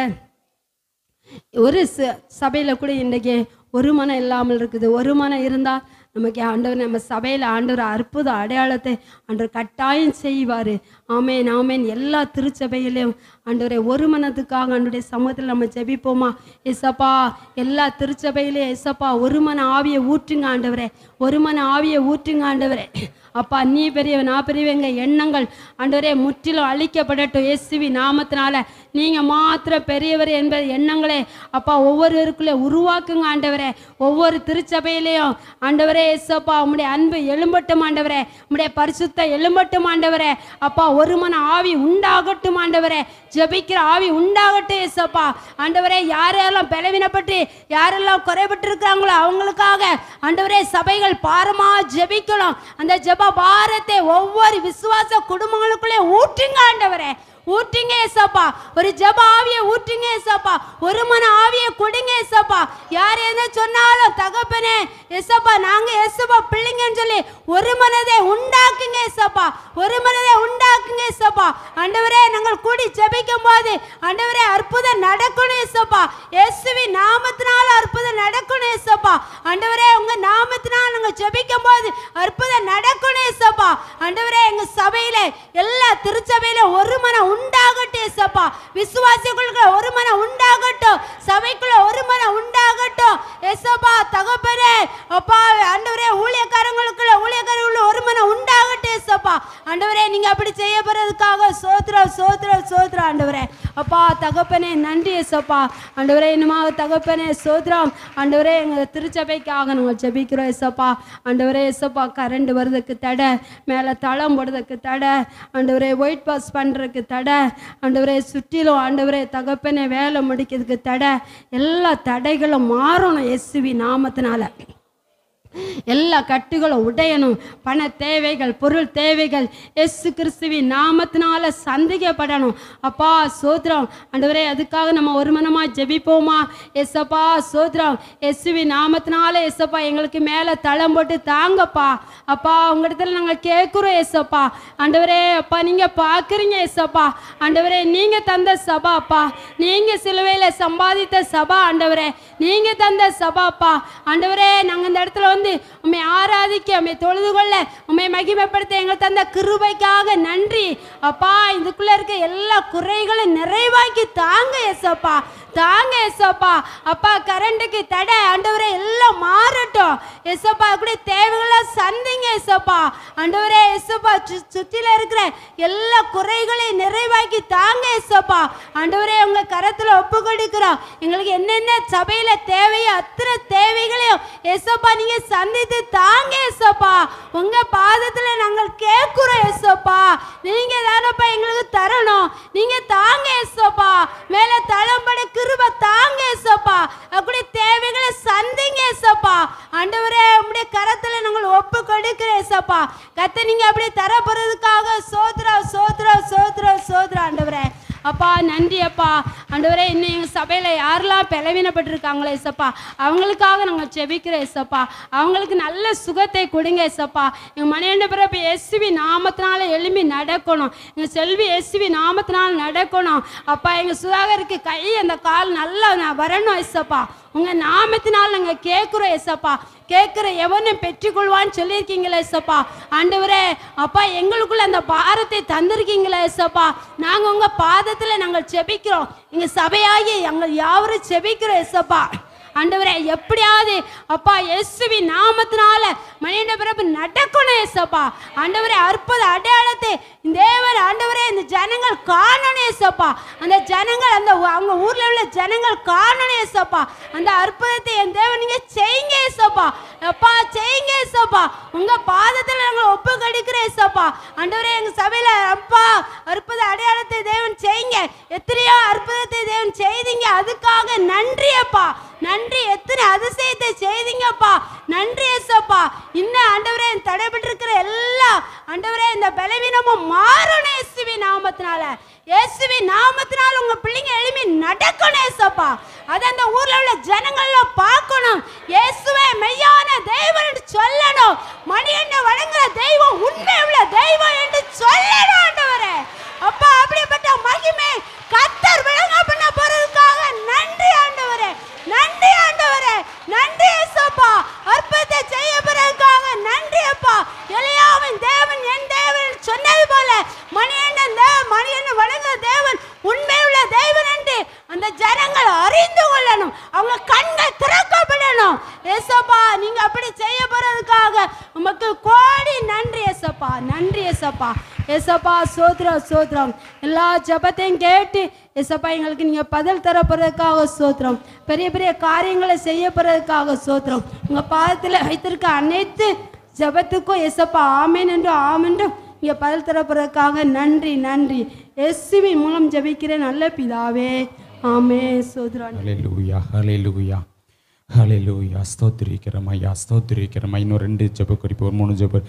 ஒரு ச சபையில் கூட இன்றைக்கி ஒரு மனம் இல்லாமல் இருக்குது ஒரு மனம் இருந்தால் நமக்கு ஆண்டவர் நம்ம சபையில் ஆண்டவர் அற்புத அடையாளத்தை ஆண்டவர் கட்டாயம் செய்வார் ஆமேன் ஆமேன் எல்லா திருச்சபையிலையும் ஆண்டவரை ஒரு மனத்துக்காக ஆண்டுடைய சமூகத்தில் நம்ம ஜெபிப்போமா எசப்பா எல்லா திருச்சபையிலையும் எசப்பா ஒரு மன ஆவியை ஊற்றுங்க ஆண்டவரே ஒரு மன ஆவியை ஊற்றுங்க ஆண்டவரே அப்பா நீ பெரியவ நான் பெரியவங்க எண்ணங்கள் ஆண்டவரே முற்றிலும் அழிக்கப்படட்டும் இயேசுவி நாமத்தினால நீங்க மாத்திரம் பெரியவர் என்பது எண்ணங்களே அப்பா ஒவ்வொருவருக்குள்ளே உருவாக்குங்க ஆண்டவரே ஒவ்வொரு திருச்சபையிலையும் ஆண்டவரே இயேசப்பா உம்முடைய அன்பு எழும்பட்டும் ஆண்டவரே உம்முடைய பரிசுத்த எழும்பட்டும் ஆண்டவரே அப்பா ஒரு மன ஆவி உண்டாகட்டும் ஆண்டவரே ஜெபிக்கிற ஆவி உண்டாகட்டும் இயேசப்பா ஆண்டவரே யாரெல்லாம் பலவீனப்பட்டு யாரெல்லாம் குறைபட்டு இருக்கிறாங்களோ அவங்களுக்காக ஆண்டவரே சபைகள் பாரமா ஜெபிக்கணும் அந்த ஜெப பாரத்தை ஒவ்வொரு விசுவாச குடும்பங்களுக்குள்ளே ஊற்றுங்க ஆண்டவரே ஊற்றுங்க ஏசப்பா ஒரு ஜெப ஆவியை ஊற்றுங்க ஏசப்பா ஒரு மன ஆவியை கொடுங்க ஏசப்பா யார் என்ன சொன்னாலும் தகப்பனே ஏசப்பா நாங்க ஏசப்பா பிள்ளைங்கன்னு சொல்லி ஒரு மனதை உண்டாக்குங்க ஏசப்பா ஒரு மனதை உண்டாக்குங்க ஏசப்பா ஆண்டவரே நாங்கள் கூடி ஜெபிக்கும் போது ஆண்டவரே அற்புதம் நடக்கணும் ஏசப்பா இயேசுவி நாமத்தினால அற்புதம் நடக்கணும் ஏசப்பா ஆண்டவரே உங்க நாமத்தினால் நாங்க ஜெபிக்கும் போது அற்புதம் நடக்கணும் ஏசப்பா ஆண்டவரே எங்க சபையில எல்லா திருச்சபையில ஒரு மனம் உண்டாகட்டும் ஏசப்பா விசுவாசிகளுக்கு ஒரு மனம் உண்டாகட்டும் சபைக்குள்ள ஒரு மனம் உண்டாகட்டும் ஏசப்பா தகப்பனே அப்பா ஆண்டவரே ஊழியக்காரங்களுக்குள்ள ஊழியக்காரங்களுக்குள்ள ஒரு மனம் உண்டாகட்டும் ஏசப்பா ஆண்டவரே நீங்க நீங்க அப்படி செய்ய போறதுக்காக சோத்ரம் சோத்ரம் சோத்ரம் ஆண்டவரே அப்பா தகப்பனே நன்றி ஏசப்பா ஆண்டவரே இன்னுமாக தகப்பனே சோத்ரம் ஆண்டவரே எங்கள் திருச்சபைக்காக நாங்கள் ஜெபிக்கிறோம் ஏசப்பா ஆண்டவரே ஏசப்பா கரண்ட் வர்றதுக்கு தடை மேலே தளம் போடுறதுக்கு தடை ஆண்டவரே ஒயிட் பாஸ் பண்ணுறதுக்கு தடை ஆண்டவரே சுற்றிலும் ஆண்டவரே தகப்பனே வேலை முடிக்கிறதுக்கு தடை எல்லா தடைகளும் மாறணும் எஸ்வி நாமத்தினால எல்லா கட்டுகளும் உடையணும் பண தேவைகள் பொருள் தேவைகள் எஸ்ஸு கிறிஸ்துவின் நாமத்தினால சந்திக்கப்படணும் அப்பா சோத்ரம் ஆண்டவரே அதுக்காக நம்ம ஒரு மனமாக ஜெபிப்போமா எஸ்ஸப்பா சோத்ரம் எஸ்வி நாமத்தினால எஸ்ஸப்பா எங்களுக்கு மேலே தளம் போட்டு தாங்கப்பா அப்பா உங்களிடத்துல நாங்கள் கேட்குறோம் எஸ்ஸப்பா ஆண்டவரே அப்பா நீங்கள் பார்க்குறீங்க எஸ்ஸப்பா ஆண்டவரே நீங்கள் தந்த சபா அப்பா நீங்கள் சிலுவையில் சம்பாதித்த சபா ஆண்டவரே நீங்கள் தந்த சபாப்பா ஆண்டவரே நாங்கள் இந்த இடத்துல வந்து உண்மை ஆராதிக்க உண்மை தொழுது கொள்ள உண்மை மகிமைப்படுத்த எங்களுக்கு தந்த கிருபைக்காக நன்றி அப்பா இதுக்குள்ள இருக்க எல்லா குறைகளும் நிறைவாக்கி தாங்க எஸ்அப்பா தாங்க எஸ்அப்பா அப்பா கரண்ட்டுக்கு தடை ஆண்டவரே எல்லாம் மாறட்டும் எஸ்அப்பா கூட தேவைகளை சந்திங்க எஸ்அப்பா ஆண்டவரே எஸ்அப்பா சுற்றில இருக்கிற எல்லா குறைகளையும் நிறைவாக்கி தாங்க எஸ்அப்பா ஆண்டவரே உங்க கரத்துல ஒப்பு கொடுக்கிறோம் எங்களுக்கு என்னென்ன சபையில தேவையோ அத்தனை தேவைகளையும் எஸ்அப்பா நீங்க சந்தித்து தாங்க எஸ்அப்பா உங்க பாதத்துல நாங்கள் கேட்கிறோம் எஸ்அப்பா நீங்க தானப்பா எங்களுக்கு தரணும் நீங்க தாங்க எஸ்அப்பா மேல தளம்பட கிருப தாங்க எஸ்அப்பா அப்படி தேவைகளை சந்திங்க எஸ்அப்பா ஆண்டவரே உம்முடைய கரத்துல நாங்கள் ஒப்பு கொடுக்கிறோம் எஸ்அப்பா கத்த நீங்க அப்படி தர போறதுக்காக சோத்ரா சோத்ரா சோத்ரா சோத்ரா ஆண்டவரே அப்பா நன்றி அப்பா ஆண்டவரே இன்னும் எங்கள் சபையில் யாரெல்லாம் பிளவினப்பட்டிருக்காங்களோ ஏசப்பா அவங்களுக்காக நாங்கள் செபிக்கிறோம் ஏசப்பா அவங்களுக்கு நல்ல சுகத்தை கொடுங்க ஏசப்பா எங்கள் மணியண்ட பிறப்பு எஸ்வி நாமத்தினால எழும்பி நடக்கணும் எங்கள் செல்வி எஸ்வி நாமத்தினால நடக்கணும் அப்பா எங்கள் சுதாகருக்கு கை அந்த கால் நல்லா நான் வரணும் ஏசப்பா உங்கள் நாமத்தினால் நாங்கள் கேட்குறோம் ஏசப்பா கேட்குற எவனும் பெற்றுக்கொள்வான்னு சொல்லியிருக்கீங்களே ஏசப்பா ஆண்டவரே அப்பா எங்களுக்குள்ள அந்த பாரத்தை தந்திருக்கீங்களே ஏசப்பா நாங்கள் உங்கள் பாதத்தில் நாங்கள் செபிக்கிறோம் எங்கள் சபையாகி எங்கள் யாவரும் செபிக்கிறோம் ஏசப்பா ஆண்டவரே எப்படியாவது அப்பா இயேசுவி நாமத்தினால மனித பிறப்பு நடக்கணும் ஏசப்பா ஆண்டவரே அற்புத அடையாளத்தை தேவன் ஆண்டவரே இந்த ஜனங்கள் காணணும் ஏசப்பா அந்த ஜனங்கள் அந்த ஊ- அவங்க ஊர்ல உள்ள ஜனங்கள் காணணும் ஏசப்பா அந்த அற்புதத்தை என் தேவன் நீங்க செய்யுங்க ஏசப்பா அப்பா செய்யுங்க ஏசப்பா உங்க பாதத்துல நாங்கள் ஒப்பு கடிக்கிற ஏசப்பா ஆண்டவரே எங்க சபையில அப்பா அற்புத அடையாளத்தை தேவன் செய்யுங்க எத்தனையோ அற்புதத்தை தேவன் செய்தீங்க அதுக்காக நன்றி அப்பா நன்றி எத்தனை அதிசயத்தை செய்தீங்கப்பா நன்றி ஏசப்பா இன்னும் ஆண்டவரே தடைபட்டிருக்கிற எல்லா ஆண்டவரே இந்த பலவீனமும் மாறணும் இயேசுவி நாமத்தினால இயேசுவி நாமத்தினால உங்க பிள்ளைங்க எழுப்பி நடக்கணும் ஏசப்பா அது அந்த ஊர்ல உள்ள ஜனங்கள்லாம் பார்க்கணும் இயேசுவே மெய்யான தெய்வம் என்று சொல்லணும் மணி என்ன வழங்குற தெய்வம் உண்மை உள்ள தெய்வம் என்று சொல்லணும் ஆண்டவரே அப்பா அப்படிப்பட்ட மகிமை கத்தர் விளங்க பண்ண போறதுக்காக நன்றி ஆண்டவரே நன்றி ஆண்டவரே நன்றி ஏசப்பா அற்புதத்தை செய்ய போறதுக்காக நன்றி அப்பா எலியாவின் தேவன் என் தேவன் சொன்னது போல மணியண்ணன் தேவன் மணியண்ணன் வழங்குற தேவன் உண்மையுள்ள தேவன் என்று அந்த ஜனங்கள் அறிந்து கொள்ளணும் அவங்க கண்கள் திறக்கப்படணும் ஏசப்பா நீங்க அப்படி செய்ய போறதுக்காக உமக்கு கோடி நன்றி ஏசப்பா நன்றி ஏசப்பா ஏசப்பா சோத்ரம் சோத்ரம் எல்லா ஜபத்தையும் கேட்டு ஏசப்பா எங்களுக்கு நீங்க பதில் தர போறதுக்காக சோத்ரம் பெரிய பெரிய காரியங்களை செய்ய போறதுக்காக சோத்ரம் உங்க பாதத்தில் வைத்திருக்க அனைத்து ஜபத்துக்கும் ஏசப்பா ஆமேன் என்று ஆமென்றும் இங்கே பதில் தர போறதுக்காக நன்றி நன்றி எஸ்வி மூலம் ஜெபிக்கிற நல்ல பிதாவே ஆமே சோத்ரான் ஹalleluya ஹalleluya ஹalleluya ஸ்தோத்திரிக்கிறோம் ஐயா ஸ்தோத்திரிக்கிறோம் இன்னும் ரெண்டு ஜெப குறிப்பு ஒரு மூணு ஜெப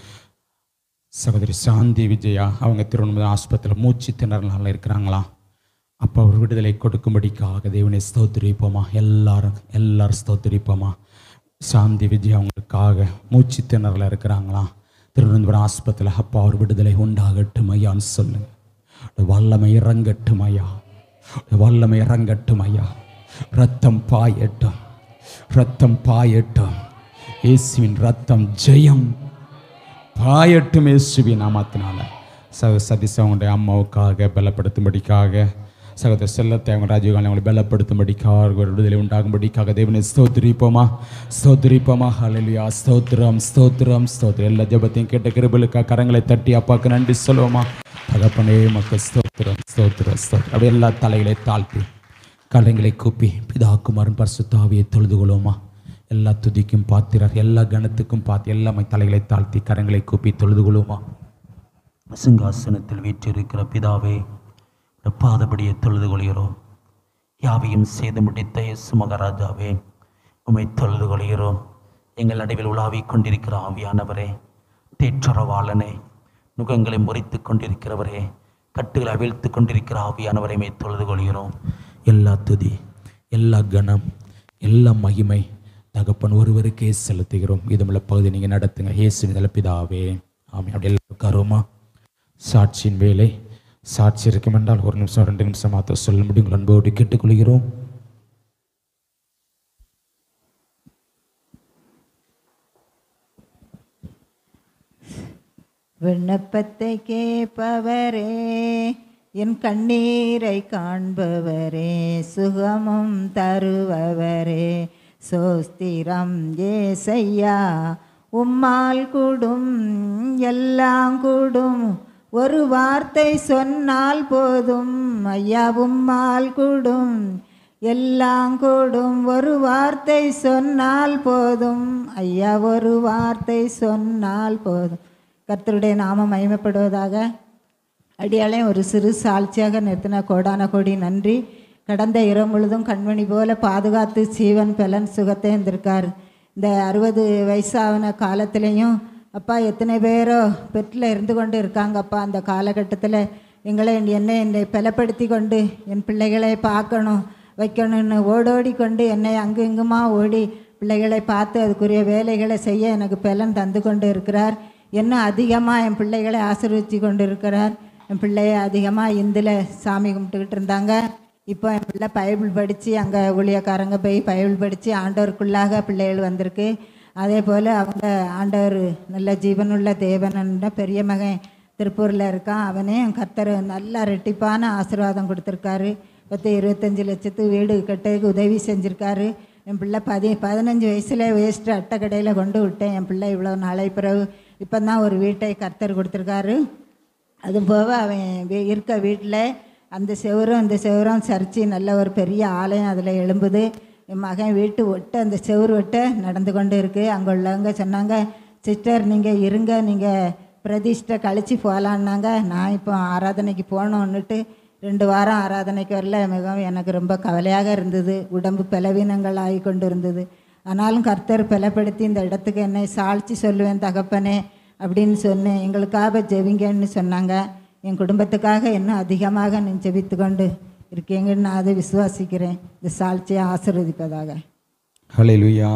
சகோதரி சாந்தி விஜயா அவங்க திருவண்ணாமலை ஆஸ்பத்திரியில் மூச்சு திணறனால இருக்கிறாங்களா அப்போ அவர் விடுதலை கொடுக்கும்படிக்காக தேவனை ஸ்தோத்திரிப்போமா எல்லாரும் எல்லாரும் ஸ்தோத்திரிப்போமா சாந்தி விஜயா அவங்களுக்காக மூச்சு திணறல இருக்கிறாங்களா திருவனந்தபுரம் ஆஸ்பத்திரியில் அப்பா அவர் விடுதலை உண்டாகட்டும் ஐயான்னு சொல்லுங்க வல்லமை இறங்கட்டும் ஐயா வல்லமை இறங்கட்டும் ஐயா ரத்தம் பாயட்டும் ரத்தம் பாயட்டும் இயேசுவின் ரத்தம் ஜெயம் பாயட்டும் இயேசுவி நாமத்தினால ச சதீஷ் அவங்களுடைய அம்மாவுக்காக பலப்படுத்தும்படிக்காக சகோதர செல்ல தேவன் ராஜீவ்காந்தி அவங்களை பலப்படுத்தும்படிக்காக ஒரு விடுதலை உண்டாகும்படிக்காக தேவனை ஸ்தோத்திரிப்போமா ஸ்தோத்திரிப்போமா ஹalleluya ஸ்தோத்திரம் ஸ்தோத்திரம் ஸ்தோத்திரம் எல்லா ஜெபத்தையும் கேட்ட கிருபலுக்கா கரங்களை தட்டி அப்பாக்கு நன்றி சொல்லுவோமா தகப்பனே மக்கள் ஸ்தோத்திரம் ஸ்தோத்திரம் ஸ்தோத்திரம் அப்படியே எல்லா தலைகளை தாழ்த்தி கரங்களை கூப்பி பிதா குமாரன் பரிசுத்தாவியை தொழுது கொள்வோமா எல்லா துதிக்கும் பாத்திரர் எல்லா கணத்துக்கும் பார்த்து எல்லாமே தலைகளை தாழ்த்தி கரங்களை கூப்பி தொழுது கொள்வோமா சிங்காசனத்தில் வீற்றிருக்கிற பிதாவே உம்முடைய பாதபடியை தொழுது கொள்கிறோம் யாவையும் செய்து முடித்த இயேசு மகாராஜாவே உம்மை தொழுது கொள்கிறோம் எங்கள் நடுவில் உலாவிக் கொண்டிருக்கிற ஆவியானவரே தேற்றரவாளனே நுகங்களை முறித்து கொண்டிருக்கிறவரே கட்டுகளை அவிழ்த்து கொண்டிருக்கிற ஆவியானவரை மே தொழுது கொள்கிறோம் எல்லா துதி எல்லா கணம் எல்லா மகிமை தகப்பன் ஒருவருக்கே செலுத்துகிறோம் இதுமுள்ள பகுதி நீங்கள் நடத்துங்க இயேசு நில பிதாவே ஆமாம் அப்படி எல்லாம் உட்காருவோமா சாட்சியின் வேலை சாட்சி இருக்கும் என்றால் ஒரு நிமிஷம் ரெண்டு நிமிஷம் மாற்ற சொல்ல முடியும் உங்கள் அன்போடு கேட்டுக்கொள்கிறோம் விண்ணப்பத்தை கேட்பவரே என் கண்ணீரை காண்பவரே சுகமும் தருபவரே சோஸ்திரம் ஏசையா உம்மால் கூடும் எல்லாம் கூடும் ஒரு வார்த்தை சொன்னால் போதும் ஐயா உம்மால் கூடும் எல்லாம் கூடும் ஒரு வார்த்தை சொன்னால் போதும் ஐயா ஒரு வார்த்தை சொன்னால் போதும் கர்த்தருடைய நாமம் மகிமைப்படுவதாக அடியாலையும் ஒரு சிறு சாட்சியாக நிறுத்தின கோடான கோடி நன்றி கடந்த இரவு முழுதும் கண்மணி போல பாதுகாத்து சீவன் பலன் சுகத்தை இருந்திருக்கார் இந்த அறுபது வயசான காலத்துலேயும் அப்பா எத்தனை பேரோ பெட்டில் இருந்து கொண்டு இருக்காங்கப்பா அந்த காலகட்டத்தில் எங்களை என்னை என்னை பலப்படுத்தி கொண்டு என் பிள்ளைகளை பார்க்கணும் வைக்கணும்னு ஓடோடி கொண்டு என்னை அங்கு இங்குமா ஓடி பிள்ளைகளை பார்த்து அதுக்குரிய வேலைகளை செய்ய எனக்கு பலன் தந்து கொண்டு இருக்கிறார் இன்னும் அதிகமாக என் பிள்ளைகளை ஆசீர்வதித்து கொண்டு இருக்கிறார் என் பிள்ளைய அதிகமாக இந்தில் சாமி கும்பிட்டுக்கிட்டு இருந்தாங்க இப்போ என் பிள்ளை பைபிள் படித்து அங்கே ஊழியக்காரங்க போய் பைபிள் படித்து ஆண்டவருக்குள்ளாக பிள்ளைகள் வந்திருக்கு அதே போல் அவங்க ஆண்டவர் நல்ல ஜீவனுள்ள தேவனன்ற பெரிய மகன் திருப்பூரில் இருக்கான் அவனே என் கர்த்தர் நல்ல ரெட்டிப்பான ஆசீர்வாதம் கொடுத்துருக்காரு பத்து இருபத்தஞ்சி லட்சத்து வீடு கட்டுறதுக்கு உதவி செஞ்சுருக்காரு என் பிள்ளை பதி பதினஞ்சு வயசில் வேஸ்ட்டு அட்டை கடையில் கொண்டு விட்டேன் என் பிள்ளை இவ்வளோ நாளை பிறகு இப்போ தான் ஒரு வீட்டை கர்த்தர் கொடுத்துருக்காரு அது போக அவன் வீ- இருக்க வீட்டில் அந்த செவரும் இந்த செவரும் சரிச்சு நல்ல ஒரு பெரிய ஆலயம் அதில் எழும்புது என் மகன் வீட்டு ஒட்ட அந்த செவுரு ஒட்ட நடந்து கொண்டு இருக்குது அங்கே உள்ளவங்க சொன்னாங்க சிஸ்டர் நீங்கள் இருங்க நீங்கள் பிரதிஷ்டை கழித்து போகலான்னாங்க நான் இப்போ ஆராதனைக்கு போகணுன்னுட்டு ரெண்டு வாரம் ஆராதனைக்கு வரல மிகவும் எனக்கு ரொம்ப கவலையாக இருந்தது உடம்பு பலவீனங்கள் ஆகி கொண்டு இருந்தது ஆனாலும் கர்த்தர் பலப்படுத்தி இந்த இடத்துக்கு என்னை சாட்சி சொல்லுவேன் தகப்பனே அப்படின்னு சொன்னேன் எங்களுக்காக ஜெபிங்கன்னு சொன்னாங்க என் குடும்பத்துக்காக இன்னும் அதிகமாக நீ ஜெபித்து கொண்டு இருக்கீங்கன்னு நான் அதை விசுவாசிக்கிறேன் இந்த சாட்சியை ஆசீர்வதிப்பதாக ஹalleluya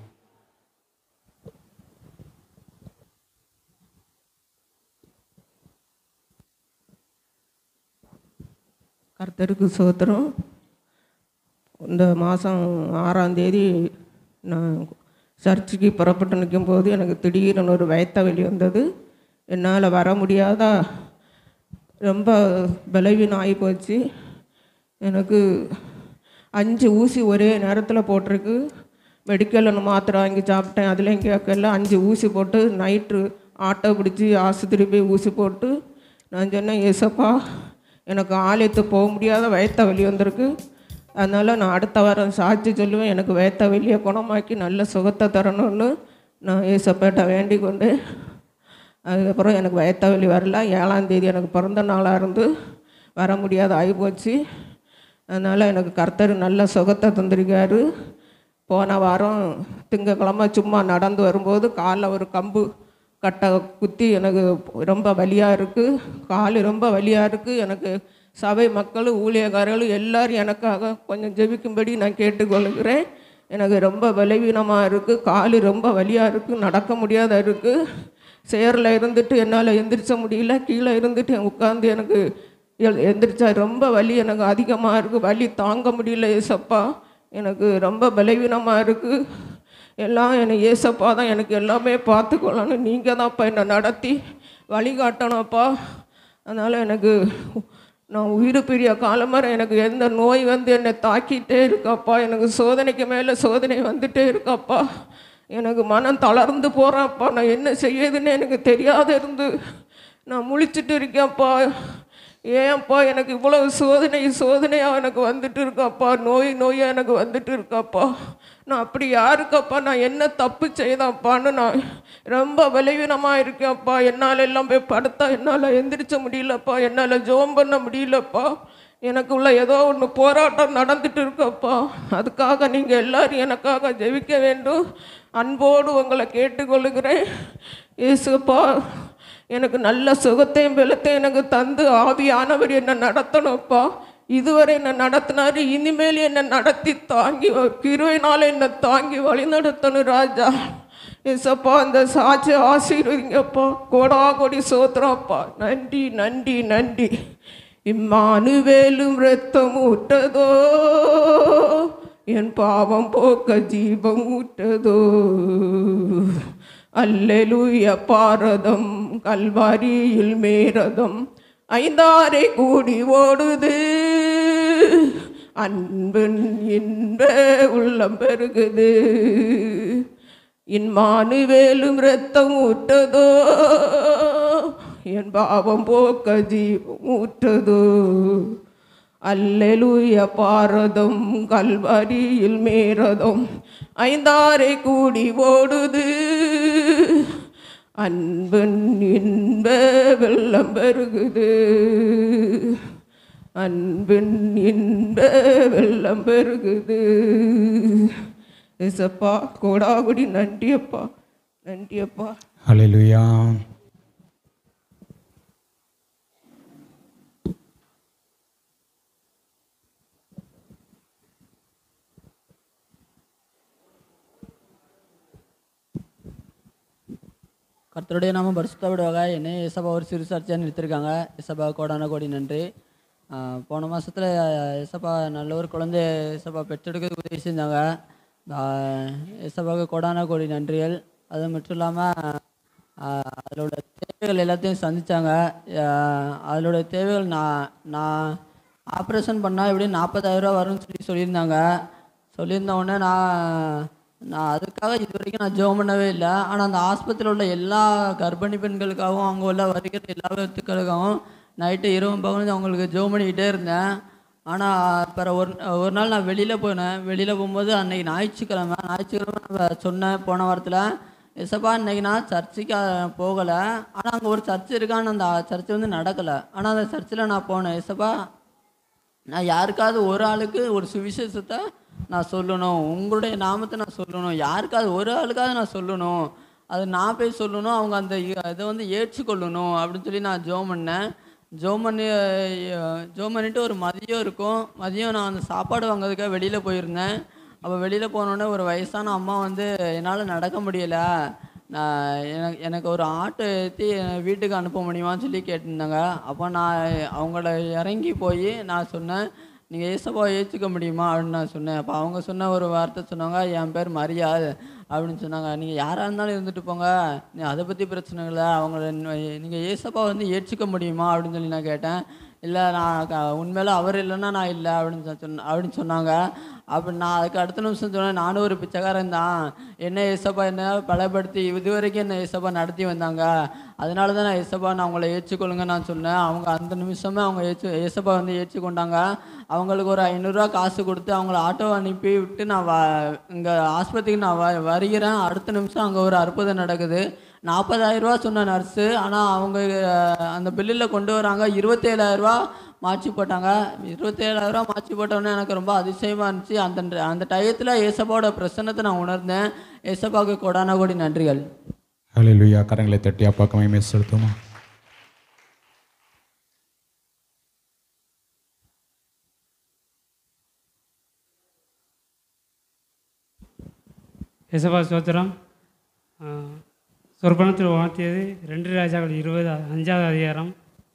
கர்த்தருக்கு சோத்திரம் இந்த மாதம் ஆறாம் தேதி நான் சர்ச்சுக்கு புறப்பட்டு நிற்கும்போது எனக்கு திடீர்னு ஒரு வயத்த வலி வந்தது என்னால் வர முடியாதா ரொம்ப பலவீனம் ஆகி போச்சு எனக்கு அஞ்சு ஊசி ஒரே நேரத்தில் போட்டிருக்கு மெடிக்கலில் மாத்திரை வாங்கி சாப்பிட்டேன் அதுலேயும் கேட்கல அஞ்சு ஊசி போட்டு நைட்டு ஆட்டோ பிடிச்சி ஆஸ்பத்திரி போய் ஊசி போட்டு நான் சொன்னேன் ஏசப்பா எனக்கு ஆலயத்து போக முடியாத வயத்த வலி வந்திருக்கு அதனால் நான் அடுத்த வாரம் சாட்சி சொல்லுவேன் எனக்கு வயத்த வலியை குணமாக்கி நல்ல சுகத்தை தரணும்னு நான் ஏசப்பாட்ட வேண்டிக் கொண்டு அதுக்கப்புறம் எனக்கு வயத்த வலி வரல ஏழாம் தேதி எனக்கு பிறந்த நாளாக இருந்து வர முடியாத ஆகிப்போச்சு அதனால் எனக்கு கர்த்தர் நல்ல சுகத்தை தந்திருக்காரு போன வாரம் திங்கக்கிழமை சும்மா நடந்து வரும்போது காலில் ஒரு கம்பு கட்டை குத்தி எனக்கு ரொம்ப வலியாக இருக்குது கால் ரொம்ப வலியாக இருக்குது எனக்கு சபை மக்கள் ஊழியக்காரர்கள் எல்லாரும் எனக்காக கொஞ்சம் ஜெபிக்கும்படி நான் கேட்டுக்கொள்கிறேன் எனக்கு ரொம்ப பலவீனமாக இருக்குது கால் ரொம்ப வலியாக இருக்குது நடக்க முடியாத இருக்குது சேரில் இருந்துட்டு என்னால் எந்திரிச்ச முடியல கீழே இருந்துட்டு உட்காந்து எனக்கு எ- எந்திரிச்சா ரொம்ப வலி எனக்கு அதிகமாக இருக்குது வலி தாங்க முடியல ஏசப்பா எனக்கு ரொம்ப பலவீனமாக இருக்குது எல்லாம் என்னை ஏசப்பா தான் எனக்கு எல்லாமே பார்த்துக்கொள்ளணும் நீங்கள் தான்ப்பா என்னை நடத்தி வழிகாட்டணும்ப்பா அதனால் எனக்கு நான் உயிர் பிரிய காலம் வரை எனக்கு எந்த நோய் வந்து என்னை தாக்கிட்டே இருக்காப்பா எனக்கு சோதனைக்கு மேலே சோதனை வந்துட்டே இருக்காப்பா எனக்கு மனம் தளர்ந்து போகிறேன்ப்பா நான் என்ன செய்யுதுன்னு எனக்கு தெரியாத இருந்து நான் முழிச்சிட்டு இருக்கேன்ப்பா ஏன்ப்பா எனக்கு இவ்வளவு சோதனை சோதனையாக எனக்கு வந்துட்டு இருக்காப்பா நோய் நோயாக எனக்கு வந்துட்டு இருக்காப்பா நான் அப்படி யாருக்கப்பா நான் என்ன தப்பு செய்தேன்ப்பான்னு நான் ரொம்ப பலவீனமாக இருக்கேன்ப்பா என்னால் எல்லாம் போய் படுத்தா என்னால் எந்திரிச்ச முடியலப்பா என்னால் ஜோம் பண்ண முடியலப்பா எனக்குள்ள ஏதோ ஒன்று போராட்டம் நடந்துட்டு இருக்கப்பா அதுக்காக நீங்கள் எல்லாரும் எனக்காக ஜெபிக்க வேண்டும் அன்போடு உங்களை கேட்டுக்கொள்கிறேன் இயேசுப்பா எனக்கு நல்ல சுகத்தையும் பலத்தையும் எனக்கு தந்து ஆவியானவர் என்னை நடத்தணும்ப்பா இதுவரை என்னை நடத்தினாரு இனிமேல் என்னை நடத்தி தாங்கி கிருவினால் என்னை தாங்கி வழி நடத்தணும் ராஜா ஏசப்பா அந்த சாட்சி ஆசீர்வதிங்கப்பா கோடா கொடி சோத்திரப்பா நன்றி நன்றி நன்றி இம்மானுவேலும் ரத்தம் ஊட்டதோ என் பாவம் போக்க ஜீவம் ஊட்டதோ அல்லேலூய பாரதம் கல்வாரியில் மேரதம் ஐந்தாரை கூடி ஓடுது அன்பின் இன்ப உள்ளம் பெருகுது இன்மானுவேலும் ரத்தம் ஊட்டதோ என் பாவம் போக்க ஜீவம் ஊட்டதோ அல்லேலூய பாரதம் கல்வரியில் மேரதம் ஐந்தாரை கூடி ஓடுது அன்பன் இன்ப வெள்ளம் பெருகுது அன்பின் இன்ப வெள்ளம் பெருகுது இசப்பா கோடாகுடி நன்றியப்பா நன்றியப்பா ஹalleluya கர்த்தருடைய நாமம் பரிசுத்தப்படுவாங்க என்னை இசபா ஒரு சிறு சர்ச்சையாக நிறுத்திருக்காங்க இசபா கோடான கோடி நன்றி ஆஹ் போன மாதத்தில் இசப்பா நல்ல ஒரு குழந்தை இசப்பா பெற்றெடுக்கிறதுக்கு உதவி செஞ்சாங்க ஆஹ் இசப்பாவுக்கு கோடான கோடி நன்றிகள் அது மட்டும் இல்லாமல் அதோட தேவைகள் எல்லாத்தையும் சந்திச்சாங்க ஆஹ் அதோட தேவைகள் நான் நான் ஆப்ரேஷன் பண்ணால் எப்படியும் நாற்பதாயிரரூவா வரும்னு சொல்லி சொல்லியிருந்தாங்க சொல்லியிருந்த உடனே நான் நான் அதுக்காக இது வரைக்கும் நான் ஜெபம் பண்ணவே இல்லை ஆனால் அந்த ஆஸ்பத்திரியில் உள்ள எல்லா கர்ப்பிணி பெண்களுக்காகவும் அங்கே உள்ள வருகிற எல்லா பேர்த்துக்களுக்காகவும் நைட்டு இரவு பகலும் அவங்களுக்கு ஜெபம் பண்ணிக்கிட்டே இருந்தேன் ஆனால் பிற ஒரு ஒரு நாள் நான் வெளியில் போனேன் வெளியில் போகும்போது அன்னைக்கு ஞாயிற்றுக்கிழமை ஞாயிற்றுக்கிழமை நான் சொன்னேன் போன வாரத்தில் எசப்பா இன்னைக்கு நான் சர்ச்சுக்கு போகலை ஆனால் அங்கே ஒரு சர்ச் இருக்கான்னு அந்த சர்ச்சு வந்து நடக்கலை ஆனால் அந்த சர்ச்சில் நான் போனேன் எசப்பா நான் யாருக்காவது ஒரு ஆளுக்கு ஒரு சுவிசேஷத்தை நான் சொல்லணும் உங்களுடைய நாமத்தை நான் சொல்லணும் யாருக்காவது ஒரு ஆளுக்காவது நான் சொல்லணும் அது நான் போய் சொல்லணும் அவங்க அந்த இ- இதை வந்து ஏற்றுக்கொள்ளணும் அப்படின்னு சொல்லி நான் ஜோம் பண்ணேன் ஜோம் பண்ணி ஜோம் பண்ணிட்டு ஒரு மதியம் இருக்கும் மதியம் நான் அந்த சாப்பாடு வாங்குறதுக்காக வெளியில் போயிருந்தேன் அப்போ வெளியில் போனோடனே ஒரு வயசான அம்மா வந்து என்னால் நடக்க முடியலை நான் எனக்கு எனக்கு ஒரு ஆட்டோ ஏற்றி வீட்டுக்கு அனுப்ப முடியுமான்னு சொல்லி கேட்டிருந்தாங்க அப்போ நான் அவங்கள இறங்கி போய் நான் சொன்னேன் நீங்கள் ஏசப்பா ஏற்றுக்க முடியுமா அப்படின்னு நான் சொன்னேன் அப்போ அவங்க சொன்ன ஒரு வார்த்தை சொன்னாங்க என் பேர் மரியா அப்படின்னு சொன்னாங்க நீங்கள் யாராக இருந்தாலும் இருந்துட்டு போங்க நீ அதை பற்றி பிரச்சனை இல்லை அவங்கள நீங்கள் ஏசப்பா வந்து ஏற்றுக்க முடியுமா அப்படின்னு சொல்லி நான் கேட்டேன் இல்லை நான் க- உண்மையில அவர் இல்லைன்னா நான் இல்லை அப்படின்னு சொ- சொன்ன அப்படின்னு சொன்னாங்க அப்போ நான் அதுக்கு அடுத்த நிமிஷம் சொன்னேன் நானும் ஒரு பிச்சைக்காரன் தான் என்ன ஏசப்பா என்ன பலப்படுத்தி இது வரைக்கும் என்ன ஏசப்பா நடத்தி வந்தாங்க அதனால தான் நான் ஏசப்பா நான் அவங்கள ஏற்றுக்கொள்ளுங்க நான் சொன்னேன் அவங்க அந்த நிமிஷமே அவங்க ஏற்று ஏசப்பா வந்து ஏற்றுக்கொண்டாங்க அவங்களுக்கு ஒரு ஐநூறுரூவா காசு கொடுத்து அவங்கள ஆட்டோ அனுப்பி விட்டு நான் வ இங்கே ஆஸ்பத்திரிக்கு நான் வ வருகிறேன் அடுத்த நிமிஷம் அங்கே ஒரு அற்புதம் நடக்குது நாற்பதாயிரரூவா சொன்ன நர்ஸு ஆனால் அவங்க அஹ், அந்த பில்லில் கொண்டு வராங்க இருபத்தேழாயிரரூவா மாற்றி போட்டாங்க இருபத்தேழாயிரரூவா மாற்றி போட்டோன்னே எனக்கு ரொம்ப அதிசயமாக இருந்துச்சு அந்த அந்த டயத்தில் ஏசப்பாவோட பிரசன்னத்தை நான் உணர்ந்தேன் ஏசப்பாவுக்கு கொடான கோடி நன்றிகள் ஹalleluya கரங்களை தட்டி அப்பா கமைமை செலுத்துமா யசபா ஸ்தோத்திரம் சொற்பனத்தில் வாழ்த்தியது ரெண்டு ராஜாக்கள் இருபது அஞ்சாவது அதிகாரம்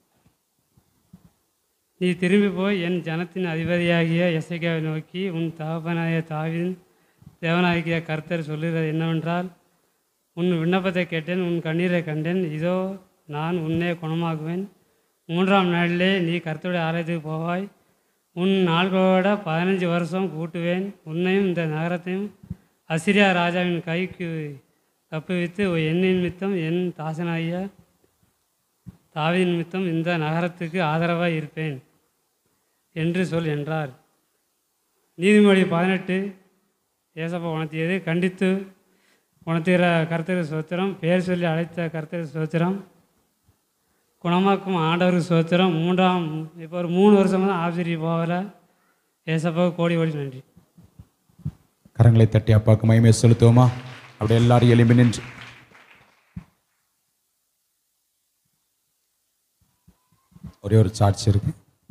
நீ திரும்பி போய் என் ஜனத்தின் அதிபதியாகிய எசைக்காவை நோக்கி உன் தகப்பனாகிய தாவின் தேவனாகிய கர்த்தர் சொல்லுகிறது என்னவென்றால் உன் விண்ணப்பத்தை கேட்டேன் உன் கண்ணீரை கண்டேன் இதோ நான் உன்னை குணமாக்குவேன் மூன்றாம் நாளிலே நீ கர்த்தருடைய ஆலயத்துக்கு போவாய் உன் நாள்களோட பதினஞ்சு வருஷம் கூட்டுவேன் உன்னையும் இந்த நகரத்தையும் அசிரியா ராஜாவின் கைக்கு தப்புவித்து என்னின் நிமித்தம் என் தாசனாகிய தாவின் நிமித்தம் இந்த நகரத்துக்கு ஆதரவாக இருப்பேன் என்று சொல் என்றார் நீதிமொழி பதினெட்டு ஏசப்பா உணர்த்தியது கண்டித்து உணர்த்துகிற கர்த்தர் சோத்திரம் பேர் சொல்லி அழைத்த கர்த்தர் சோத்திரம் குணமாக்கும் ஆண்டவர் சோத்திரம் மூன்றாம் இப்போ ஒரு மூணு வருஷமாக தான் ஆசிரியர் போகல ஏசப்பாவுக்கு கோடி கோடி நன்றி கரங்களை தட்டி அப்பாவுக்கு மகிமை செலுத்துவோமா அப்படியே எல்லாரும் எலும்பி நின்று ஒரே ஒரு சாட்சி இருக்கு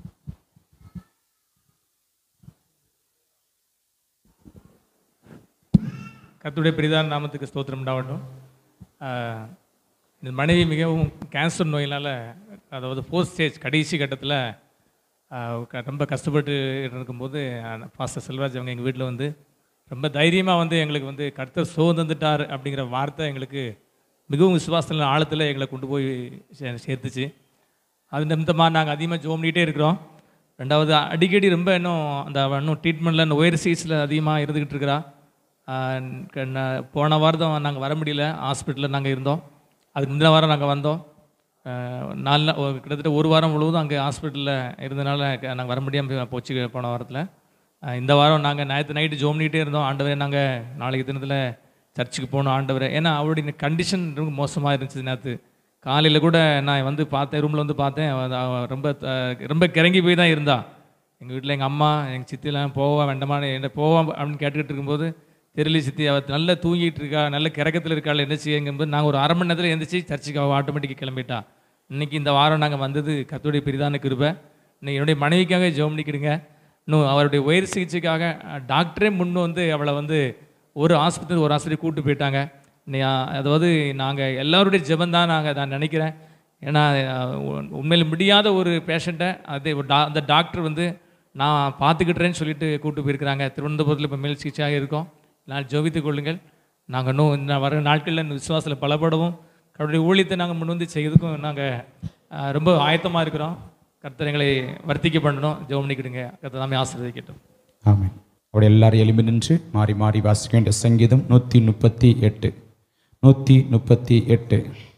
கர்த்தருடைய பெரிதான நாமத்துக்கு ஸ்தோத்திரம் உண்டாகட்டும் ஆஹ், இந்த மனைவி மிகவும் கேன்சர் நோயினால் அதாவது ஃபோர்த் ஸ்டேஜ் கடைசி கட்டத்தில் ரொம்ப கஷ்டப்பட்டு இருக்கும்போது பாஸ்டர் செல்வராஜ் அவங்க எங்கள் வீட்டில் வந்து ரொம்ப தைரியமாக வந்து எங்களுக்கு வந்து கர்த்தர் சோர்ந்துட்டார் அப்படிங்கிற வார்த்தை எங்களுக்கு மிகவும் விசுவாசத்தில் ஆழத்தில் எங்களை கொண்டு போய் சே- சேர்த்துச்சு அது நிமித்தமாக நாங்கள் அதிகமாக ஜோம் பண்ணிகிட்டே இருக்கிறோம் ரெண்டாவது அடிக்கடி ரொம்ப இன்னும் அந்த அவ இன்னும் ட்ரீட்மெண்ட்டில் இந்த ஒயர் சீஸில் அதிகமாக இருந்துக்கிட்டு இருக்கிறா ஆஹ் க- ந- போன வாரம் நாங்கள் வர முடியல ஹாஸ்பிட்டலில் நாங்கள் இருந்தோம் அதுக்கு முந்தின வாரம் நாங்கள் வந்தோம் ஆஹ் நாலு நா- ஒரு- கிட்டத்தட்ட ஒரு வாரம் முழுவதும் அங்கே ஹாஸ்பிட்டலில் இருந்தனால நாங்கள் வர முடியாமல் போச்சு போன வாரத்தில் ஆஹ் இந்த வாரம் நாங்கள் ஞாயிற்று நைட்டு ஜோம் பண்ணிகிட்டே இருந்தோம் ஆண்டவரே நாங்கள் நாளைக்கு தினத்தில் சர்ச்சுக்கு போகணும் ஆண்டவரே ஏன்னா அவருடைய கண்டிஷன் ரொம்ப மோசமாக இருந்துச்சு நேற்று காலையில் கூட நான் வந்து பார்த்தேன் ரூமில் வந்து பார்த்தேன் அவ- அவ ரொம்ப அஹ், ரொம்ப கிறங்கி போய் தான் இருந்தா எங்கள் வீட்டில் எங்கள் அம்மா எங்கள் சித்திலாம் போவா வேண்டாமா என்ன போவா அப்படின்னு கேட்டுக்கிட்டு இருக்கும்போது தெரியல சித்தி அவள் நல்லா தூங்கிட்டு இருக்கா நல்ல கிறக்கத்தில் இருக்காள் என்ன செய்யுங்கும்போது நாங்கள் ஒரு அரை மணி நேரத்தில் எந்திரிச்சு சர்ச்சுக்கு அவள் ஆட்டோமேட்டிக்காக கிளம்பிட்டா இன்னைக்கு இந்த வாரம் நாங்கள் வந்தது கத்தோடைய பெரிதான கிருபை இன்னைக்கு என்னுடைய மனைவிக்காக ஜெபம் பண்ணிக்கிடுங்க இன்னும் அவருடைய உயர் சிகிச்சைக்காக அஹ், டாக்டரே முன் வந்து அவளை வந்து ஒரு ஆஸ்பத்திரி ஒரு ஆஸ்பத்திரி கூப்பிட்டு போயிட்டாங்க நீ, அஹ், அதாவது நாங்கள் எல்லாருடைய ஜெபம் தான் நாங்கள் நான் நினைக்கிறேன் ஏன்னா அஹ், உ- உண்மையில் முடியாத ஒரு பேஷண்ட்டை அதே ஒரு டா அந்த டாக்டர் வந்து நான் பார்த்துக்கிட்டுறேன்னு சொல்லிட்டு கூப்பிட்டு போயிருக்கிறாங்க திருவனந்தபுரத்தில் இப்போ மேல் சிகிச்சையாக இருக்கோம் நான் ஜெபித்துக் கொள்ளுங்கள் நாங்கள் இன்னும் இந்த வர நாட்களில் இந்த விசுவாசத்தில் பலப்படவும் அவருடைய ஊழியத்தை நாங்கள் முன் வந்து செய்யறதுக்கும் நாங்கள் ரொம்ப ஆயத்தமாக இருக்கிறோம் கர்த்தர் எங்களை வர்த்திக்க பண்ணணும் ஜெபம் பண்ணிக்கிடுங்க கர்த்தர் நாமே ஆசீர்வதிக்கட்டும் ஆமென் அப்படி எல்லாரும் எலும்பி நின்று மாறி மாறி வாசிக்க வேண்டிய சங்கீதம் நூற்றி முப்பத்தி எட்டு நூற்றி முப்பத்தி எட்டு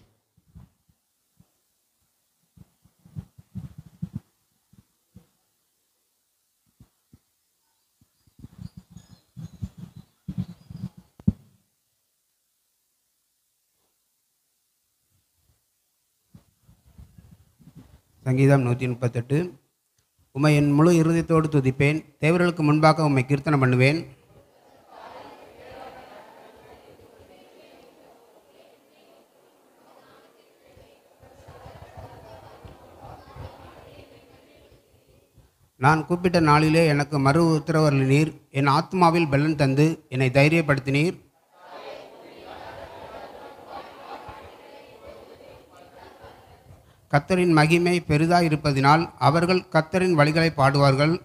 சங்கீதம் நூற்றி முப்பத்தெட்டு உம்மை என் முழு இருதயத்தோடு துதிப்பேன் தேவர்களுக்கு முன்பாக உம்மை கீர்த்தனம் பண்ணுவேன் நான் கூப்பிட்ட நாளிலே எனக்கு மறு உத்தரவருளினீர் என் ஆத்மாவில் பெலன் தந்து என்னை தைரியப்படுத்தினீர் கத்தரின் மகிமை பெரிதாய் இருப்பதினால் அவர்கள் கத்தரின் வழிகளை பாடுவார்கள்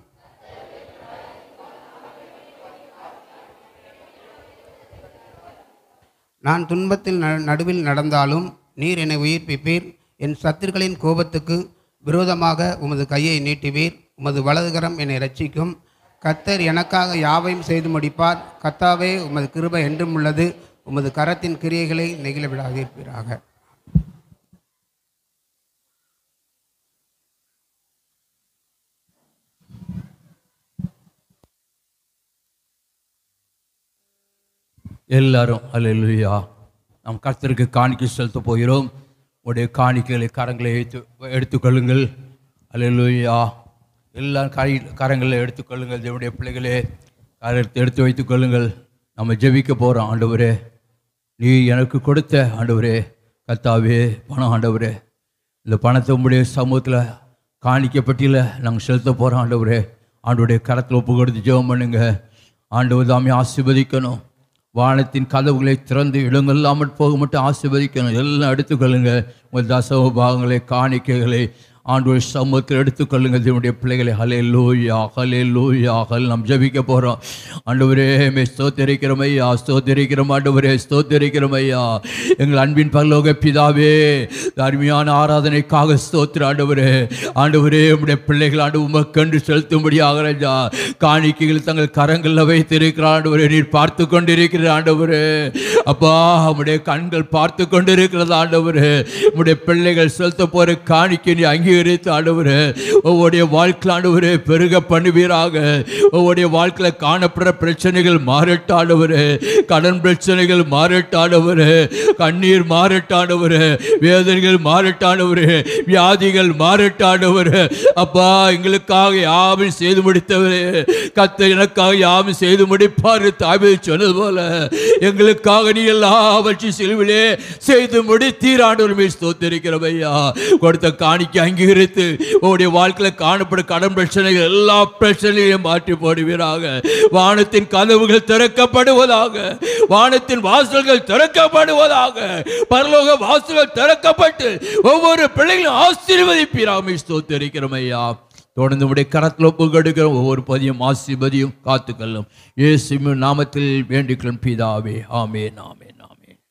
நான் துன்பத்தில் ந- நடுவில் நடந்தாலும் நீர் என்னை உயிர்ப்பிப்பீர் என் சத்துருக்களின் கோபத்துக்கு விரோதமாக உமது கையை நீட்டுவீர் உமது வலதுகரம் என்னை ரட்சிக்கும் கத்தர் எனக்காக யாவையும் செய்து முடிப்பார் கத்தாவே உமது கிருபை என்றும் உள்ளது உமது கரத்தின் கிரியைகளை நெகிழ விடாதிருப்பீராக எல்லாரும் அல்லேலூயா நாம் கர்த்தருக்கு காணிக்கை செலுத்த போகிறோம் உடைய காணிக்கைகளை கரங்களை எடுத்து எடுத்துக்கொள்ளுங்கள் அல்லேலூயா எல்லாரும் கை கரங்களை எடுத்துக்கொள்ளுங்கள் தேவனுடைய பிள்ளைகளே கரத்தை எடுத்து வைத்துக் கொள்ளுங்கள் நம்ம ஜெபிக்க போகிறோம் ஆண்டவரே நீ எனக்கு கொடுத்த ஆண்டவரே கர்த்தாவே பணம் ஆண்டவரே இந்த பணத்தை உங்களுடைய சமூகத்தில் காணிக்கப்பட்டியில் நாங்கள் செலுத்த போகிறோம் ஆண்டவரே ஆண்டவருடைய கரத்தில் ஒப்பு கொடுத்து ஜெபம் பண்ணுங்க ஆண்டவர் தாமே ஆசீர்வதிக்கணும் வானத்தின் கதவுகளை திறந்து இடங்கள்லாமல் போக மட்டும் ஆசீர்வதிக்கணும் எல்லாம் எடுத்துக்கொள்ளுங்க உங்கள் தசவ பாகங்களை காணிக்கைகளை ஆண்டவர் சமூகத்தில் எடுத்துக்கொள்ளுங்க தேவனுடைய பிள்ளைகளை ஹலே லூயா ஹலே லூயா ஹல் நாம் ஜபிக்க போகிறோம் ஆண்டவரே மே ஸ்தோத்திரிக்கிறோம் ஐயா ஸ்தோத்திரிக்கிறோம் ஆண்டவரே ஸ்தோத்திரிக்கிறோம் ஐயா எங்கள் அன்பின் பரலோக பிதாவே இந்த அருமையான ஆராதனைக்காக ஸ்தோத்திர ஆண்டவரே ஆண்டவரே உம்முடைய பிள்ளைகள் ஆண்டு உமக்கண்டு செலுத்தும்படியாக ராஜா காணிக்கைகள் தங்கள் கரங்களில் வைத்திருக்கிற ஆண்டவரே நீர் பார்த்து கொண்டிருக்கிற ஆண்டவரே அப்பா உம்முடைய கண்கள் பார்த்து கொண்டிருக்கிறது ஆண்டவரே உம்முடைய பிள்ளைகள் செலுத்த போற காணிக்கை நீ அங்கீகரித்து ஆண்டவரே ஒவ்வொருடைய வாழ்க்கை ஆண்டவரே பெருக பண்ணுவீராக ஒவ்வொருடைய வாழ்க்கையில் காணப்படுற பிரச்சனைகள் மாறட்ட ஆண்டவரே கடன் பிரச்சனைகள் மாறட்ட ஆண்டவரே கண்ணீர் மாறட்ட ஆண்டவரே வேதனைகள் மாறட்ட ஆண்டவரே வியாதிகள் மாறட்ட ஆண்டவரே அப்பா எங்களுக்காக யாவும் செய்து முடித்தவரே கத்த எனக்காக யாவும் செய்து முடிப்பார் தாவி சொன்னது போல எங்களுக்காக நீ எல்லாவற்றையும் சிலுவிலே செய்து முடித்தீர் ஆண்டவர் மீது ஸ்தோத்திருக்கிறோம் ஐயா கொடுத்த காணிக்கை அங்கீகரித்து உங்களுடைய வாழ்க்கையில் காணப்படும் கடன் பிரச்சனைகள் எல்லா பிரச்சனைகளையும் மாற்றி போடுவீராக வானத்தின் கதவுகள் திறக்கப்படுவதாக வானத்தின் வாசல்கள் திறக்கப்படுவதாக பரலோக வாசல்கள் திறக்கப்பட்டு ஒவ்வொரு பிள்ளைகளும் ஆசீர்வதிப்பீராக ஸ்தோத்திருக்கிறோம் ஐயா தொடர்ந்து உடைய கரத்தில் ஒப்பு கொடுக்கிற ஒவ்வொரு பதியும் ஆசீர்வதியும் காத்துக்கொள்ளும் இயேசுவின் நாமத்தில் வேண்டிக்கிறோம் பிதாவே ஆமென் ஆமென் ஆமென்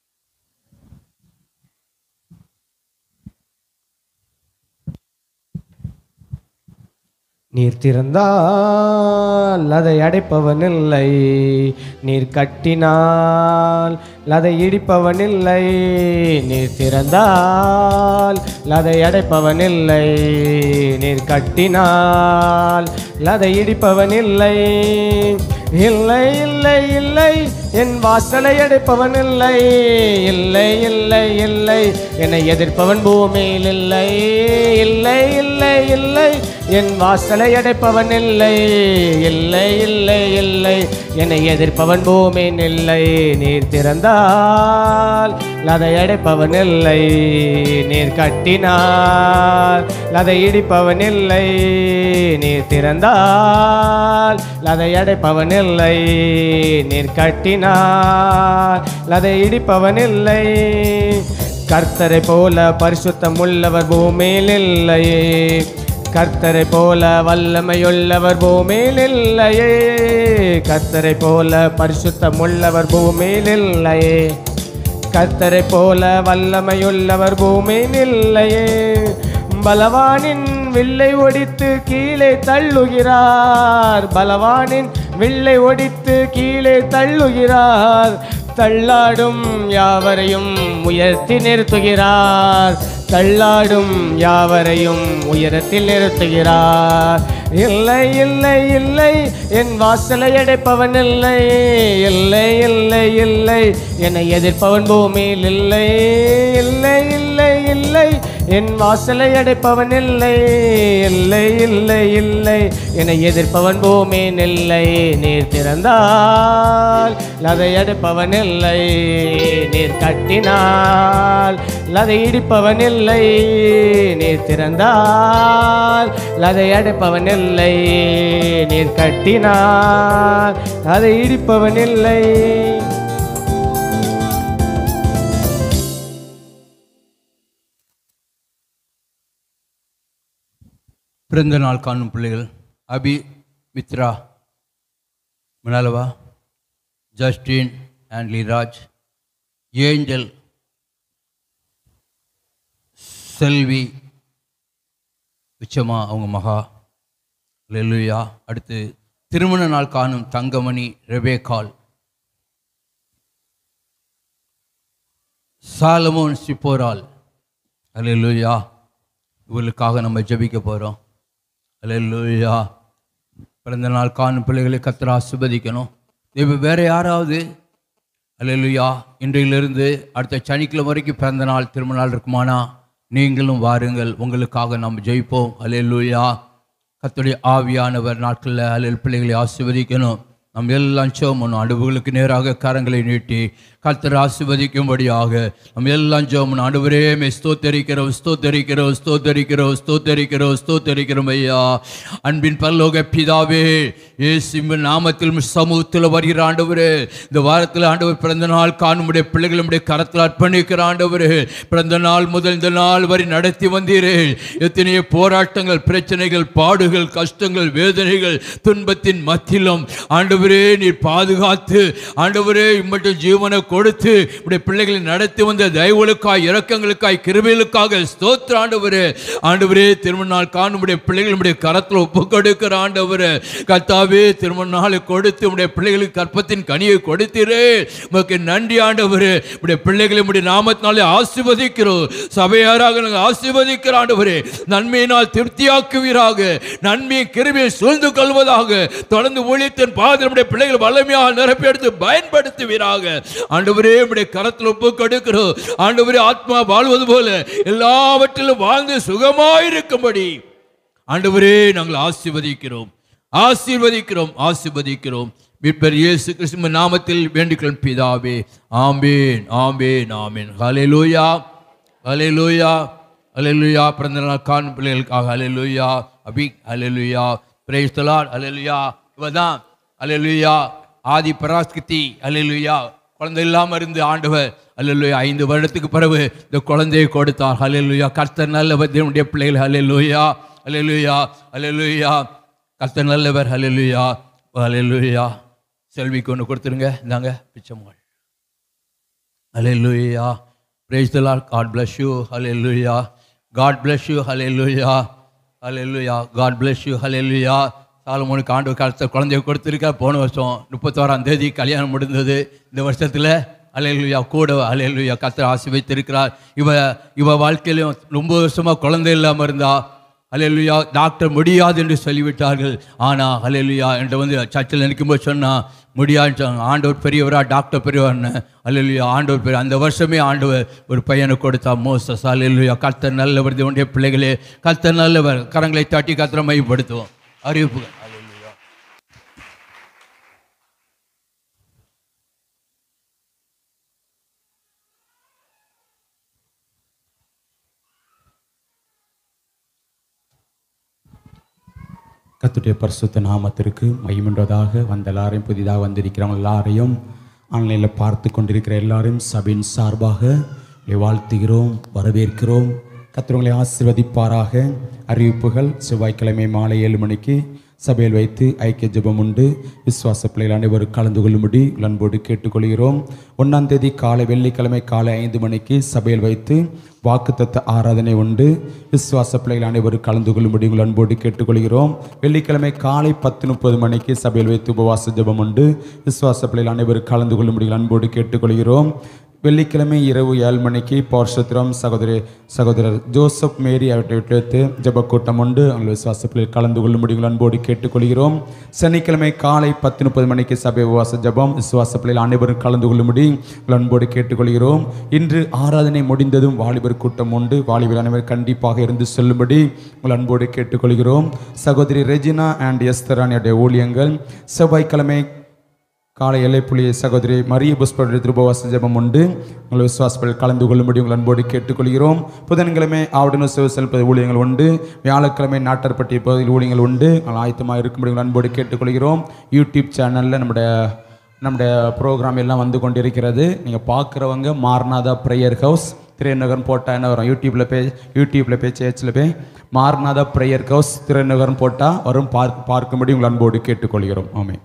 நீர் திறந்தால் அதை அடைப்பவன் இல்லை நீர் கட்டினால் அதை இடிப்பவன் இல்லை நீர் திறந்தால் அதை அடைப்பவன் இல்லை நீர் கட்டினால் அதை இடிப்பவன் இல்லை இல்லை இல்லை இல்லை என் வாசலை அடைப்பவன் இல்லை இல்லை இல்லை இல்லை என்னை எதிர்ப்பவன் பூமியில் இல்லை இல்லை இல்லை இல்லை என் வாசலை அடைப்பவன் இல்லை இல்லை இல்லை இல்லை என்னை எதிர்ப்பவன் பூமியின் இல்லை நீர் திறந்தால் அதை அடைப்பவன் இல்லை நீர் கட்டினால் அதை இடிப்பவன் இல்லை நீர் திறந்தால் அதை அடைப்பவன் இல்லை நீர் கட்டினால் அதை இடிப்பவன் இல்லை கர்த்தரை போல பரிசுத்தம் உள்ளவர் பூமியில் இல்லையே கர்த்தரை போல வல்லமையுள்ளவர் பூமியில் இல்லையே கர்த்தரை போல பரிசுத்தம் உள்ளவர் பூமியில் இல்லையே கர்த்தரை போல வல்லமையுள்ளவர் பூமியில் இல்லையே பலவானின் வில்லை ஒடித்து கீழே தள்ளுகிறார் பலவானின் வில்லை ஒடித்து கீழே தள்ளுகிறார் தள்ளாடும் யாவரையும் உயர்த்தி நிறுத்துகிறார் தள்ளாடும் யாவரையும் உயரத்தில் நிறுத்துகிறார் இல்லை இல்லை இல்லை என் வாசலை அடைப்பவன் இல்லை இல்லை இல்லை இல்லை என்னை எதிர்ப்பவன் பூமியில் இல்லை இல்லை இல்லை இல்லை என் வாசலை அடைப்பவன் இல்லை இல்லை இல்லை இல்லை என்னை எதிர்ப்பவன் பூமியின் இல்லை நீர் திறந்தால் அதை அடைப்பவன் இல்லை நீர் கட்டினால் அதை இடிப்பவன் இல்லை நீர் திறந்தால் அதை அடைப்பவன் இல்லை நீர் கட்டினால் அதை இடிப்பவன் இல்லை பிறந்த நாள் காணும் பிள்ளைகள் அபி மித்ரா மினலவா Justin and Leeraj Angel Selvi உச்சமா அவங்க மகா லெல்லுயா அடுத்து திருமண நாள் காணும் தங்கமணி ரெபேகால் சாலமோன் சிப்போரால் அல்லேலூயா இவர்களுக்காக நம்ம ஜெபிக்க போகிறோம் அல்லேலூயா பிறந்த நாள் காணும் பிள்ளைகளை கத்திர ஆசிர்வதிக்கணும் இப்போ வேற யாராவது அல்லேலூயா இன்றையிலிருந்து அடுத்த சனிக்கிழமை வரைக்கும் பிறந்த நாள் திருமண நாள் இருக்குமானா நீங்களும் வாருங்கள் உங்களுக்காக நாம் ஜெயிப்போம் அல்லேலூயா கத்துடைய ஆவியானவர் நாட்களில் அல்லல் பிள்ளைகளை ஆசிர்வதிக்கணும் நம்ம எல்லாம் சோமணும் அடுவுகளுக்கு நேராக கரங்களை நீட்டி கர்த்தர் ஆசிர்வதிக்கும்படியாக நம்ம எல்லாம் ஜோம் ஆண்டவரே மே ஸ்தோத்தரிக்கிறோம் ஸ்தோத்தரிக்கிறோம் ஸ்தோத்தரிக்கிறோம் ஸ்தோத்தரிக்கிறோம் ஸ்தோத்தரிக்கிறோம் ஐயா அன்பின் பரலோக பிதாவே இயேசுவின் நாமத்தில் உம் சமூகத்தில் வருகிற ஆண்டவரே இந்த வாரத்தில் ஆண்டவர் பிறந்த நாள் காணுமுடைய பிள்ளைகள் நம்முடைய கரத்தில் அர்ப்பணிக்கிற ஆண்டவரே பிறந்த நாள் முதல் இந்த நாள் வரை நடத்தி வந்தீரே எத்தனையோ போராட்டங்கள் பிரச்சனைகள் பாடுகள் கஷ்டங்கள் வேதனைகள் துன்பத்தின் மத்தியிலும் ஆண்டவரே நீர் பாதுகாத்து ஆண்டவரே இம்மட்டும் ஜீவனை கொடுத்து உடைய பிள்ளைகளை நடத்தி வந்த தயவுகளுக்காய் இரக்கங்களுக்காய் கிருபைகளுக்காக ஸ்தோத்திர ஆண்டவரே ஆண்டவரே திருமண நாள் காணும் உடைய பிள்ளைகள் உடைய கரத்தில் ஒப்பு கொடுக்கிற ஆண்டவரே கத்தாவே திருமண நாளை கொடுத்து உடைய பிள்ளைகளுக்கு கற்பத்தின் கனியை கொடுத்தீரே உமக்கு நன்றி ஆண்டவரே உடைய பிள்ளைகளை உடைய நாமத்தினாலே ஆசீர்வதிக்கிறோம் சபையாராக நாங்கள் ஆசீர்வதிக்கிற ஆண்டவரே நன்மையினால் திருப்தியாக்குவீராக நன்மையை கிருபியை சூழ்ந்து கொள்வதாக தொடர்ந்து ஊழியத்தின் பாதை நம்முடைய பிள்ளைகள் வல்லமையாக நிரப்பெடுத்து பயன்படுத்துவீராக ஆண்டவரே உடைய கரத்தில் ஒப்பு கொடுக்கிறோம் ஆண்டவரே ஆத்மா வாழ்வது போல எல்லாவற்றிலும் வாழ்ந்து சுகமாயிருக்கும்படி ஆண்டவரே நாங்கள் ஆசீர்வதிக்கிறோம் ஆசீர்வதிக்கிறோம் ஆசீர்வதிக்கிறோம் மீட்பர் இயேசு கிறிஸ்துவ நாமத்தில் வேண்டிக்கொள்ளும் பிதாவே ஆம்பேன் ஆம்பேன் ஆமேன் ஹalleluya ஹalleluya ஹalleluya பிறந்த நாள் காணும் பிள்ளைகளுக்காக ஹalleluya அபி ஹalleluya praise the lord ஹalleluya இவதான் ஹalleluya ஆதி பராஸ்கிருதி ஹalleluya குழந்தை இல்லாம இருந்து ஆண்டவர் ஹalleluya ஐந்து வருடத்துக்கு பிறகு இந்த குழந்தையை கொடுத்தார் ஹalleluya கர்த்தர் நல்லவர் தேவனுடைய பிள்ளைகள் ஹalleluya ஹalleluya ஹalleluya கர்த்தர் நல்லவர் ஹalleluya ஹalleluya செல்விக்கு ஒன்று கொடுத்துருங்க இந்தாங்க பிச்சம்மாள் ஹalleluya praise the lord god bless you hallelujah god bless you hallelujah hallelujah god bless you hallelujah சாலமோனுக்கு ஆண்டு காலத்தை குழந்தைய கொடுத்துருக்கா போன வருஷம் முப்பத்தோராம் தேதி கல்யாணம் முடிந்தது இந்த வருஷத்தில் அலையலுயா கூட அலையலுயா கத்தர் ஆசி வைத்திருக்கிறார் இவ இவ வாழ்க்கையிலும் ரொம்ப வருஷமா குழந்தை இல்லாமல் இருந்தா அலையலுயா டாக்டர் முடியாது என்று சொல்லிவிட்டார்கள் ஆனால் அலையலுயா என்கிட்ட வந்து சர்ச்சில் நிற்கும்போது சொன்னா முடியாதுன்னு சொன்னாங்க ஆண்டவர் பெரியவரா டாக்டர் பெரியவர்னு அலையலுயா ஆண்டவர் பெரிய அந்த வருஷமே ஆண்டவர் ஒரு பையனை கொடுத்தா மோசஸ் அலையலுயா கர்த்தர் நல்லவர் தேவனுடைய பிள்ளைகளே கர்த்தர் நல்லவர் கரங்களை தட்டி கத்திர மையப்படுத்துவோம் அறிவிப்புகள் அல்லேலூயா. கத்துடைய பரிசுத்த நாமத்திற்கு மையமுன்றதாக வந்த எல்லாரையும் புதிதாக வந்திருக்கிறவங்க எல்லாரையும் ஆன்லைனில் பார்த்து கொண்டிருக்கிற எல்லாரையும் சபையின் சார்பாக உங்களை வாழ்த்துகிறோம் வரவேற்கிறோம் கத்துறவங்களை ஆசீர்வதிப்பாராக அறிவிப்புகள் செவ்வாய்க்கிழமை மாலை ஏழு மணிக்கு சபையில் வைத்து ஐக்கிய ஜெபம் உண்டு விசுவாச பிள்ளைகள் அனைவரும் கலந்து கொள்ளும்படி அன்போடு கேட்டுக்கொள்கிறோம் ஒன்றாம் தேதி காலை வெள்ளிக்கிழமை காலை ஐந்து மணிக்கு சபையில் வைத்து வாக்குத்தத்த ஆராதனை உண்டு விசுவாச பிள்ளைகள் அனைவரும் கலந்து கொள்ளும்படி உங்கள் அன்போடு கேட்டுக்கொள்கிறோம் வெள்ளிக்கிழமை காலை பத்து முப்பது மணிக்கு சபையில் வைத்து உபவாச ஜெபம் உண்டு விசுவாச பிள்ளைகள் அனைவரும் கலந்து கொள்ளும்படி உங்கள் அன்போடு கேட்டுக்கொள்கிறோம் வெள்ளிக்கிழமை இரவு ஏழு மணிக்கு பௌர்ஷத்திரம் சகோதரி சகோதரர் ஜோசப் மேரி அவற்றை வைத்து ஜெப கூட்டம் உண்டு உங்கள் விசுவாச பிள்ளைகள் கலந்து கொள்ளும்படி உங்கள் அன்போடு கேட்டுக்கொள்கிறோம் சனிக்கிழமை காலை பத்து முப்பது மணிக்கு சபை உபவாச ஜெபம் விசுவாச பிள்ளைகள் அனைவரும் கலந்து கொள்ளும்படி உங்கள் அன்போடு கேட்டுக்கொள்கிறோம் இன்று ஆராதனை முடிந்ததும் வாலிபர் கூட்டம் உண்டு வாலிபர் அனைவரும் கண்டிப்பாக இருந்து செல்லும்படி உங்கள் அன்போடு கேட்டுக்கொள்கிறோம் சகோதரி ரெஜினா அண்ட் எஸ்தரானியுடைய ஊழியங்கள் செவ்வாய்க்கிழமை காலை எல்லைப்புலிய சகோதரி மரிய புஷ்பருடைய திருபவாச ஜெபம் உண்டு உங்கள் விசுவாசங்கள் கலந்து கொள்ளும்படி உங்கள் அன்போடு கேட்டுக்கொள்கிறோம் புதன்கிழமை ஆவுடன் சேவை செலுப்பது ஊழியங்கள் உண்டு வியாழக்கிழமை நாட்டர்பட்டி பகுதியில் ஊழியங்கள் உண்டு உங்கள் ஆயத்தமாக இருக்கும்படி உங்கள் அன்போடு கேட்டுக்கொள்கிறோம் யூடியூப் சேனலில் நம்முடைய நம்முடைய ப்ரோக்ராம் எல்லாம் வந்து கொண்டிருக்கிறது நீங்கள் பார்க்குறவங்க மார்நாதா ப்ரேயர் ஹவுஸ் திருநகரம் போட்டால் என்ன வரும் யூடியூப்பில் போய் யூடியூப்பில் போய் சேர்ச்சில் போய் மார்நாதா ப்ரேயர் ஹவுஸ் திருநகரம் போட்டால் வரும் பார்க்க பார்க்கும்படி உங்கள் அன்போடு கேட்டுக்கொள்கிறோம் ஆமென்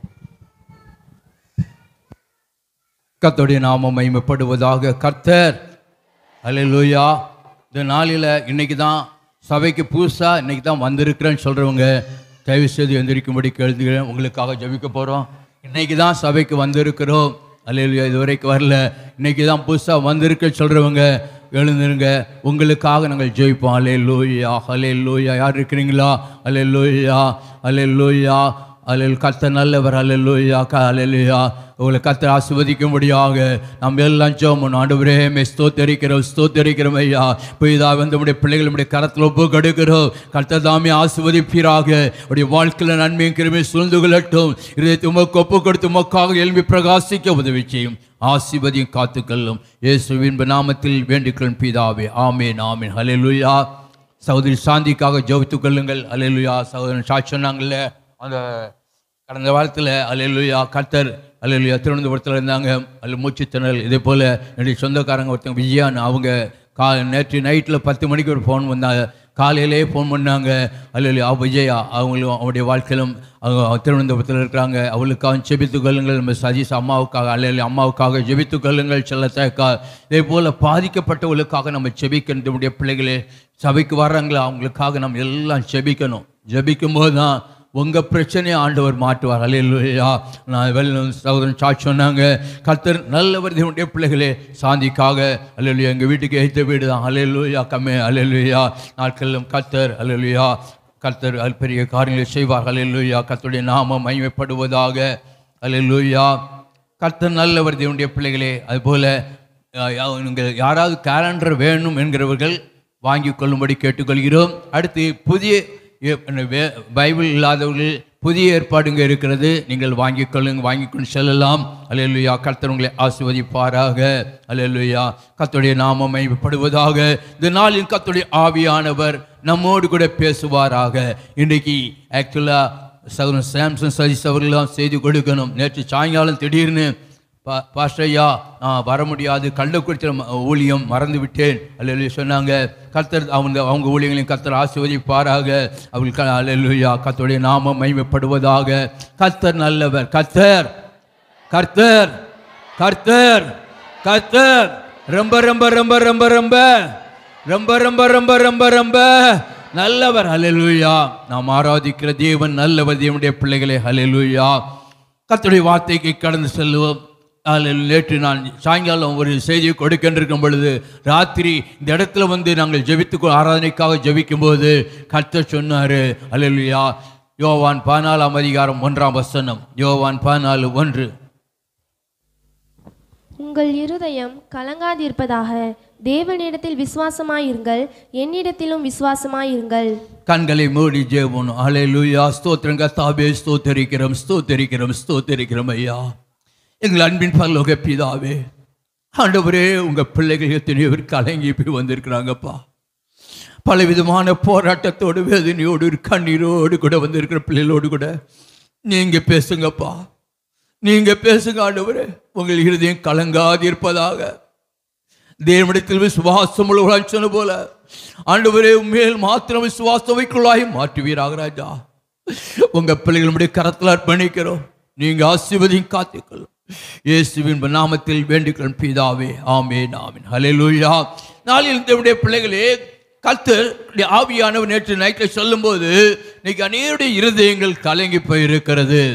கர்த்தருடைய நாமம் மகிமைப்படுவதாக கர்த்தர் அல்லேலூயா இந்த நாளில் இன்னைக்கு தான் சபைக்கு புதுசாக இன்னைக்கு தான் வந்திருக்கிறேன்னு சொல்கிறவங்க தயவு செய்து எந்திரிக்கும்படி கேள்விக்கிறேன் உங்களுக்காக ஜெபிக்க போகிறோம் இன்னைக்கு தான் சபைக்கு வந்திருக்கிறோம் அல்லேலூயா இது வரைக்கும் வரல இன்னைக்கு தான் புதுசாக வந்திருக்கேன்னு சொல்கிறவங்க எழுந்துருங்க உங்களுக்காக நாங்கள் ஜெயிப்போம் அலே லூயா அலே லூயா யார் இருக்கிறீங்களா அலே லூயா அலே லூயா அலில் கத்த நல்லவர் அலலுயா அலலுயா உங்களை கத்த ஆசிர்வதிக்கும்படியாக நம்ம எல்லாம் ஜோமன் ஆண்டவரே மே ஸ்தோத்தரிக்கிறோம் ஸ்தோத்தரிக்கிறோம் ஐயா புதிதா வந்து நம்முடைய பிள்ளைகள் நம்முடைய கரத்தில் ஒப்பு கடுக்கிறோம் கத்த தாமே ஆசிர்வதிப்பீராக உடைய வாழ்க்கையில் நன்மையும் கிருமையும் சூழ்ந்து கொள்ளட்டும் இதை உமக்கு ஒப்பு கொடுத்து உமக்காக எழுப்பி பிரகாசிக்க உதவி செய்யும் ஆசிர்வதியும் காத்துக்கொள்ளும் இயேசுவின் நாமத்தில் வேண்டிக்கொள்ளும் பிதாவே ஆமேன் ஆமேன் ஹalleluya சகோதரி சாந்திக்காக ஜெபித்துக் கொள்ளுங்கள் அல்லேலுயா சகோதரன் சாட்சி சொன்னாங்கல்ல அந்த கடந்த வாரத்தில் அல்லேலுயா கர்த்தர் அல்லேலுயா திருவனந்தபுரத்தில் இருந்தாங்க அல்ல மூச்சு திணறல் இதே போல் என்னுடைய சொந்தக்காரங்க ஒருத்தங்க விஜயான் அவங்க கா நேற்று நைட்டில் பத்து மணிக்கு ஒரு ஃபோன் வந்தாங்க காலையிலே ஃபோன் பண்ணாங்க அல்லேலுயா விஜயா அவங்களும் அவருடைய வாழ்க்கையிலும் அவங்க திருவனந்தபுரத்தில் இருக்கிறாங்க அவளுக்காக ஜெபித்துக் கொள்ளுங்கள் நம்ம சதீஷ் அம்மாவுக்காக அல்ல அம்மாவுக்காக ஜெபித்துக் கொள்ளுங்கள் செல்லத்தேக்கா இதே போல் பாதிக்கப்பட்டவர்களுக்காக நம்ம ஜெபிக்கணும் நம்முடைய பிள்ளைகளே சபைக்கு வர்றாங்களா அவங்களுக்காக நம்ம எல்லாம் ஜெபிக்கணும் ஜெபிக்கும் போது தான் உங்கள் பிரச்சனையை ஆண்டவர் மாட்டுவார் அல்லையா நான் வெளி சகோதரன் சாட்சி சொன்னாங்க கர்த்தர் நல்லவர் தேவனுடைய பிள்ளைகளே சாந்திக்காக அல்லையா எங்கள் வீட்டுக்கு ஏற்ற வீடு தான் அலையலுயா கம்மே அலையலுயா நாட்களிலும் கர்த்தர் அல்லையா கர்த்தர் அது பெரிய காரியங்களை செய்வார் அல்லையா கர்த்தருடைய நாமம் மகிமைப்படுவதாக அல்லையா கர்த்தர் நல்லவர் தேவனுடைய பிள்ளைகளே அதுபோல் நீங்கள் யாராவது கேலண்டர் வேணும் என்கிறவர்கள் வாங்கி கொள்ளும்படி கேட்டுக்கொள்கிறோம் அடுத்து புதிய ஏ- வே- பைபிள் இல்லாதவர்கள் புதிய ஏற்பாடுங்க இருக்கிறது நீங்கள் வாங்கிக் கொள்ளுங்க வாங்கி கொண்டு செல்லலாம் அல்லேலூயா கர்த்தர் உங்களை ஆசிர்வதிப்பாராக அல்லேலூயா கர்த்தருடைய நாமம் மைப்படுவதாக இந்த நாளில் கர்த்தருடைய ஆவியானவர் நம்மோடு கூட பேசுவாராக இன்றைக்கு ஆக்சுவலாக சகோதரன் சாம்சன் சதீஷ் அவர்களாம் செய்தி கொடுக்கணும் நேற்று சாயங்காலம் திடீர்னு பா பாஸ்டையா நான் வர முடியாது கள்ளக்குறிச்சியில் ம- ஊழியம் மறந்து விட்டேன் அல்ல சொன்னாங்க கர்த்தர் அவங்க அவங்க ஊழியங்களையும் கர்த்தர் ஆசிர்வதிப்பாராக அவர்கள் அல்லா கர்த்தருடைய நாமம் மைமைப்படுவதாக கர்த்தர் நல்லவர் கர்த்தர் கர்த்தர் கர்த்தர் கர்த்தர் ரொம்ப ரொம்ப ரொம்ப ரொம்ப ரொம்ப ரொம்ப ரொம்ப ரொம்ப ரொம்ப ரொம்ப நல்லவர் ஹalleluya நாம் ஆராதிக்கிற தேவன் நல்லவர் தேவனுடைய பிள்ளைகளே ஹalleluya கர்த்தருடைய வார்த்தைக்கு கடந்து செல்வோம் அதில் நேற்று நான் சாயங்காலம் ஒரு செய்தியை கொடுக்கின்றிருக்கும் பொழுது ராத்திரி இந்த இடத்துல வந்து நாங்கள் ஜெபித்து ஆராதனைக்காக ஜெபிக்கும்போது கர்த்தர் சொன்னார் அல்லேலூயா யோவான் பதினாலாம் அதிகாரம் ஒன்றாம் வசனம் யோவான் பதினாலு ஒன்று உங்கள் இருதயம் கலங்காதிருப்பதாக தேவனிடத்தில் விசுவாசமாயிருங்கள் என்னிடத்திலும் விசுவாசமாயிருங்கள் கண்களை மூடி ஜெபம் அலையலூயா ஸ்தோத்திரம் கத்தாபே ஸ்தோத்தரிக்கிறோம் ஸ்தோத்தரிக்கிறோம் ஸ்தோத்தரிக்கிறோம் ஐயா எங்கள் அன்பின் பரலோக பிதாவே ஆண்டவரே உங்க பிள்ளைகள் எத்தனையோ பேர் கலங்கி போய் வந்திருக்கிறாங்கப்பா பலவிதமான போராட்டத்தோடு வேதனையோடு கண்ணீரோடு கூட வந்திருக்கிற பிள்ளைகளோடு கூட நீங்க பேசுங்கப்பா நீங்க பேசுங்க ஆண்டவரே உங்கள் இருதயம் கலங்காதிருப்பதாக தேவனிடத்தில் விசுவாசம் உள்ளவர்களாய் சொன்ன போல ஆண்டவரே மேல் மாத்திரம் விசுவாசம் வைக்குள்ளாய் மாற்றுவீராக ராஜா உங்க பிள்ளைகளுடைய கரத்தில் அர்ப்பணிக்கிறோம் நீங்க ஆசீர்வதியும் காத்துக்கொள்ளும் இயேசுவின் நாமத்தில் வேண்டிக்கொள்ளும் பிதாவே ஆமேன் ஆமீன் ஹalleluya நாளில் தேவனுடைய பிள்ளைகளே கர்த்தர் ஆவியானவர் நேற்று நைட்டில் சொல்லும்போது இன்னைக்கு அநேருடைய இருதயங்கள் கலங்கி போயிருக்கிறது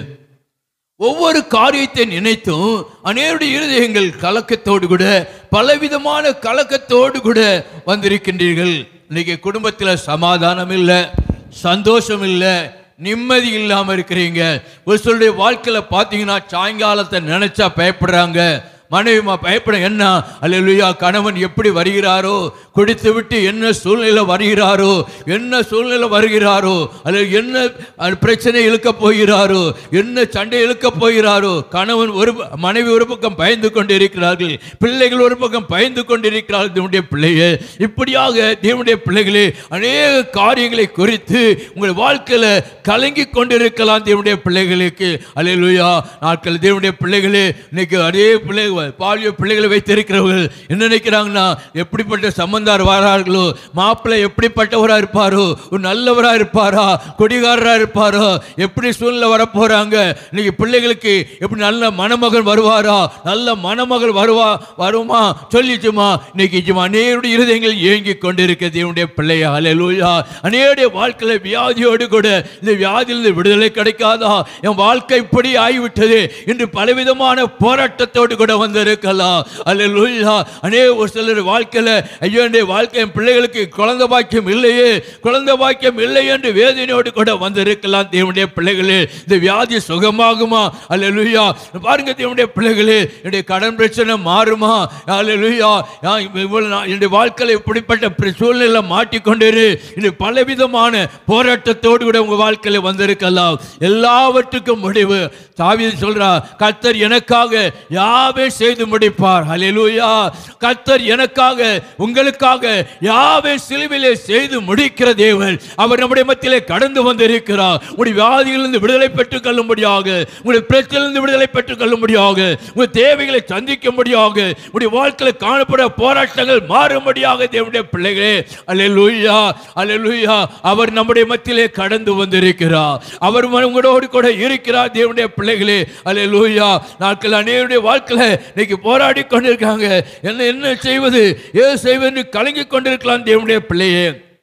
ஒவ்வொரு காரியத்தை நினைத்தும் அநேருடைய இருதயங்கள் கலக்கத்தோடு கூட பலவிதமான கலக்கத்தோடு கூட வந்திருக்கின்றீர்கள் இன்னைக்கு குடும்பத்தில் சமாதானம் இல்லை சந்தோஷம் இல்லை நிம்மதி இல்லாமல் இருக்கிறீங்க ஒரு சிலருடைய வாழ்க்கையில் பார்த்தீங்கன்னா சாயங்காலத்தை நினைச்சா பயப்படுறாங்க மனைவிமா பயப்பட என்ன அல்லேலூயா கணவன் எப்படி வருகிறாரோ குடித்து விட்டு என்ன சூழ்நிலை வருகிறாரோ என்ன சூழ்நிலை வருகிறாரோ அல்லது என்ன அஹ், பிரச்சனை இழுக்க போகிறாரோ என்ன சண்டை இழுக்க போகிறாரோ கணவன் ஒரு ப- மனைவி ஒரு பக்கம் பயந்து கொண்டிருக்கிறார்கள் பிள்ளைகள் ஒரு பக்கம் பயந்து கொண்டிருக்கிறார்கள் தேவனுடைய பிள்ளையே இப்படியாக தேவனுடைய பிள்ளைகளே அநேக காரியங்களை குறித்து உங்கள் வாழ்க்கையில் கலங்கி கொண்டிருக்கலாம் தேவனுடைய பிள்ளைகளுக்கு அல்லேலூயா நாட்கள் தேவனுடைய பிள்ளைகளே இன்னைக்கு அதே பிள்ளை பாலிய பிள்ளைகளை வைத்திருக்கிறவர்கள் என்ன நினைக்கிறாங்கன்னா எப்படிப்பட்ட சம்பந்தார் வரார்களோ மாப்பிள்ளை எப்படிப்பட்டவராக இருப்பாரோ ஒரு நல்லவராக இருப்பாரா கொடிகாரராக இருப்பாரோ எப்படி சூழ்நிலை வரப்போறாங்க இன்னைக்கு பிள்ளைகளுக்கு எப்படி நல்ல மணமகன் வருவாரா நல்ல மணமகள் வருவா வருமா சொல்லிச்சுமா இன்னைக்கு சும்மா அநேருடைய இருதயங்கள் ஏங்கி கொண்டிருக்க தேவனுடைய பிள்ளையா அலையலூயா அநேருடைய வாழ்க்கையில வியாதியோடு கூட இந்த வியாதியிலிருந்து விடுதலை கிடைக்காதா என் வாழ்க்கை இப்படி ஆகிவிட்டது என்று பலவிதமான போராட்டத்தோடு கூட வந்திருக்கலாம் அல்லேலூயா அநேக ஒரு சிலர் வாழ்க்கையில ஐயோ என்னுடைய வாழ்க்கை என் பிள்ளைகளுக்கு குழந்தை பாக்கியம் இல்லையே குழந்தை பாக்கியம் இல்லை என்று வேதனையோடு கூட வந்திருக்கலாம் தேவனுடைய பிள்ளைகளே இந்த வியாதி சுகமாகுமா அல்லேலூயா பாருங்க தேவனுடைய பிள்ளைகளே என்னுடைய கடன் பிரச்சனை மாறுமா அல்லேலூயா யா- இவ்வளவு நாள் என்னுடைய வாழ்க்கையில இப்படிப்பட்ட பிர- சூழ்நிலை மாட்டிக்கொண்டிரு இது பலவிதமான போராட்டத்தோடு கூட உங்க வாழ்க்கையில வந்திருக்கலாம் எல்லாவற்றுக்கும் முடிவு தாவீது சொல்றா கர்த்தர் எனக்காக யாவே செய்து முடிப்பார் ஹalleluya கர்த்தர் எனக்காக உங்களுக்காக யாவை சிலுவிலே செய்து முடிக்கிற தேவன் அவர் நம்முடைய மத்தியிலே கடந்து வந்திருக்கிறார் உங்களுடைய வியாதியிலிருந்து விடுதலை பெற்றுக் கொள்ளும்படியாக உங்களுடைய பிரச்சனையிலிருந்து விடுதலை பெற்றுக் கொள்ளும்படியாக உங்களுடைய தேவைகளை சந்திக்கும்படியாக உங்களுடைய வாழ்க்கையில் காணப்பட போராட்டங்கள் மாறும்படியாக தேவனுடைய பிள்ளைகளே அல்லேலூயா அல்லேலூயா அவர் நம்முடைய மத்தியிலே கடந்து வந்திருக்கிறார் அவர் உங்களோடு கூட இருக்கிறார் தேவனுடைய பிள்ளைகளே அல்லேலூயா நாட்கள் அநேகருடைய வாழ்க்கையில இன்னைக்கு போராடி கொண்டிருக்காங்க என்ன என்ன செய்வது ஏது செய்வது என்று கலங்கி கொண்டிருக்கலாம் தேவனுடைய பிள்ளையே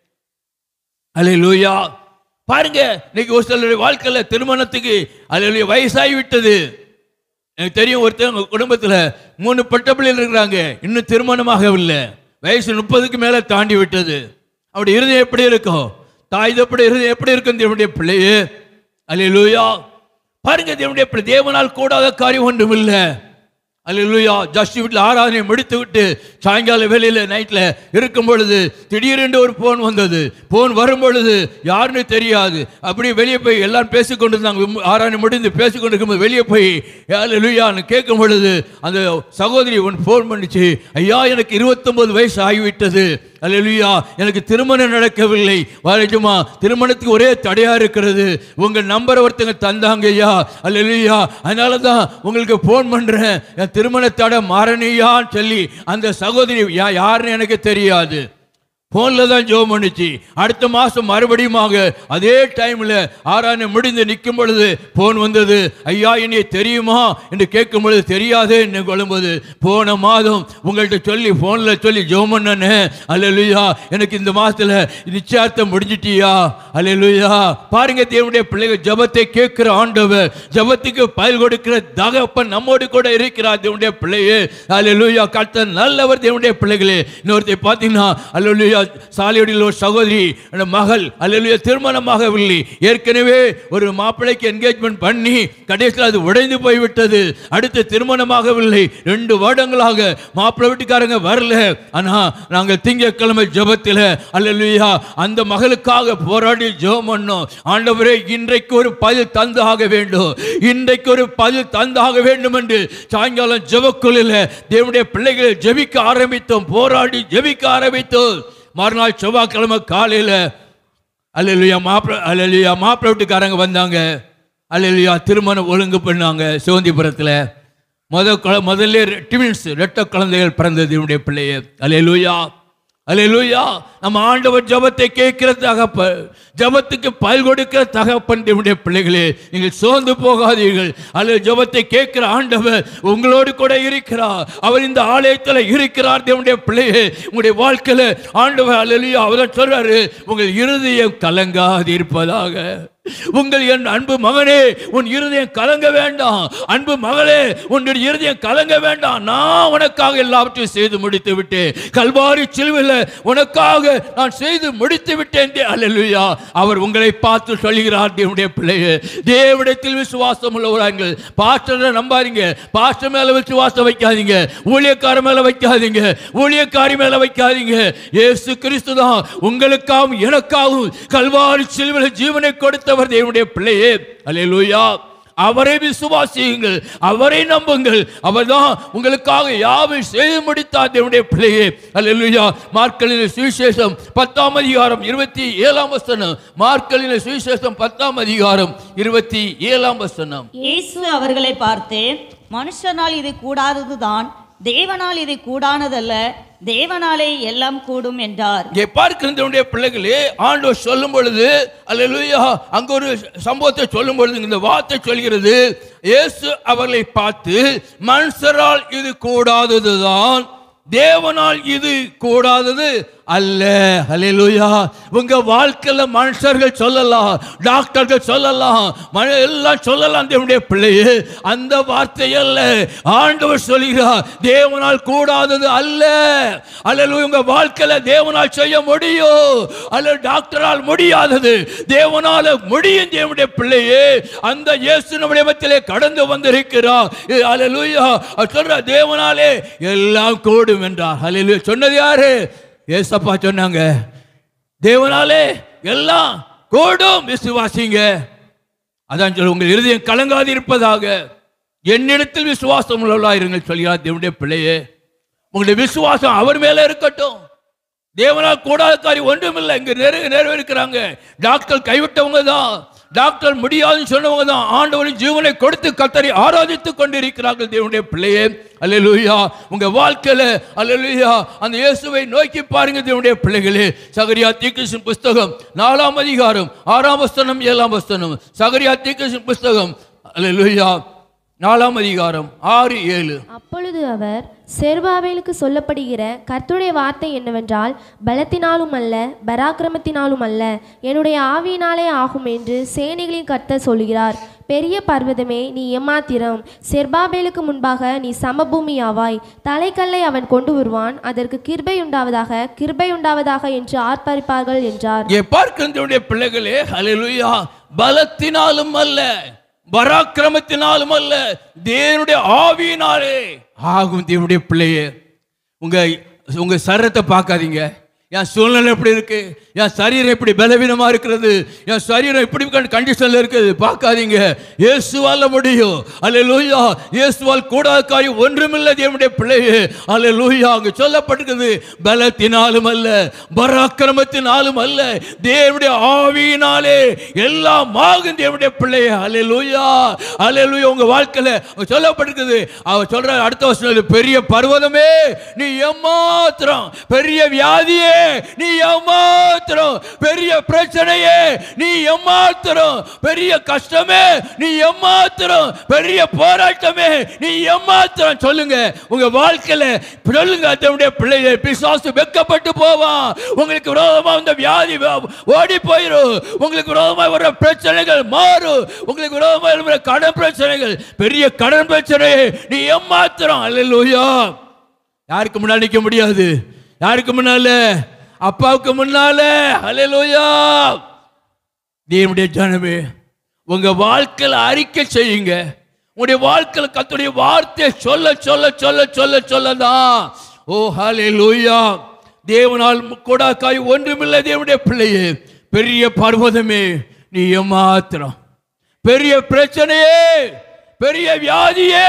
அல்லேலூயா பாருங்க இன்னைக்கு ஒரு சிலருடைய வாழ்க்கையில திருமணத்துக்கு அல்லேலூயா வயசாகி விட்டது எனக்கு தெரியும் ஒருத்தர் உங்க குடும்பத்தில் மூணு பட்ட பிள்ளைகள் இருக்கிறாங்க இன்னும் திருமணமாகவில்லை வயசு முப்பதுக்கு மேலே தாண்டி விட்டது அவருடைய இருதயம் எப்படி இருக்கும் தாய் தப்படி இருதயம் எப்படி இருக்கும் தேவனுடைய பிள்ளையே அல்லேலூயா பாருங்க தேவனுடைய பிள்ளை தேவனால் கூடாத காரியம் ஒன்றும் இல்லை அல்லேலூயா ஜஸ்ட் வீட்டில் ஆராதனை முடித்து விட்டு சாயங்கால வேலையில் நைட்டில் இருக்கும் பொழுது திடீரென்று ஒரு ஃபோன் வந்தது ஃபோன் வரும் பொழுது யாருன்னு தெரியாது அப்படியே வெளியே போய் எல்லாரும் பேசிக்கொண்டு இருந்தாங்க ஆராதனை முடிந்து பேசிக்கொண்டு இருக்கும்போது வெளியே போய் அல்லேலூயான்னு கேட்கும் பொழுது அந்த சகோதரி ஒன்று ஃபோன் பண்ணிச்சு ஐயா எனக்கு இருபத்தொன்பது வயசு ஆகிவிட்டது அல்லேலூயா எனக்கு திருமணம் நடக்கவில்லை வாரஜுமா திருமணத்துக்கு ஒரே தடையா இருக்கிறது உங்க நம்பரை ஒருத்தங்க தந்தாங்க ஐயா அல்லேலூயா அதனால தான் உங்களுக்கு ஃபோன் பண்றேன் என் திருமண தடை மாறணியான்னு சொல்லி அந்த சகோதரி யா யாருன்னு எனக்கு தெரியாது ஃபோனில் தான் ஜோம் பண்ணுச்சு அடுத்த மாதம் மறுபடியுமாக அதே டைமில் ஆறான முடிந்து நிற்கும் பொழுது ஃபோன் வந்தது ஐயா என்னை தெரியுமா என்று கேட்கும் பொழுது தெரியாதே என்று கொள்ளும்போது போன மாதம் உங்கள்கிட்ட சொல்லி ஃபோனில் சொல்லி ஜோம் பண்ணனே அல்லேலூயா எனக்கு இந்த மாதத்தில் நிச்சயார்த்தம் முடிஞ்சிட்டியா அல்லேலூயா பாருங்க தேவனுடைய பிள்ளைகள் ஜபத்தை கேட்கிற ஆண்டவர் ஜபத்துக்கு பயல் கொடுக்கிற தகப்பன் நம்மோடு கூட இருக்கிறார் தேவனுடைய பிள்ளையே அல்லேலூயா கர்த்தர் நல்லவர் தேவனுடைய பிள்ளைகளே இன்னொருத்தை பார்த்தீங்கன்னா அல்லேலூயா சாலியடியில் ஒரு சகோதரி அந்த மகள் அல்லேலூயா திருமணமாகவில்லை ஏற்கனவே ஒரு மாப்பிள்ளைக்கு என்கேஜ்மெண்ட் பண்ணி கடைசியில் அது உடைந்து போய்விட்டது அடுத்து திருமணமாகவில்லை ரெண்டு வருடங்களாக மாப்பிள்ளை வீட்டுக்காரங்க வரல ஆனா நாங்கள் திங்கட்கிழமை ஜெபத்தில் அல்லேலூயா அந்த மகளுக்காக போராடி ஜெபம் பண்ணோம் ஆண்டவரே இன்றைக்கு ஒரு பதில் தந்து ஆக வேண்டும் இன்றைக்கு ஒரு பதில் தந்தாக வேண்டும் என்று சாயங்காலம் ஜெபக்குழில் தேவனுடைய பிள்ளைகளை ஜெபிக்க ஆரம்பித்தோம் போராடி ஜெபிக்க ஆரம்பித்தோம் மறுநாள் செவ்வாய்க்கிழமை காலையில் அல்லேலூயா மாப்பிள்ளை அல்லேலூயா மாப்பிள்ளை வீட்டுக்காரங்க வந்தாங்க அல்லேலூயா திருமணம் ஒழுங்கு பண்ணாங்க சிவந்திபுரத்தில் முத குழ முதல்ல ட்வின்ஸ் ரெட்ட குழந்தைகள் பிறந்தது இவனுடைய பிள்ளைய அல்லேலூயா அல்லேலூயா நம்ம ஆண்டவர் ஜபத்தை கேட்கிற தகப்பன் ஜபத்துக்கு பயல் கொடுக்கிற தகப்பன் இவனுடைய பிள்ளைகளே நீங்கள் சோர்ந்து போகாதீர்கள் அல்லது ஜபத்தை கேட்கிற ஆண்டவர் உங்களோடு கூட இருக்கிறார் அவர் இந்த ஆலயத்தில் இருக்கிறார் தேவனுடைய பிள்ளையே உங்களுடைய வாழ்க்கையில் ஆண்டவர் அல்லேலூயா அவர் சொல்றாரு உங்கள் இருதயம் கலங்காது இருப்பதாக உங்கள் என் அன்பு மகனே உன் இருதயம் கலங்க வேண்டாம் அன்பு மகளே உன்னுடைய இருதயம் கலங்க வேண்டாம் நான் உனக்காக எல்லாவற்றையும் செய்து முடித்து விட்டேன் கல்வாரி சிலுவையில் உனக்காக நான் செய்து முடித்து விட்டேன் அல்லேலூயா அவர் உங்களை பார்த்து சொல்கிறார் தேவனுடைய பிள்ளையே தேவனிடத்தில் விசுவாசம் உள்ளவராங்கள் பாஸ்டரை நம்பாதீங்க பாஸ்டர் மேல விசுவாசம் வைக்காதீங்க ஊழியக்கார மேல வைக்காதீங்க ஊழியக்காரி மேல வைக்காதீங்க இயேசு கிறிஸ்து தான் உங்களுக்காகவும் எனக்காகவும் கல்வாரி சிலுவையில் ஜீவனை கொடுத்தவர் தேவனுடைய பிள்ளையே அல்லேலூயா அவரை விசுவாசியுங்கள் அவரை நம்புங்கள் அவர்தான் உங்களுக்காக யாவை செய்து முடித்தார் தேவனுடைய பிள்ளையே அல்லேலூயா மார்க்கலின் சுவிசேஷம் பத்தாம் அதிகாரம் இருபத்தி ஏழாம் வசனம் மார்க்கலின் சுவிசேஷம் பத்தாம் அதிகாரம் இருபத்தி ஏழாம் வசனம் இயேசு அவர்களை பார்த்து மனுஷனால் இது கூடாததுதான் தேவனால் இது கூடானதல்ல தேவனாலே எல்லாம் கூடும் என்றார் இங்கே பார்க்கிறவனுடைய பிள்ளைகளே ஆண்டவர் சொல்லும் பொழுது அல்லேலூயா அங்க ஒரு சம்பவத்தை சொல்லும் பொழுது இந்த வார்த்தை சொல்கிறது இயேசு அவர்களை பார்த்து மனுஷரால் இது கூடாததுதான் தேவனால் இது கூடாதது அல்ல ஹalleluya உங்க வாழ்க்கையில மனுஷர்கள் சொல்லலாம் டாக்டர்கள் சொல்லலாம் ம- எல்லாம் சொல்லலாம் தேவனுடைய பிள்ளையே அந்த வார்த்தை அல்ல ஆண்டவர் சொல்கிறார் தேவனால் கூடாதது அல்ல அல்ல உங்க வாழ்க்கையில தேவனால் செய்ய முடியும் அல்ல டாக்டரால் முடியாதது தேவனால முடியும் தேவனுடைய பிள்ளையே அந்த இயேசு நம்முடைய மத்தியிலே கடந்து வந்திருக்கிறார் அல்லேலூயா சொல்ற தேவனாலே எல்லாம் கூடும் என்றார் அல்லேலூயா சொன்னது யாரு ஏசப்பா சொன்னாங்க தேவனாலே எல்லாம் கூடும் விசுவாசிங்க அதான் சொல்ல உங்கள் இருதயம் கலங்காது இருப்பதாக என்னிடத்தில் விசுவாசம் உள்ளவர்களாயிருங்கள் சொல்கிறார் தேவனுடைய பிள்ளையே உங்களுடைய விசுவாசம் அவர் மேல இருக்கட்டும் தேவனால் கூடாத காரியம் ஒன்றுமில்லை இங்க நிறைய நிறைவேறுக்கிறாங்க டாக்டர் கைவிட்டவங்க தான் டாக்டர் முடியாதுன்னு சொன்னவங்க தான் ஆண்டவரின் ஜீவனை கொடுத்து கத்தரை ஆராதித்துக் கொண்டிருக்கிறார்கள் தேவனுடைய பிள்ளையே அல்லேலூயா உங்க வாழ்க்கையில அல்லேலூயா அந்த இயேசுவை நோக்கி பாருங்க தேவனுடைய பிள்ளைகளே சகரியா தீக்கிருஷ்ணன் புஸ்தகம் நாலாம் அதிகாரம் ஆறாம் வஸ்தனம் ஏழாம் வஸ்தனம் சகரியா தீக்கிருஷ்ணன் புஸ்தகம் அல்லேலூயா நாலாம் அதிகாரம் ஆறு ஏழு அப்பொழுது அவர் செருபாபேலுக்கு சொல்லப்படுகிற கர்த்தருடைய வார்த்தை என்னவென்றால் பலத்தினாலும் அல்ல பராக்கிரமத்தினாலும் அல்ல என்னுடைய ஆவியினாலே ஆகும் என்று சேனைகளின் கர்த்தர் சொல்கிறார் பெரிய பர்வதமே நீ எம்மாத்திரம் செர்பாபேலுக்கு முன்பாக நீ சமபூமியாவாய் தலைக்கல்லை அவன் கொண்டு வருவான் அதற்கு கிருபை உண்டாவதாக கிருபை உண்டாவதாக என்று ஆர்ப்பரிப்பார்கள் என்றார் இங்கே பார்க்கின்றவருடைய பிள்ளைகளே ஹalleluya பலத்தினாலும் அல்ல பராக்கிரமத்தினாலும் அல்ல தேவனுடைய ஆவியினாலே ஆகும் தேவனுடைய பிள்ளையே உங்க உங்க சரீரத்தை பார்க்காதீங்க என் சூழ்நிலை எப்படி இருக்கு என் சரீரம் எப்படி பலவீனமா இருக்கிறது என் சரீரம் எப்படி கண்டிஷன்ல இருக்குது பார்க்காதீங்க இயேசுவால முடியும் அல்லேலூயா இயேசுவால் கூடாத காரியம் ஒன்றுமில்லை தேவனுடைய பிள்ளையே அல்லேலூயா அங்க சொல்லப்பட்டிருக்குது பலத்தினாலும் அல்ல பராக்கிரமத்தினாலும் அல்ல தேவனுடைய ஆவியினாலே எல்லாம் ஆகும் தேவனுடைய பிள்ளையே அல்லேலூயா அல்லேலூயா உங்க வாழ்க்கையில அங்க சொல்லப்பட்டிருக்குது அவர் சொல்ற அடுத்த வருஷம் பெரிய பர்வதமே நீ ஏமாத்திரம் பெரிய வியாதியே நீ ஏமாத்திரம் பெரிய பிரச்சனையே நீ ஏமாத்திரம் பெரிய கஷ்டமே நீ ஏமாத்திரம் பெரிய போராட்டமே நீ ஏமாத்திரம் சொல்லுங்க உங்க வாழ்க்கையில சொல்லுங்க அதனுடைய பிள்ளைகள் பிசாசு வெக்கப்பட்டு போவான் உங்களுக்கு விரோதமா வந்த வியாதி வ- ஓடி போயிரும் உங்களுக்கு விரோதமா வர பிரச்சனைகள் மாறும் உங்களுக்கு விரோதமா இருக்கிற கடன் பிரச்சனைகள் பெரிய கடன் பிரச்சனையை நீ ஏமாத்திரம் அல்லேலூயா யாருக்கு முன்னாடி நிற்க முடியாது யாருக்கு முன்னால அப்பாவுக்கு முன்னால அல்லேலூயா தேவனுடைய ஜனமே உங்க வாழ்க்கையில அறிக்கை செய்யுங்க உங்களுடைய வாழ்க்கையில கத்துடைய வார்த்தையை சொல்ல சொல்ல சொல்ல சொல்ல சொல்லதான் ஓ ஹalleluya தேவனால் கூட காய் ஒன்றுமில்லை தேவனுடைய பிள்ளையே பெரிய பர்வதமே நீ ஏமாத்திரம் பெரிய பிரச்சனையே பெரிய வியாதியே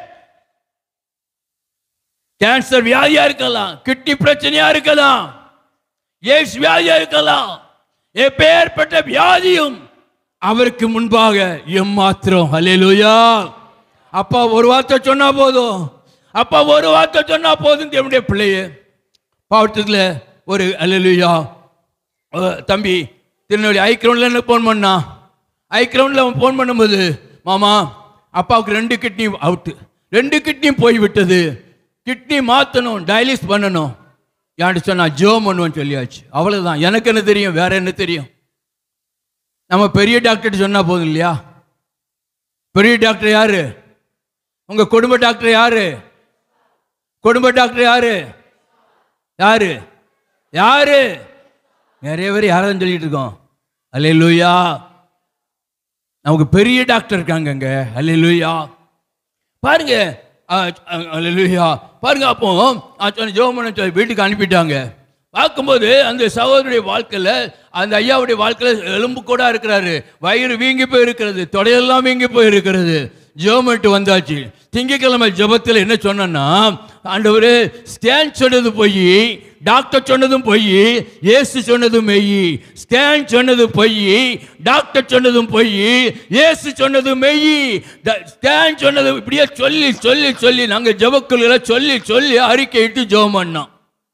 கேன்சர் வியாதியா இருக்கலாம் கிட்னி பிரச்சனையா இருக்கலாம் ஏஸ் வியாதியா இருக்கலாம் எப்பேற்பட்ட வியாதியும் அவருக்கு முன்பாக எம்மாத்திரம் ஹalleluya அப்பா ஒரு வார்த்தை சொன்னா போதும் அப்பா ஒரு வார்த்தை சொன்னா போதும் தேவனுடைய பிள்ளையே பாவட்டத்தில் ஒரு ஹalleluya அஹ், தம்பி திருநெல்வேலி ஐக்கிரௌண்டில் என்ன ஃபோன் பண்ணான் ஐக்கிரௌண்டில் அவன் ஃபோன் பண்ணும்போது மாமா அப்பாவுக்கு ரெண்டு கிட்னி அவுட்டு ரெண்டு கிட்னியும் போய் விட்டது கிட்னி மாற்றணும் டயாலிஸ் பண்ணணும் யான்ட்டு சொன்னா ஜோ பண்ணுவோன்னு சொல்லியாச்சு அவ்வளவுதான் எனக்கு என்ன தெரியும் வேற என்ன தெரியும் நம்ம பெரிய டாக்டர் சொன்னா போதும் இல்லையா பெரிய டாக்டர் யாரு உங்க குடும்ப டாக்டர் யாரு குடும்ப டாக்டர் யாரு யாரு யாரு நிறைய பேர் யாரும் சொல்லிட்டு இருக்கோம் அல்லேலூயா நமக்கு பெரிய டாக்டர் இருக்காங்க அங்க அல்லேலூயா பாருங்க அல்லேலூயா பாருங்க அப்போ ஜோமன வீட்டுக்கு அனுப்பிட்டாங்க பார்க்கும்போது அந்த சகோதரனுடைய வாழ்க்கையில அந்த ஐயாவுடைய வாழ்க்கையில எலும்பு கூட இருக்கிறாரு வயிறு வீங்கி போய் இருக்கிறது தொடையெல்லாம் வீங்கி போய் இருக்கிறது ஜோமெண்ட் வந்தாச்சு திங்கக்கிழமை ஜெபத்தில் என்ன சொன்னேன்னா ஆண்டவரே ஸ்கேன் சொன்னது போய் டாக்டர் சொன்னதும் பொய் இயேசு சொன்னதும் மெய் ஸ்கேன் சொன்னது பொய் டாக்டர் சொன்னதும் பொய் இயேசு சொன்னதும் மெய் ஸ்கேன் சொன்னது இப்படியே சொல்லி சொல்லி சொல்லி நாங்க ஜெபக்குள்ள சொல்லி சொல்லி அறிக்கையிட்டு ஜெபம் பண்ணோம்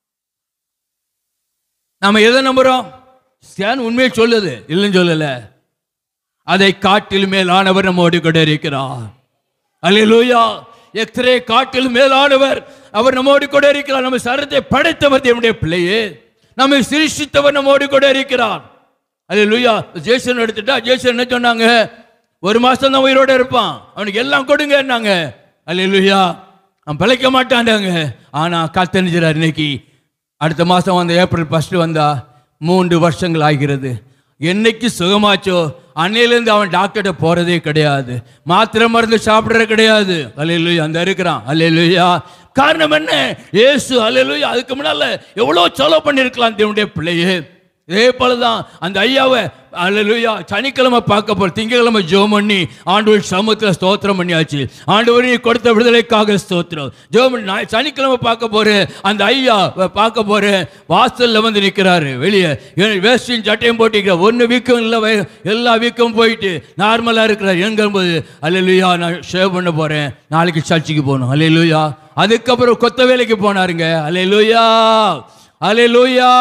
நாம எதை நம்புறோம் ஸ்கேன் உண்மையை சொல்லுது இல்லைன்னு சொல்லல அதை காட்டில் மேலானவர் நம்மோடு கூட இருக்கிறார் அல்லேலூயா எக்ஸ்ரே காட்டில் மேலானவர் அவர் நம்மோடு கூட இருக்கிறார் நம்ம சரத்தை படைத்தவர் நம்முடைய பிள்ளையே நம்மை சிருஷ்டித்தவர் நம்மோடு கூட இருக்கிறார் அல்லேலூயா ஜேசன் எடுத்துட்டா ஜேசன் என்ன சொன்னாங்க ஒரு மாசம் தான் உயிரோட இருப்பான் அவனுக்கு எல்லாம் கொடுங்கன்னாங்க அல்லேலூயா அவன் பிழைக்க மாட்டான்டாங்க ஆனா காத்தணிஞ்சிறார் இன்னைக்கு அடுத்த மாதம் வந்த ஏப்ரல் ஃபஸ்ட்டு வந்தா மூன்று வருஷங்கள் ஆகிறது என்னைக்கு சுகமாச்சோ அன்னையிலேருந்து அவன் டாக்டர்கிட்ட போகிறதே கிடையாது மாத்திரை மருந்து சாப்பிட்றது கிடையாது அல்லேலூயா அந்த இருக்கிறான் அல்லேலூயா காரணம் என்ன ஏசு அல்லேலூயா அதுக்கு முன்னால எவ்வளோ செலவு பண்ணியிருக்கலாம் தேவனுடைய பிள்ளையே இதே போல தான் அந்த ஐயாவை அல்லேலூயா சனிக்கிழமை பார்க்க போற திங்கக்கிழமை ஜோம் பண்ணி ஆண்டவர் சமூகத்தில் ஸ்தோத்திரம் பண்ணியாச்சு ஆண்டவர் நீ கொடுத்த விடுதலைக்காக ஸ்தோத்திரம் ஜோம் பண்ணி நான் சனிக்கிழமை பார்க்க போறேன் அந்த ஐயா வ- பார்க்க போறேன் வாசல்ல வந்து நிற்கிறாரு வெளியே வேஸ்டின் சட்டையும் போட்டிருக்கிற ஒன்று வீக்கம் இல்லை வய- எல்லா வீக்கம் போயிட்டு நார்மலாக இருக்கிறார் எங்கும்போது அல்லேலூயா நான் ஷேவ் பண்ண போறேன் நாளைக்கு சர்ச்சுக்கு போகணும் அல்லேலூயா அதுக்கப்புறம் கொத்த வேலைக்கு போனாருங்க அல்லேலூயா அல்லேலூயா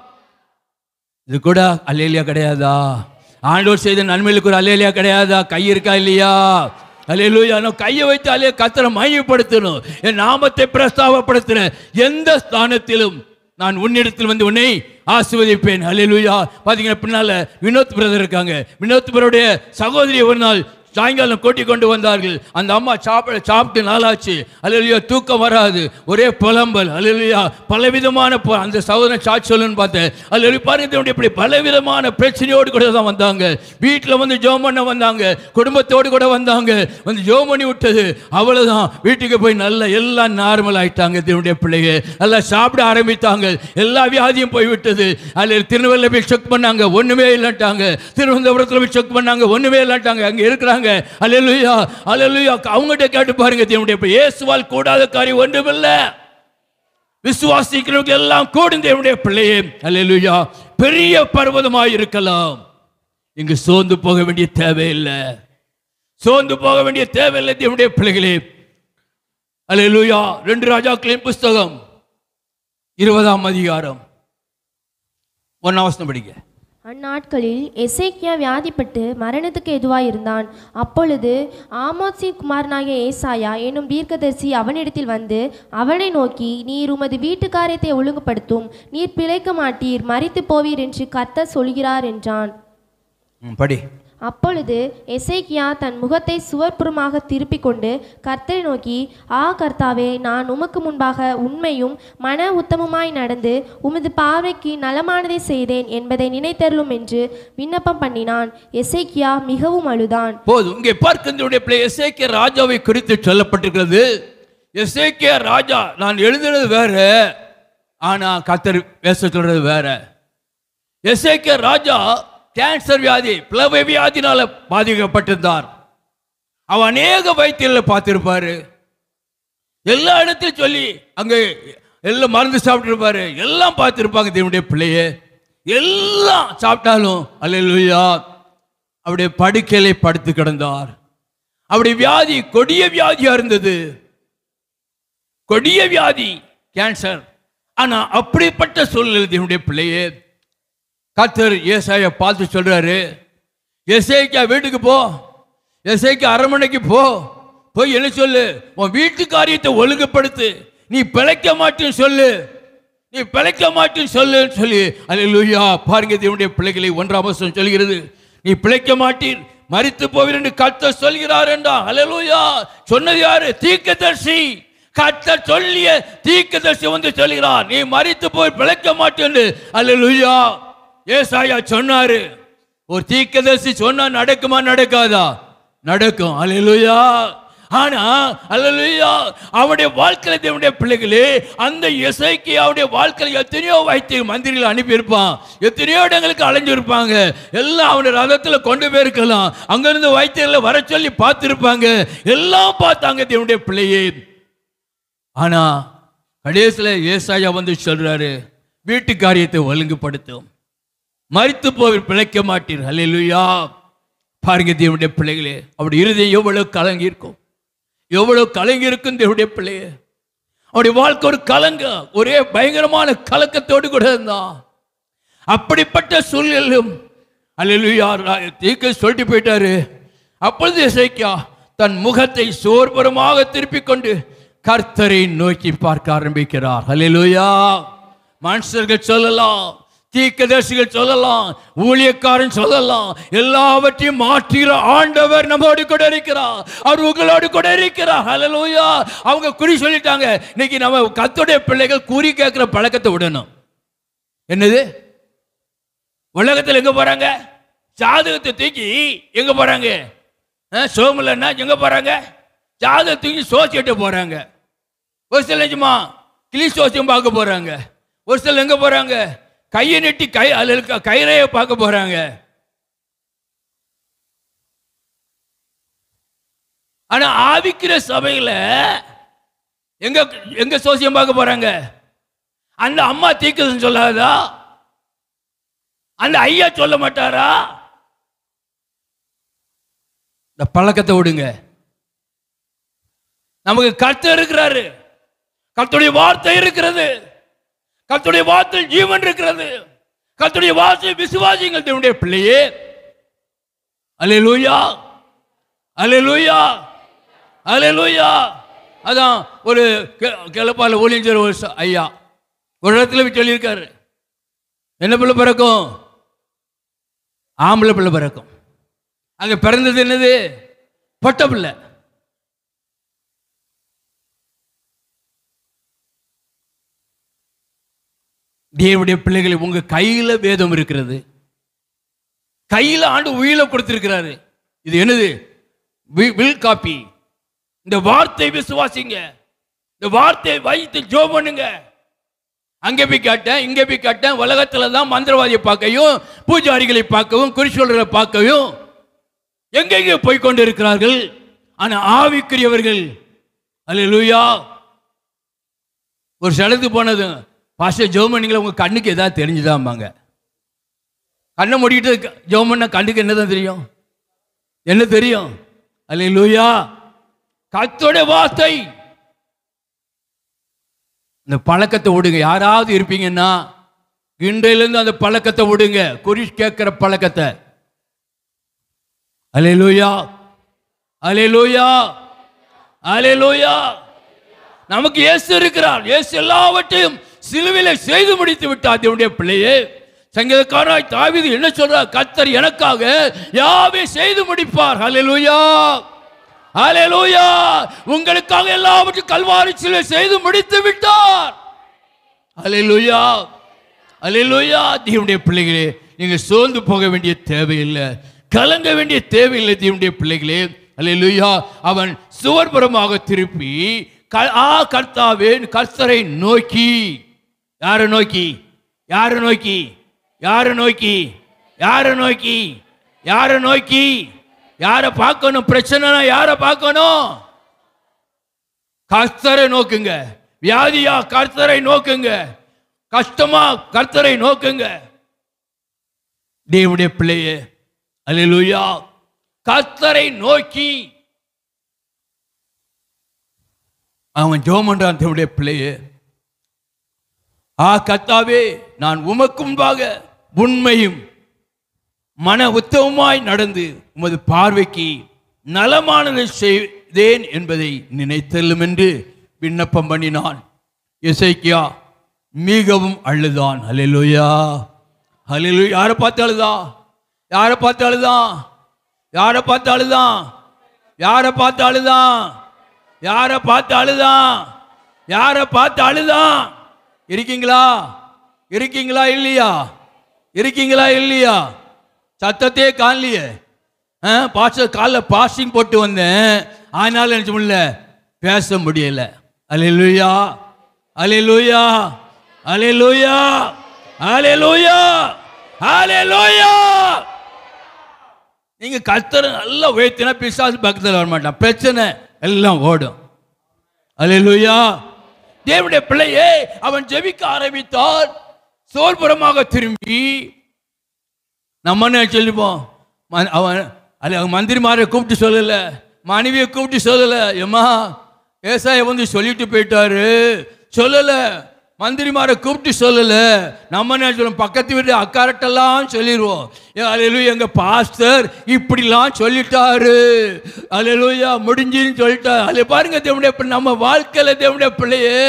இது கூட அல்லேலியா கிடையாதா ஆண்டவர் செய்த நன்மைகளுக்கு ஒரு அல்லேலியா கிடையாதா கை இருக்கா இல்லையா அல்லேலூயா நான் கையை வைத்து அலே கத்தரை மையப்படுத்தணும் என் நாமத்தை பிரஸ்தாபப்படுத்துறேன் எந்த ஸ்தானத்திலும் நான் உன்னிடத்தில் வந்து உன்னை ஆசிர்வதிப்பேன் அல்லேலூயா பாத்தீங்கன்னா பின்னால வினோத் பிரதர் இருக்காங்க வினோத் பிரதருடைய சகோதரி ஒரு நாள் சாயங்காலம் கூட்டி கொண்டு வந்தார்கள் அந்த அம்மா சாப்பிட சாப்பிட்டு நாளாச்சு அல்லையா தூக்கம் வராது ஒரே புலம்பல் அல்லையா பலவிதமான ப- அந்த சகோதரன் சாட்சி சொல்லுன்னு பார்த்தேன் அல்ல பாருங்க தேவனுடைய இப்படி பலவிதமான பிரச்சனையோடு கூட தான் வந்தாங்க வீட்டில் வந்து ஜோம் பண்ண வந்தாங்க குடும்பத்தோடு கூட வந்தாங்க வந்து ஜோம் பண்ணி விட்டது அவ்வளவுதான் வீட்டுக்கு போய் நல்லா எல்லாம் நார்மல் ஆயிட்டாங்க தேவனுடைய பிள்ளைங்க எல்லாம் சாப்பிட ஆரம்பித்தாங்க எல்லா வியாதியும் போய் விட்டது அதில் திருநெல்வேலியில் போய் செக் பண்ணாங்க ஒண்ணுமே இல்லைட்டாங்க திருவனந்தபுரத்தில் போய் செக் பண்ணாங்க ஒண்ணுமே இல்லைட்டாங்க அங்க இருக்கிறாங்க அல்லேலூயா அல்லேலூயா அவங்ககிட்ட கேட்டு பாருங்க தேவனுடைய பிள்ளை. இயேசுவால் கூடாத காரியம் ஒன்றுமில்லை விசுவாசிக்கிறவங்க எல்லாம் கூடும் தேவனுடைய பிள்ளையே அல்லேலூயா பெரிய பர்வதமாய் இருக்கலாம் இங்கு சோர்ந்து போக வேண்டிய தேவையில்லை சோர்ந்து போக வேண்டிய தேவையில்லை தேவனுடைய பிள்ளைகளே அல்லேலூயா ரெண்டு ராஜாக்களின் புஸ்தகம் இருபதாம் அதிகாரம் ஒன்னாம் வசனம் படிங்க அந்நாட்களில் எசேக்கியா வியாதிப்பட்டு மரணத்துக்கு எதுவாய் இருந்தான் அப்பொழுது ஆமோத்சின் குமாரனாகிய ஏசாயா என்னும் தீர்க்கதரிசி அவனிடத்தில் வந்து அவனை நோக்கி நீர் உமது வீட்டு காரியத்தை ஒழுங்குபடுத்தும் நீர் பிழைக்க மாட்டீர் மரித்து போவீர் என்று கர்த்தர் சொல்கிறார் என்றான் ம், படி அப்பொழுது எசேக்கியா தன் முகத்தை சுவர்ப்புறமாக திருப்பிக் கொண்டு கர்த்தரை நோக்கி ஆ கர்த்தாவே நான் உமக்கு முன்பாக உண்மையும் மன உத்தமமாய் நடந்து உமது பார்வைக்கு நலமானதை செய்தேன் என்பதை நினைத்தருளும் என்று விண்ணப்பம் பண்ணினான் எசேக்கியா மிகவும் அழுதான் போதும் இங்கே பார்க்கின்றவுடைய பிள்ளை எசேக்கிய ராஜாவை குறித்து சொல்லப்பட்டிருக்கிறது எசேக்கிய ராஜா நான் எழுதுறது வேற ஆனா கத்தர் பேச சொல்றது வேற எசேக்கிய ராஜா கேன்சர் வியாதி பிளவை வியாதினால பாதிக்கப்பட்டிருந்தார் அவன் அநேக வைத்தியர்களை பார்த்திருப்பாரு எல்லா இடத்திலும் சொல்லி அங்க எல்லாம் மருந்து சாப்பிட்டுருப்பாரு எல்லாம் பார்த்திருப்பாங்க தேவனுடைய பிள்ளையே எல்லாம் சாப்பிட்டாலும் அல்லேலூயா அவருடைய படுக்கையிலே படுத்து கிடந்தார் அவருடைய வியாதி கொடிய வியாதியா இருந்தது கொடிய வியாதி கேன்சர் ஆனா அப்படிப்பட்ட சூழ்நிலை தேவனுடைய பிள்ளையே கத்தர் ஏசாய பார்த்து சொல்றாரு எசேக்கியா வீட்டுக்கு போ எசேக்கியா அரண்மனைக்கு போ போய் என்ன சொல்லு உன் வீட்டு காரியத்தை ஒழுங்குபடுத்து நீ பிழைக்க மாட்டேன்னு சொல்லு நீ பிழைக்க மாட்டேன்னு சொல்லுன்னு சொல்லி அல்லேலூயா பாருங்க தேவனுடைய பிள்ளைகளை ஒன்றாம் வசனம் சொல்கிறது நீ பிழைக்க மாட்டீர் மரித்து போவீர் என்று கர்த்தர் சொல்கிறார் என்றா அல்லேலூயா சொன்னது யாரு தீர்க்கதரிசி கர்த்தர் சொல்லிய தீர்க்கதரிசி வந்து சொல்கிறார் நீ மரித்து போய் பிழைக்க மாட்டேன்னு அல்லேலூயா ஏசாயா சொன்னாரு ஒரு தீர்க்கதரிசி சொன்னா நடக்குமா நடக்காதா நடக்கும் அல்லேலூயா ஆனா அல்லேலூயா அவருடைய வாழ்க்கையில தேவனுடைய பிள்ளைகளே அந்த இசைக்கு அவருடைய வாழ்க்கையில எத்தனையோ வைத்திய மந்திரிகள் அனுப்பியிருப்பான் எத்தனையோ இடங்களுக்கு அலைஞ்சிருப்பாங்க எல்லாம் அவனுடைய ரதத்துல கொண்டு போயிருக்கலாம் அங்கிருந்து வைத்தியர்களை வர சொல்லி பார்த்திருப்பாங்க எல்லாம் பார்த்தாங்க தேவனுடைய பிள்ளையே ஆனா கடைசியில் ஏசாயா வந்து சொல்றாரு வீட்டு காரியத்தை ஒழுங்குபடுத்தும் மறித்து போய் பிழைக்க மாட்டீர் அல்லேலூயா பாருங்க தேவனுடைய பிள்ளைகளே அவருடைய இருதயம் எவ்வளவு கலங்கி இருக்கும் எவ்வளவு கலங்கி இருக்கும் தேவனுடைய பிள்ளையே அவருடைய வாழ்க்கை ஒரு கலங்க ஒரே பயங்கரமான கலக்கத்தோடு கூட இருந்தான் அப்படிப்பட்ட சூழ்நிலும் அல்லேலூயா தீக்க சொல்லிட்டு போயிட்டாரு அப்பொழுது இசைக்கா தன் முகத்தை சோர்புறமாக திருப்பிக் கொண்டு கர்த்தரை நோக்கி பார்க்க ஆரம்பிக்கிறார் அல்லேலூயா மனுஷர்கள் சொல்லலாம் தீர்க்கதரிசிகள் சொல்லலாம் ஊழியக்காரன் சொல்லலாம் எல்லாவற்றையும் மாற்றுகிற ஆண்டவர் நம்மோடு கூட இருக்கிறார் அவர் உங்களோடு கூட இருக்கிறார் ஹalleluya அவங்க குறி சொல்லிட்டாங்க இன்னைக்கு நம்ம கர்த்தருடைய பிள்ளைகள் குறி கேட்கிற பழக்கத்தை விடணும் என்னது உலகத்தில் எங்க போறாங்க ஜாதகத்தை தூக்கி எங்க போறாங்க சோமலன்னா எங்க போறாங்க ஜாதகத்தை தூக்கி சோசியட்டு போறாங்க ஒரு சில நிஜமா கிளி சோசியம் பார்க்க போறாங்க ஒரு சில எங்க போறாங்க கையை நெட்டி கை அதில் இருக்க கயிறைய பார்க்க போறாங்க ஆனா ஆவிக்கிற சபையில எங்க எங்க சோசியம் பார்க்க போறாங்க அந்த அம்மா தீக்குதுன்னு சொல்லாதா அந்த ஐயா சொல்ல மாட்டாரா இந்த பழக்கத்தை விடுங்க நமக்கு கர்த்தர் இருக்கிறாரு கர்த்தருடைய வார்த்தை இருக்கிறது கர்த்தருடைய வார்த்தை ஜீவன் இருக்கிறது கர்த்தருடைய வார்த்தை விசுவாசிங்கள் தேவனுடைய பிள்ளையே அல்லேலூயா அல்லேலூயா அல்லேலூயா அதான் ஒரு கெ- கிளப்பால ஊழியர் ஒரு ச- ஐயா ஒரு இடத்துல போய் சொல்லியிருக்காரு என்ன பிள்ளை பிறக்கும் ஆம்பளை பிள்ளை பிறக்கும் அங்க பிறந்தது என்னது பொட்ட பிள்ளை தேவனுடைய பிள்ளைகளை உங்க கையில வேதம் இருக்கிறது கையில ஆண்டு உயிரை கொடுத்திருக்கிறாரு இது என்னது வில் காப்பி இந்த வார்த்தை விசுவாசிங்க இந்த வார்த்தையை வைத்து ஜோ பண்ணுங்க அங்கே போய் கேட்டேன் இங்கே போய் கேட்டேன் உலகத்துல தான் மந்திரவாதியை பார்க்கவும் பூஜாரிகளை பார்க்கவும் குறிச்சொல்களை பார்க்கவும் எங்கெங்கே போய் கொண்டு இருக்கிறார்கள் ஆனா ஆவிக்குரியவர்கள் அல்லேலூயா ஒரு சடத்து போனது பாஸ்டர் ஜெர்மனிங்கள உங்க கண்ணுக்கு ஏதாவது தெரிஞ்சுதாம்பாங்க கண்ணை மூடிக்கிட்டு ஜெபம் பண்ண கண்ணுக்கு என்னதான் தெரியும் என்ன தெரியும் அல்லேலூயா கர்த்தருடைய வார்த்தை இந்த பழக்கத்தை விடுங்க யாராவது இருப்பீங்கன்னா இன்றையிலிருந்து அந்த பழக்கத்தை விடுங்க குறி கேட்கிற பழக்கத்தை அலையலூயா அலையலூயா அலையலூயா நமக்கு இயேசு இருக்கிறார் இயேசு எல்லாவற்றையும் சிலுவையில செய்து முடித்து விட்டார் தேவனுடைய பிள்ளையே சங்கீதக்காரனாய் தாவீது என்ன சொல்றார் கர்த்தர் எனக்காக யாவே செய்து முடிப்பார் ஹalleluya ஹalleluya உங்களுக்காக எல்லாவற்றையும் கல்வாரி சிலுவை செய்து முடித்து விட்டார் ஹalleluya ஹalleluya தேவனுடைய பிள்ளைகளே நீங்க சோர்ந்து போக வேண்டிய தேவையில்லை கலங்க வேண்டிய தேவையில்லை தேவனுடைய பிள்ளைகளே ஹalleluya அவன் சுவர்புறமாக திருப்பி க- ஆ கர்த்தாவே கர்த்தரை நோக்கி யாரை நோக்கி யாரை நோக்கி யாரை நோக்கி யாரை நோக்கி யாரை நோக்கி யாரை பார்க்கணும் பிரச்சனைனா யாரை பார்க்கணும் கர்த்தரை நோக்குங்க வியாதியா கர்த்தரை நோக்குங்க கஷ்டமா கர்த்தரை நோக்குங்க தேவனுடைய பிள்ளையே அல்லேலூயா கர்த்தரை நோக்கி அவன் ஜோமன்றான் தேவனுடைய பிள்ளையே ஆ கர்த்தாவே நான் உமக்கு முன்பாக உண்மையும் மன உத்தமமாய் நடந்து உமது பார்வைக்கு நலமானதை செய்தேன் என்பதை நினைத்தல்லும் என்று விண்ணப்பம் பண்ணினான் இசைக்கியா மிகவும் அழுதான் ஹalleluya ஹalleluya யாரை பார்த்து அழுதா யாரை பார்த்து அழுதான் யாரை பார்த்து அழுதான் யாரை பார்த்து அழுதான் யாரை பார்த்து அழுதான் யாரை பார்த்து அழுதான் இருக்கீங்களா இருக்கீங்களா இல்லையா இருக்கீங்களா இல்லையா சத்தத்தையே காணலையே பாஸ்டர் காலில் பாஸ்டிங் போட்டு வந்தேன் ஆனாலும் நினச்ச முடியல பேச முடியல அலையலூயா அலையலூயா அலையலூயா அலையலூயா அலையலூயா நீங்க கத்தரை நல்லா உயர்த்தினா பிசாசு பக்கத்தில் வர மாட்டான் பிரச்சனை எல்லாம் ஓடும் அலையலூயா தேவனுடைய பிள்ளையே அவன் ஜெபிக்க ஆரம்பித்தான் சோர்புறமாக திரும்பி நம்ம என்ன சொல்லிப்போம் ம- அவன் அல்ல அவன் மந்திரிமாரை கூப்பிட்டு சொல்லல மனைவியை கூப்பிட்டு சொல்லல ஏம்மா ஏசாய வந்து சொல்லிட்டு போயிட்டாரு சொல்லல மந்திரிமாரை கூப்பிட்டு சொல்லல நம்ம என்ன சொல்லுவோம் பக்கத்து வீட்டு அக்காரட்டெல்லாம் சொல்லிடுவோம் அலையிலும் எங்க பாஸ்டர் இப்படிலாம் சொல்லிட்டாரு அலையிலூயா முடிஞ்சுன்னு சொல்லிட்டாரு அதில் பாருங்க தேவனுடைய பிள்ளை, நம்ம வாழ்க்கையில தேவனுடைய பிள்ளையே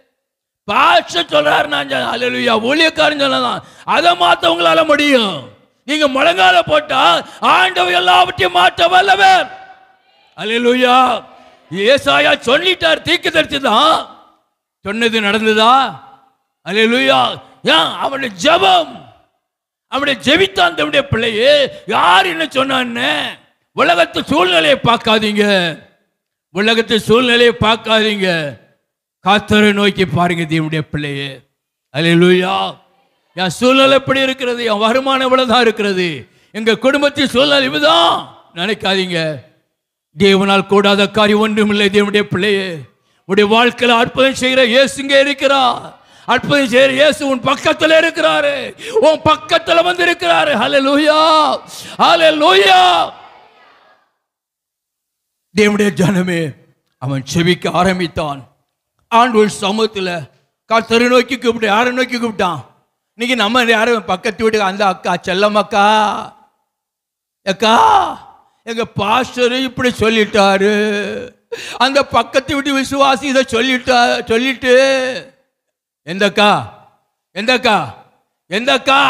பாஷ சொல்றாரு நான் அலையிலுயா ஊழியக்காரன் சொல்லலாம் அதை மாத்த உங்களால முடியும் நீங்க முழங்கால போட்டா ஆண்டவர் எல்லாவற்றையும் மாற்ற வல்லவர் அலையிலுயா ஏசாயா சொல்லிட்டார் தீர்க்கதரிசி தான் சொன்னது நடந்ததா அலையிலுயா ஏன் அவனுடைய ஜெபம் அவனுடைய ஜெபித்தான் தன்னுடைய பிள்ளையே யார் என்ன சொன்னான்னு உலகத்து சூழ்நிலையை பார்க்காதீங்க உலகத்து சூழ்நிலையை பார்க்காதீங்க காத்தரை நோக்கி பாருங்க தேவனுடைய பிள்ளையே அல்லேலூயா என் சூழ்நிலை எப்படி இருக்கிறது என் வருமானம் இவ்வளவுதான் இருக்கிறது எங்க குடும்பத்தின் சூழ்நிலை இதுதான் நினைக்காதீங்க தேவனால் கூடாத காரியம் ஒன்றுமில்லை தேவனுடைய பிள்ளையே உடைய வாழ்க்கையில் அற்புதம் செய்கிற இயேசுங்க இருக்கிறார் அற்புதம் செய்கிற இயேசு உன் பக்கத்தில் இருக்கிறாரு உன் பக்கத்தில் வந்து இருக்கிறாரு ஹalleluya ஹalleluya தேவனுடைய ஜனமே அவன் செவிக்க ஆரம்பித்தான் ஆண்டவர் சமூகத்தில் கர்த்தரை நோக்கி கூப்பிட்டு யாரை நோக்கி கூப்பிட்டான் இன்னைக்கு நம்ம யாரும் பக்கத்து வீட்டுக்கு அந்த அக்கா செல்லம்மக்கா அக்கா எங்க பாஸ்டர் இப்படி சொல்லிட்டாரு அந்த பக்கத்து வீட்டு விசுவாசி இதை சொல்லிட்டா சொல்லிட்டு எந்தக்கா எந்தக்கா எந்தக்கா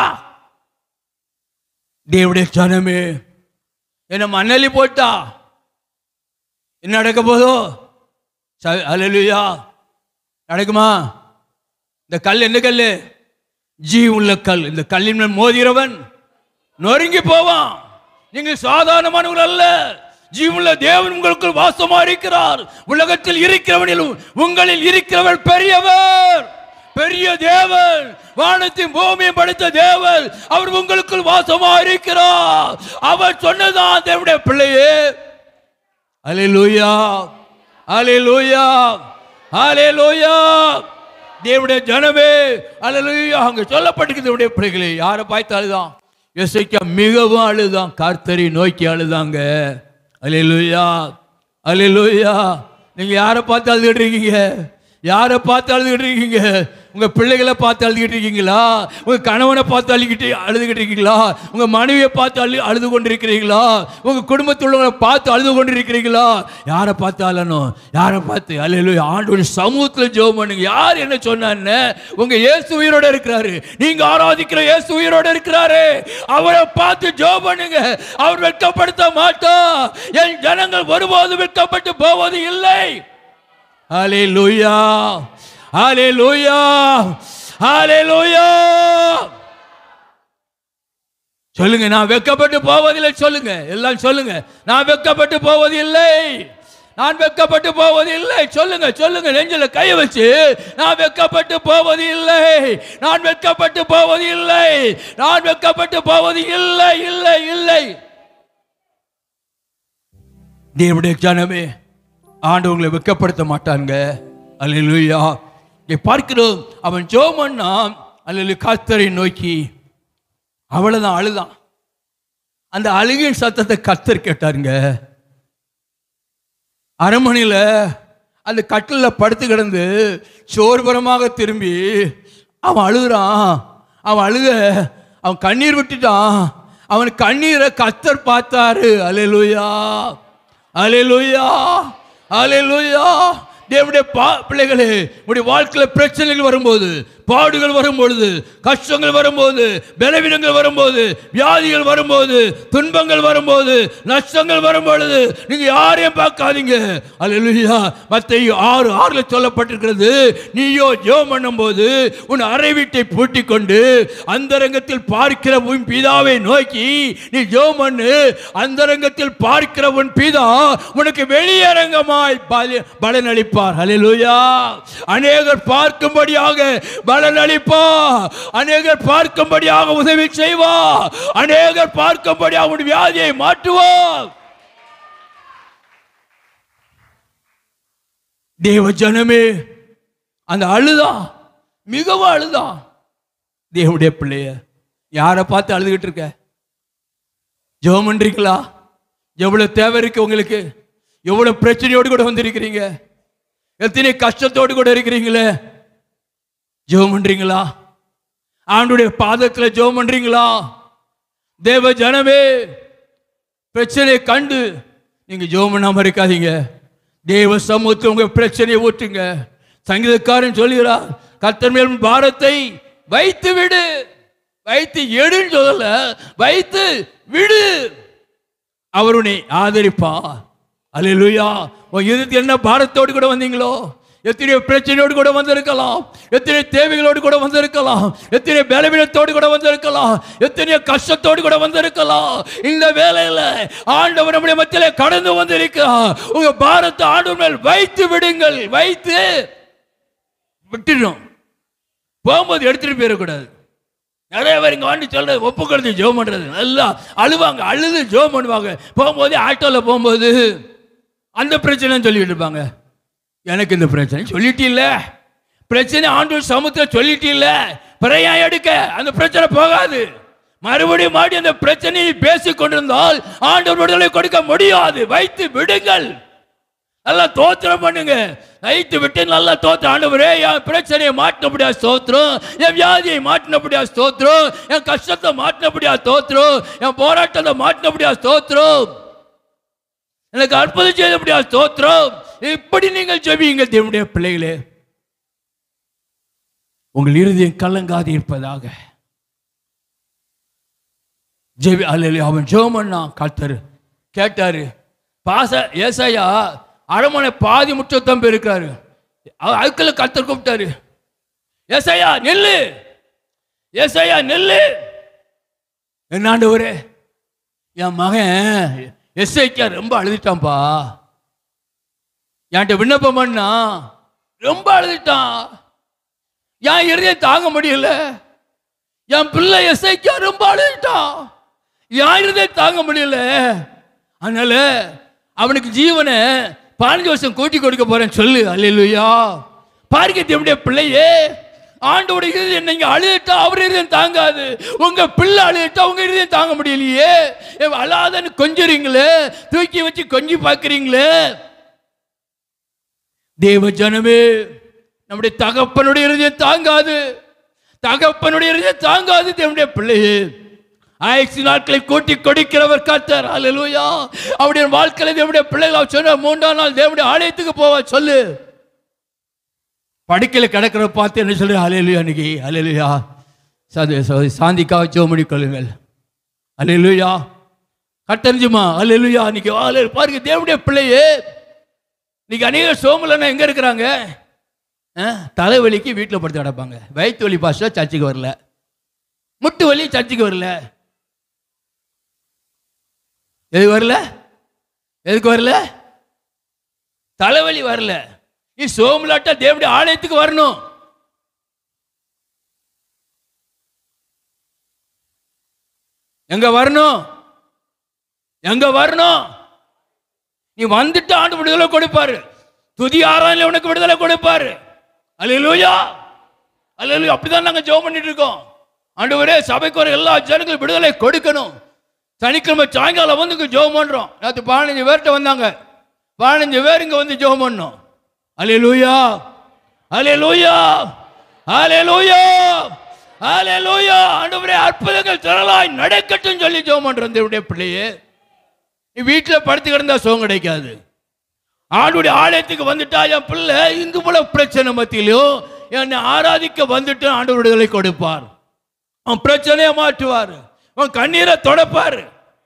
தேவடைய ஜனமே என்ன மண்ணலி போட்டா என்ன நடக்க போதோ அலலுயா நடக்குமா இந்த கல் என்ன கல் ஜீ உள்ள கல் இந்த கல்லின் மேல் மோதிரவன் நொறுங்கி போவான் நீங்கள் சாதாரணமானவர்கள் அல்ல ஜீவனுள்ள தேவன் உங்களுக்குள் வாசமா இருக்கிறார் உலகத்தில் இருக்கிறவனிலும் உங்களில் இருக்கிறவர் பெரியவர் பெரிய தேவன் வானத்தையும் பூமியும் படைத்த தேவன் அவர் உங்களுக்குள் வாசமா இருக்கிறார் அவர் சொன்னதான் தேவனுடைய பிள்ளையே அலையிலூயா அலையிலூயா அலையிலூயா தேவனுடைய ஜனமே அலையிலூயா அங்க சொல்லப்பட்டிருக்கு தேவனுடைய பிள்ளைகளே யாரை பார்த்து அழுதான் எசைக்கா மிகவும் அழுதான் கர்த்தரை நோக்கி அழுதாங்க அலையிலூயா அலையிலூயா நீங்க யாரை பார்த்து அழுதுகிட்டு இருக்கீங்க யாரை பார்த்து அழுதுகிட்டு இருக்கீங்க உங்க பிள்ளைகளை பார்த்து அழுதுகிட்டு இருக்கீங்களா உங்க கணவனை பார்த்து அழுகிட்டு அழுதுகிட்டு இருக்கீங்களா உங்க மனைவியை பார்த்து அழு அழுது கொண்டிருக்கிறீங்களா உங்க குடும்பத்தில் உள்ளவங்களை பார்த்து அழுது கொண்டிருக்கிறீங்களா யாரை பார்த்து அழணும் யாரை பார்த்து அலையில ஆண்டோட சமூகத்தில் ஜெபம் பண்ணுங்க யார் என்ன சொன்னான்னு உங்க இயேசு உயிரோட இருக்கிறாரு நீங்க ஆராதிக்கிற இயேசு உயிரோட இருக்கிறாரு அவரை பார்த்து ஜெபம் பண்ணுங்க அவர் வெட்கப்படுத்த மாட்டா என் ஜனங்கள் வரும்போது வெட்கப்பட்டு போவது இல்லை ஹalleluya ஹalleluya ஹalleluya சொல்லுங்க நான் வெட்கப்பட்டு போவதில்லை சொல்லுங்க எல்லாம் சொல்லுங்க நான் வெட்கப்பட்டு போவதில்லை நான் வெட்கப்பட்டு போவது இல்லை சொல்லுங்க சொல்லுங்க நெஞ்சில கை வச்சு நான் வெட்கப்பட்டு போவது இல்லை நான் வெட்கப்பட்டு போவது இல்லை நான் வெட்கப்பட்டு போவது இல்லை இல்லை இல்லை தேவனுடைய ஜனமே ஆண்டவங்களை வெட்கப்படுத்த மாட்டாங்க அல்லேலூயா இங்கே பார்க்கிறோம் அவன் ஜோமன்னா அல்லது கர்த்தரை நோக்கி அவ்வளவுதான் அழுதான் அந்த அழுகின் சத்தத்தை கர்த்தர் கேட்டாருங்க அரண்மனையில் அந்த கட்டிலில் படுத்து கிடந்து சோர்பரமாக திரும்பி அவன் அழுகுறான் அவன் அழுக அவன் கண்ணீர் விட்டுட்டான் அவன் கண்ணீரை கத்தர் பார்த்தாரு அலையலுயா அலையலுயா அலையலுயா தேவனுடைய பா பிள்ளைகளே உடைய வாழ்க்கையில் பிரச்சனைகள் வரும்போது பாடுகள் வரும்பொழுது கஷ்டங்கள் வரும்போது பலவீனங்கள் வரும்போது வியாதிகள் வரும்போது துன்பங்கள் வரும்போது நஷ்டங்கள் வரும்பொழுது நீங்க யாரையும் பார்க்காதீங்க அல்லா மற்ற ஆறு ஆறுல சொல்லப்பட்டிருக்கிறது நீயோ ஜெபம் பண்ணும்போது உன் அறை வீட்டை பூட்டி கொண்டு அந்தரங்கத்தில் பார்க்கிற உன் பிதாவை நோக்கி நீ ஜெபம் பண்ணு அந்தரங்கத்தில் பார்க்கிற உன் பிதா உனக்கு வெளியரங்கமாய் பல- பலனளிப்பார் ஹalleluya அநேகர் பார்க்கும்படியாக பலன் அளிப்பா அநேகர் பார்க்கும்படியாக உதவி செய்வா அநேகர் பார்க்கும்படியாக உன் வியாதியை மாற்றுவா தேவ ஜனமே அந்த அழுதா மிகவும் அழுதா தேவனுடைய பிள்ளைய யாரை பார்த்து அழுதுகிட்டு இருக்க ஜெபம் பண்றீங்களா எவ்வளவு தேவை இருக்கு உங்களுக்கு எவ்வளவு பிரச்சனையோடு கூட வந்திருக்கிறீங்க எத்தனை கஷ்டத்தோடு கூட இருக்கிறீங்களே ஜெபம் பண்றீங்களா ஆண்டுடைய பாதத்துல ஜெபம் பண்றீங்களா தேவ ஜனமே பிரச்சனையை கண்டு நீங்க ஜெபம் பண்ணாம இருக்காதீங்க தேவ சமூகத்தில் உங்க பிரச்சனையை ஊற்றுங்க சங்கீதக்காரன் சொல்கிறார் கர்த்தர் மேல் உன் பாரத்தை வைத்து விடு வைத்து எடுன்னு சொல்லல வைத்து விடு அவர் உன்னை ஆதரிப்பார் அல்லேலூயா உன் இருதயத்தில் என்ன பாரத்தோடு கூட வந்தீங்களோ எத்தனை பிரச்சனையோடு கூட வந்திருக்கலாம் எத்தனை தேவைகளோடு கூட வந்திருக்கலாம் எத்தனை பலவீனத்தோடு கூட வந்திருக்கலாம் எத்தனை கஷ்டத்தோடு கூட வந்திருக்கலாம் இந்த வேலையில ஆண்டவர் நம்முடைய மத்தியிலே கடந்து வந்திருக்கிறார் உங்க பாரத்தை ஆண்டவர் மேல் வைத்து விடுங்கள் வைத்து விட்டுடும் போகும்போது எடுத்துட்டு போயிடக்கூடாது நிறைய பேர் இங்கே வந்து சொல்றது ஒப்பு கொடுத்து ஜோம் பண்ணுறது நல்லா அழுவாங்க அழுது ஜோம் பண்ணுவாங்க போகும்போது ஆட்டோவில் போகும்போது அந்த பிரச்சனைன்னு சொல்லிட்டு இருப்பாங்க எனக்கு இந்த பிரச்சனை சொல்லிட்டு இல்ல பிரச்சனை ஆண்டவர் சமுத்திரம் சொல்லிட்டு இல்ல பிறையா எடுக்க அந்த பிரச்சனை போகாது மறுபடியும் மாடி அந்த பிரச்சனையை பேசிக் கொண்டிருந்தால் ஆண்டவர் விடுதலை கொடுக்க முடியாது வைத்து விடுங்கள் நல்லா தோத்திரம் பண்ணுங்க வைத்து விட்டு நல்லா தோத்திர ஆண்டவரே என் பிரச்சனையை மாட்டினபடியா ஸ்தோத்திரம் என் வியாதியை மாட்டினபடியா ஸ்தோத்திரம் என் கஷ்டத்தை மாட்டினபடியா ஸ்தோத்திரம் என் போராட்டத்தை மாட்டினபடியா ஸ்தோத்திரம் எனக்கு அற்புதம் செய்தபடியா ஸ்தோத்திரம் இப்படி நீங்கள் ஜெபியுங்க தேவனுடைய பிள்ளைகளே உங்கள் இருதயம் கலங்காது இருப்பதாக ஜெபி அல்ல அவன் ஜெபம் பண்ணான் கர்த்தர் கேட்டாரு பாச ஏசாயா அரமனை பாதி முற்றத்தம்பி இருக்காரு அதுக்குள்ள கர்த்தர் கூப்பிட்டாரு ஏசாயா நெல்லு ஏசாயா நெல்லு என்னாண்டவரே என் மகன் எஸ்ஐக்கா ரொம்ப அழுதுட்டான்ப்பா என்கிட்ட விண்ணப்பம் பண்ணா ரொம்ப அழுதுட்டான் என் இருதயம் தாங்க முடியல என் பிள்ளை எஸ்ஐக்கா ரொம்ப அழுதுட்டான் என் இருதயம் தாங்க முடியல அதனால அவனுக்கு ஜீவனை பதினஞ்சு வருஷம் கூட்டி கொடுக்க போறேன்னு சொல்லு அல்லையா பாருங்க தேவனுடைய பிள்ளையே ஆண்டோட இருதயம் நீங்க அழுதுட்டா அவர் இருதயம் தாங்காது உங்க பிள்ளை அழுதுட்டா உங்க இருதயம் தாங்க முடியலையே ஏ, அழாதன்னு கொஞ்சுறீங்களே தூக்கி வச்சு கொஞ்சி பார்க்குறீங்களே தேவ ஜனமே நம்முடைய தகப்பனுடைய இருதயம் தாங்காது தகப்பனுடைய இருதயம் தாங்காது தேவனுடைய பிள்ளையே ஆயிரத்தி நாட்களை கூட்டி கொடுக்கிறவர் கர்த்தர் அல்லேலூயா அவருடைய வாழ்க்கையில தேவனுடைய பிள்ளைகள் அவர் சொன்ன மூன்றாம் நாள் தேவனுடைய ஆலயத்துக்கு போவா சொல்லு படுக்கையில் கிடக்கிற பார்த்து என்ன சொல்லு அலையலுயா அன்னைக்கு அலையலுயா சாந்தி சகோதரி சாந்திக்காக ஜோமணி கொள்ளுங்கள் அலையலுயா கட்டறிஞ்சுமா அலையலுயா அன்னைக்கு அலைய பாருங்க தேவனுடைய பிள்ளையே இன்னைக்கு அநேக சோமலன்னா எங்க இருக்கிறாங்க ஆ, தலைவலிக்கு வீட்டில் படுத்து கிடப்பாங்க வயிற்று வலி பாஸ்டா சர்ச்சுக்கு வரல முட்டு வலி சர்ச்சுக்கு வரல எது வரல எதுக்கு வரல தலைவலி வரல நீ சோமலாட்டா தேவனுடைய ஆலயத்துக்கு வரணும் எங்க வரணும் எங்க வரணும் நீ வந்துட்டு ஆண்டு விடுதலை கொடுப்பாரு துதி ஆறாயிரம் உனக்கு விடுதலை கொடுப்பாரு அல்லேலூயா அல்லேலூயா அப்படிதான் நாங்க ஜெபம் பண்ணிட்டு இருக்கோம் ஆண்டவரே சபைக்கு வர எல்லா ஜனங்களும் விடுதலை கொடுக்கணும் சனிக்கிழமை சாயங்காலம் வந்து இங்க ஜெபம் பண்றோம் நேற்று பதினஞ்சு பேர்கிட்ட வந்தாங்க பதினஞ்சு பேர் இங்க வந்து ஜெபம் பண்ணோம் அல்லேலூயா அல்லேலூயா அல்லேலூயா அல்லேலூயா ஆண்டவரே அற்புதங்கள் திரளாய் நடக்கட்டும் சொல்லி ஜெபம் பண்றோம் தேவனுடைய பிள்ளையே நீ வீட்டில் படுத்து கிடந்தா சுகம் கிடைக்காது ஆண்டுடைய ஆலயத்துக்கு வந்துட்டா என் பிள்ளை இந்து போல பிரச்சனை மத்தியிலும் என்னை ஆராதிக்க வந்துட்டு ஆண்டு விடுதலை கொடுப்பார் அவன் பிரச்சனையை மாற்றுவார் அவன் கண்ணீரை தொடப்பார்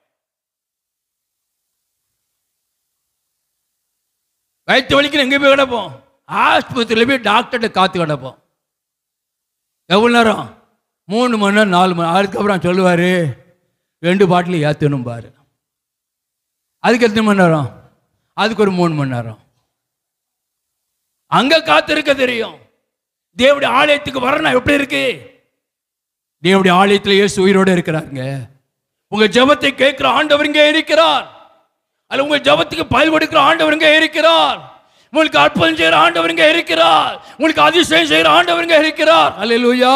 வயிற்று வலிக்கு எங்கே போய் கிடப்போம் ஆஸ்பத்திரியில் போய் டாக்டர்கிட்ட காத்து கிடப்போம் எவ்வளோ நேரம் மூணு மணி நேரம் நாலு மணி நேரம் அதுக்கப்புறம் சொல்லுவார் ரெண்டு பாட்டில் ஏற்றணும் பாரு அதுக்கு எத்தனை மணி நேரம் அதுக்கு ஒரு மூணு மணி நேரம் அங்க காத்திருக்க தெரியும் தேவடைய ஆலயத்துக்கு வரணும் எப்படி இருக்கு தேவடைய ஆலயத்தில் இயேசு உயிரோட இருக்கிறாருங்க உங்க ஜெபத்தை கேட்கிற ஆண்டவர் இங்கே இருக்கிறார் அல்ல உங்க ஜெபத்துக்கு பயல் கொடுக்கிற ஆண்டவர் இங்கே இருக்கிறார் உங்களுக்கு அற்புதம் செய்கிற ஆண்டவர் இங்கே இருக்கிறார் உங்களுக்கு அதிசயம் செய்கிற ஆண்டவர் இங்கே இருக்கிறார் அல்லேலூயா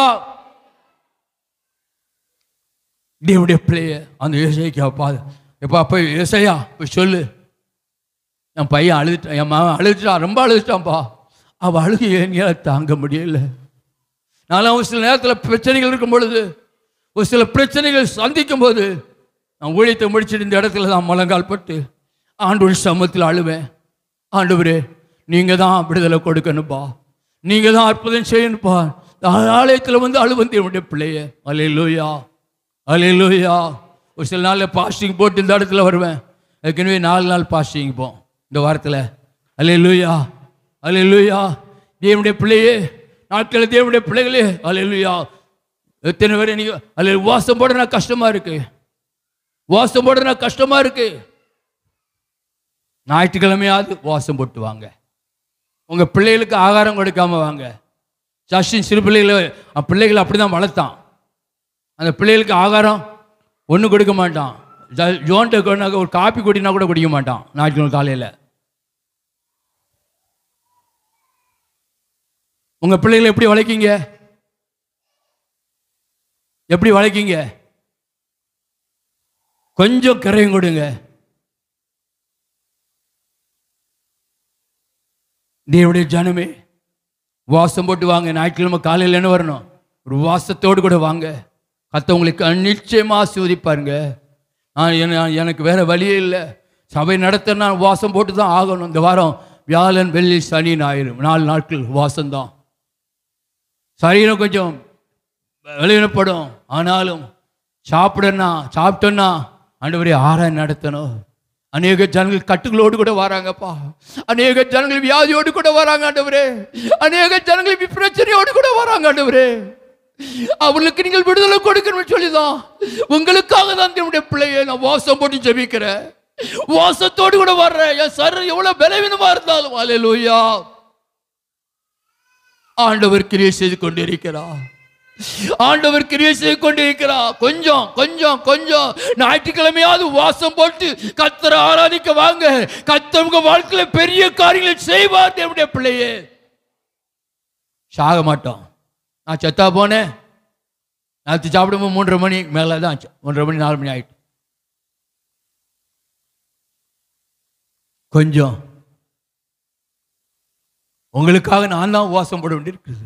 தேவடைய பிள்ளைய அந்த இசைக்கு அப்பா எப்பா போய் இசையா போய் சொல்லு என் பையன் அழுதுட்டான் என் மகன் அழுதுட்டான் ரொம்ப அழுதுட்டான்ப்பா அவள் அழுகு என்னால் தாங்க முடியல நானும் ஒரு சில நேரத்தில் பிரச்சனைகள் இருக்கும் பொழுது ஒரு சில பிரச்சனைகள் சந்திக்கும் போது நான் ஊழியத்தை முடிச்சிட்டு இந்த இடத்துல தான் முழங்கால் பட்டு ஆண்டவர் சமத்தில் அழுவேன் ஆண்டவரே நீங்கள் தான் விடுதலை கொடுக்கணுப்பா நீங்கள் தான் அற்புதம் செய்யணுப்பா ஆலயத்தில் வந்து அழுவந்து என்னுடைய பிள்ளைய அலையிலூயா அலையிலூயா ஒரு சில நாளில் பாஸ்டிங் போட்டு இந்த இடத்துல வருவேன் ஏற்கனவே நாலு நாள் பாஸ்டிங் போம் இந்த வாரத்தில் அலையிலூயா அலையிலூயா தேவனுடைய பிள்ளையே நாட்களில் தேவனுடைய பிள்ளைகளே அலையிலூயா எத்தனை பேர் நீங்க அல்ல வாசம் போடுறா கஷ்டமா இருக்கு வாசம் போடுறா கஷ்டமா இருக்கு ஞாயிற்றுக்கிழமையாவது வாசம் போட்டு வாங்க உங்க பிள்ளைகளுக்கு ஆகாரம் கொடுக்காம வாங்க சஷ்டின் சிறு பிள்ளைகளை அவன் பிள்ளைகளை அப்படிதான் வளர்த்தான் அந்த பிள்ளைகளுக்கு ஆகாரம் ஒன்றும் கொடுக்க மாட்டான் ஜ- ஜோன்ட்ட கொண்டாக்க ஒரு காப்பி குடினா கூட குடிக்க மாட்டான் ஞாயிற்றுக்கிழமை காலையில் உங்கள் பிள்ளைகளை எப்படி வளைக்கீங்க எப்படி வளைக்கீங்க கொஞ்சம் கரையும் கொடுங்க தேவனுடைய ஜனமே வாசம் போட்டு வாங்க ஞாயிற்றுக்கிழமை காலையில் என்ன வரணும் ஒரு வாசத்தோடு கூட வாங்க கத்த உங்களுக்கு நிச்சயமாக ஆசீர்வதிப்பாருங்க நான் என்ன- எனக்கு வேற வழியே இல்லை சபை நடத்த நான் வாசம் போட்டு தான் ஆகணும் இந்த வாரம் வியாழன் வெள்ளி சனி ஞாயிறு நாலு நாட்கள் வாசம்தான் சரீரம் கொஞ்சம் வெளியிடப்படும் ஆனாலும் சாப்பிடனா சாப்பிட்டோன்னா ஆண்டவரே ஆராய் நடத்தணும் அநேக ஜனங்கள் கட்டுகளோடு கூட வராங்கப்பா அநேக ஜனங்கள் வியாதியோடு கூட வராங்க ஆண்டவரே அநேக ஜனங்கள் பிரச்சனையோடு கூட வராங்க ஆண்டவரே அவர்களுக்கு நீங்கள் விடுதலை கொடுக்கணும்னு சொல்லிதான் உங்களுக்காக தான் என்னுடைய பிள்ளையை நான் வாசம் போட்டு ஜெபிக்கிறேன் வாசத்தோடு கூட வர்றேன் என் சரீரம் எவ்வளவு பலவீனமா இருந்தாலும் அலையலூயா ஆண்டவர் கிரியை செய்து கொண்டிருக்கிறார் ஆண்டவர் கிரியை செய்து கொண்டிருக்கிறார் கொஞ்சம் கொஞ்சம் கொஞ்சம் ஞாயிற்றுக்கிழமையாவது வாசம் போட்டு கத்தரை ஆராதிக்க வாங்க கத்தர் உங்க வாழ்க்கையில பெரிய காரியங்களை செய்வார் தேவனுடைய பிள்ளையே சாக மாட்டோம் நான் செத்தா போனேன் நேற்று சாப்பிடும்போது மூன்றரை மணி மேலே தான் ஆச்சு மூன்றரை மணி நாலு மணி ஆயிட்டு கொஞ்சம் உங்களுக்காக நான் தான் உபவாசம் போட வேண்டியிருக்குது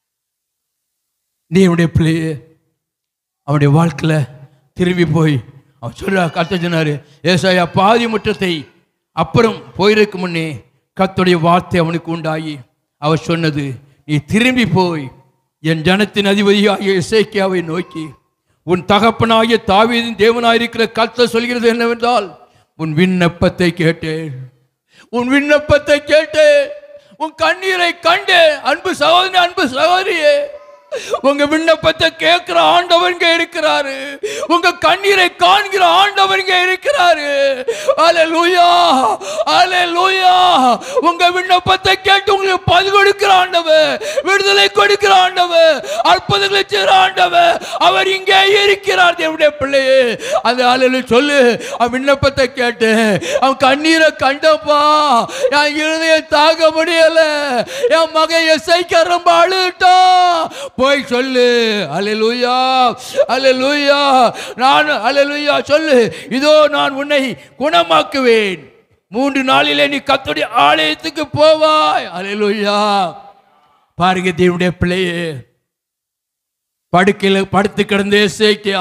நீ என்னுடைய பிள்ளையே அவனுடைய வாழ்க்கையில் திரும்பி போய் அவன் சொல்றா கத்த சொன்னாரு ஏசாயா பாதி முற்றத்தை அப்புறம் போயிருக்கும் முன்னே கத்துடைய வார்த்தை அவனுக்கு உண்டாகி அவர் சொன்னது நீ திரும்பி போய் என் ஜனத்தின் அதிபதியாகிய இசைக்கியாவை நோக்கி உன் தகப்பனாகிய தாவீதின் தேவனாயிருக்கிற கர்த்தர் சொல்கிறது என்னவென்றால் உன் விண்ணப்பத்தை கேட்டேன் உன் விண்ணப்பத்தை கேட்டேன் உன் கண்ணீரை கண்டேன் அன்பு சகோதரி அன்பு சகோதரியே உங்க விண்ணப்பத்தை கேட்கிற ஆண்டவர் இங்க இருக்கிறாரு உங்க கண்ணீரை காண்கிற ஆண்டவர் இங்க இருக்கிறாரு அல்லேலூயா அல்லேலூயா உங்க விண்ணப்பத்தை கேட்டு உங்களுக்கு பதில் கொடுக்கிற ஆண்டவர் விடுதலை கொடுக்கிற ஆண்டவர் அற்புதங்களை செய்கிற ஆண்டவர் அவர் இங்கே இருக்கிறார் தேவனுடைய பிள்ளையே அது அல்லேலூ சொல்லு அவன் விண்ணப்பத்தை கேட்டு அவன் கண்ணீரை கண்டப்பா என் இருதயம் தாங்க முடியல என் மகன் எஸ்ஐக்கு ரொம்ப அழுதுட்டான் போய் சொல்லு அல்லேலூயா அல்லேலூயா நான் அல்லேலூயா சொல்லு இதோ நான் உன்னை குணமாக்குவேன் மூன்று நாளிலே நீ கத்துடைய ஆலயத்துக்கு போவாய் அல்லேலூயா பாருங்க தேவனுடைய பிள்ளையே படுக்கையில் படுத்து கிடந்தே சேக்கியா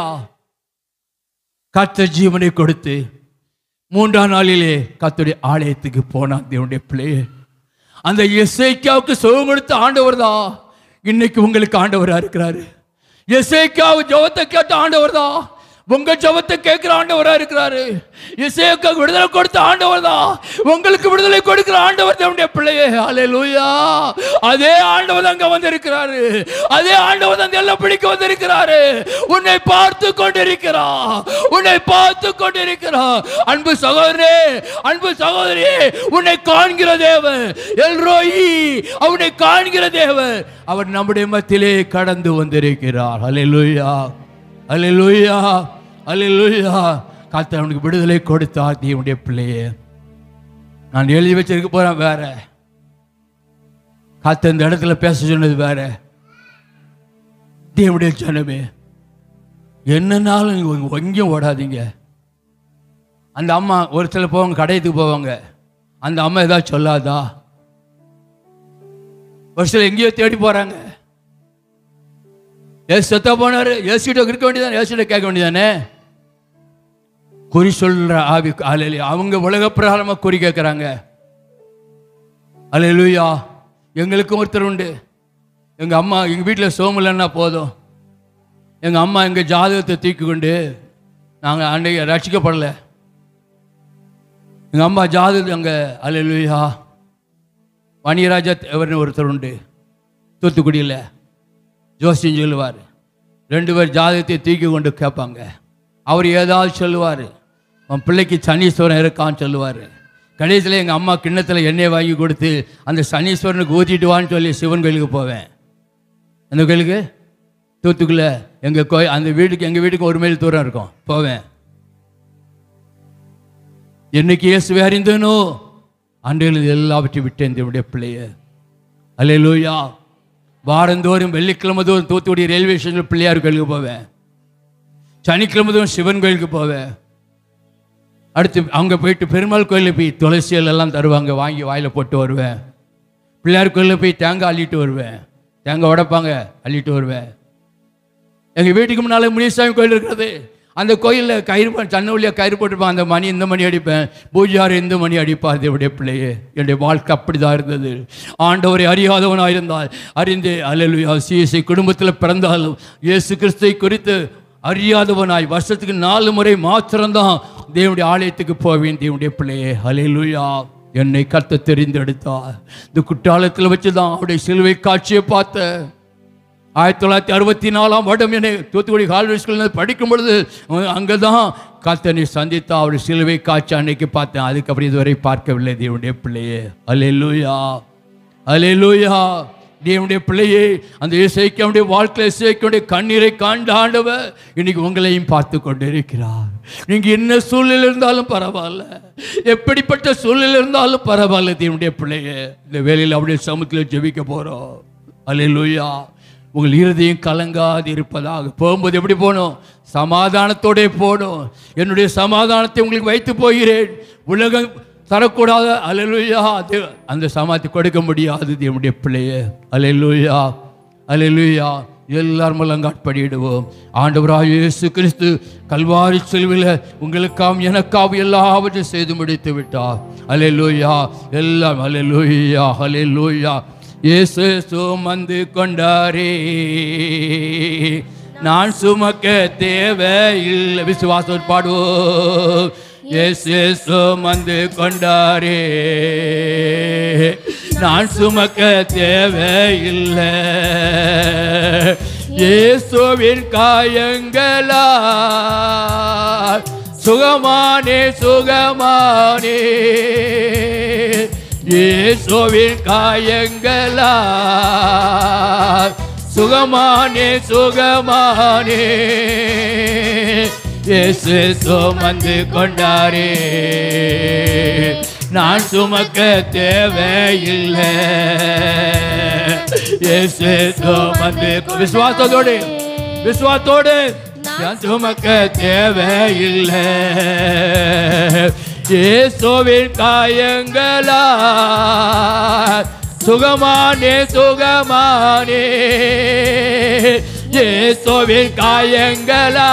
கத்த ஜீவனை கொடுத்து மூன்றாம் நாளிலே கத்துடைய ஆலயத்துக்கு போனான் தேவனுடைய பிள்ளையே அந்த எசேக்கியாவுக்கு சுகம் கொடுத்த ஆண்டவர் தான் இன்னைக்கு உங்களுக்கு ஆண்டவரா இருக்கிறாரு எசேக்கியாவு ஜெபத்தை கேட்ட ஆண்டவர் தான் உங்க ஜெபத்தை கேட்கிற ஆண்டவரா இருக்கிறாரு இசையக்காக விடுதலை கொடுத்த ஆண்டவர் தான் உங்களுக்கு விடுதலை கொடுக்கிற ஆண்டவர் தேவனுடைய பிள்ளையே அல்லேலூயா அதே ஆண்டவர் அங்க வந்திருக்கிறாரு அதே ஆண்டவர் தான் எல்லாம் பிடிக்க வந்திருக்கிறாரு உன்னை பார்த்து கொண்டிருக்கிறா உன்னை பார்த்து கொண்டிருக்கிறா அன்பு சகோதரே அன்பு சகோதரியே உன்னை காண்கிற தேவன் எல்ரோயி அவனை காண்கிற தேவன் அவர் நம்முடைய மத்தியிலே கடந்து வந்திருக்கிறார் அல்லேலூயா அல்லேலூயா அல்லேலூயா கர்த்தர் அவனுக்கு விடுதலை கொடுத்தார் தேவனுடைய பிள்ளையே நான் எழுதி வச்சிருக்க போறேன் வேற கர்த்தர் இந்த இடத்துல பேச சொன்னது வேற தேவனுடைய ஜனமே என்னன்னாலும் நீங்க எங்கேயும் ஓடாதீங்க அந்த அம்மா ஒரு சில போவாங்க கடையத்துக்கு போவாங்க அந்த அம்மா ஏதாவது சொல்லாதா ஒரு சில எங்கேயோ தேடி போறாங்க ஏசு செத்தா போனாரு ஏசிட்ட இருக்க வேண்டியதானே ஏசிட்ட கேட்க வேண்டியதானே குறி சொல்ற ஆவி அலையில அவங்க உலக பிரகாரமா குறி கேட்குறாங்க அலையிலுயா எங்களுக்கும் ஒருத்தர் உண்டு எங்கள் அம்மா எங்கள் வீட்டில் சோமில்லைன்னா போதும் எங்கள் அம்மா எங்கள் ஜாதகத்தை தூக்கி கொண்டு நாங்கள் அன்றைக்கு ரட்சிக்கப்படலை எங்கள் அம்மா ஜாதகம் அங்கே அலையிலுயா வணிகராஜா தேவர்னு ஒருத்தர் உண்டு தூத்துக்குடியில் ஜோசியம் சொல்லுவார் ரெண்டு பேர் ஜாதகத்தை தூக்கி கொண்டு கேட்பாங்க அவர் ஏதாவது சொல்லுவார் உன் பிள்ளைக்கு சனீஸ்வரன் இருக்கான்னு சொல்லுவார் கடைசியில் எங்கள் அம்மா கிண்ணத்தில் எண்ணெய் வாங்கி கொடுத்து அந்த சனீஸ்வரனுக்கு ஊற்றிட்டு வான்னு சொல்லி சிவன் கோயிலுக்கு போவேன் அந்த கோயிலுக்கு தூத்துக்குள்ள எங்கள் கோயில் அந்த வீட்டுக்கு எங்கள் வீட்டுக்கு ஒரு மைல் தூரம் இருக்கும் போவேன் என்னைக்கு இயேசுவை அறிந்தனோ அன்றையில் எல்லாவற்றையும் விட்டேன் தேவனுடைய பிள்ளைய அல்லேலூயா வாரந்தோறும் வெள்ளிக்கிழமை தோறும் தூத்துக்குடி ரயில்வே ஸ்டேஷனில் பிள்ளையார் கோயிலுக்கு போவேன் சனிக்கிழமை தோறும் சிவன் கோயிலுக்கு போவேன் அடுத்து அங்கே போயிட்டு பெருமாள் கோயிலில் போய் துளசியல் எல்லாம் தருவாங்க வாங்கி வாயில் போட்டு வருவேன் பிள்ளையார் கோயிலில் போய் தேங்காய் அள்ளிட்டு வருவேன் தேங்காய் உடைப்பாங்க அள்ளிட்டு வருவேன் எங்கள் வீட்டுக்கு முன்னால் முனிசாமி கோயில் இருக்கிறது அந்த கோயிலில் கயிறு போ- சன்ன வழியாக கயிறு போட்டிருப்பான் அந்த மணி இந்த மணி அடிப்பேன் பூஜார் இந்த மணி அடிப்பார் தேவடைய பிள்ளையே என்னுடைய வாழ்க்கை அப்படி தான் இருந்தது ஆண்டவரை அறியாதவனாக இருந்தால் அறிந்து அல்லேலூயா சிஎஸ்ஐ குடும்பத்தில் பிறந்தாலும் இயேசு கிறிஸ்தை குறித்து அறியாதவனாய் வருஷத்துக்கு நாலு முறை மாத்திரம்தான் தேவனுடைய ஆலயத்துக்கு போவேன் தேவனுடைய பிள்ளையே அல்லேலூயா என்னை கத்த தெரிந்தெடுத்தார் இந்த குற்றாலத்தில் வச்சு தான் அவருடைய சிலுவை காட்சியை பார்த்தேன் ஆயிரத்தி தொள்ளாயிரத்தி அறுபத்தி நாலாம் வருடம் என்னை தூத்துக்குடி கால்வெடி ஸ்கூலில் படிக்கும் பொழுது அங்கே தான் கத்தனை சந்தித்தா அவர் சிலுவை காட்சி அன்னைக்கு பார்த்தேன் அதுக்கப்புறம் இதுவரை பார்க்கவில்லை தேவனுடைய பிள்ளையே அலையலூயா அலையலூயா தேவனுடைய பிள்ளையே அந்த இசைக்கவுடைய வாழ்க்கையில் இசைக்கவுடைய கண்ணீரை காண்ட ஆண்டவர் இன்னைக்கு உங்களையும் பார்த்து கொண்டு இருக்கிறார் நீங்க என்ன சூழ்நிலை இருந்தாலும் பரவாயில்ல எப்படிப்பட்ட சூழ்நிலை இருந்தாலும் பரவாயில்ல தேவனுடைய பிள்ளையே இந்த வேலையில் அப்படியே சமூகத்தில் ஜெபிக்க போறோம் அல்லேலூயா உங்கள் இருதயம் கலங்காது இருப்பதாக போகும்போது எப்படி போகணும் சமாதானத்தோடே போகணும் என்னுடைய சமாதானத்தை உங்களுக்கு வைத்து போகிறேன் உலகம் தரக்கூடாத அலையலுயா அது அந்த சமாதி கொடுக்க முடியாது என்னுடைய பிள்ளையே அலையலுயா அலையலுயா எல்லாரும் முழங்காட்படியிடுவோம் ஆண்டவராக இயேசு கிறிஸ்து கல்வாரி செல்வில் உங்களுக்காம் எனக்காம் எல்லாவற்றையும் செய்து முடித்து விட்டார் அலையலுயா எல்லாம் அலையலுயா அலையலுயா இயேசு சுமந்து கொண்டாரே நான் சுமக்க தேவையில்லை விசுவாசம் பாடுவோம் இயேசு சுமந்து கொண்டாரே நான் சுமக்க தேவையில்லை இயேசுவின் காயங்களா சுகமானே சுகமானே இயேசுவின் காயங்களா சுகமானே சுகமானே இயேசு சுமந்து கொண்டாரே நான் சுமக்க தேவையில்லை இயேசு சுமந்து விசுவாசத்தோடு விசுவாசத்தோடு நான் சுமக்க தேவையில்லை இயேசுவின் காயங்களா சுகமானே சுகமானே இயேசுவின் காயங்களா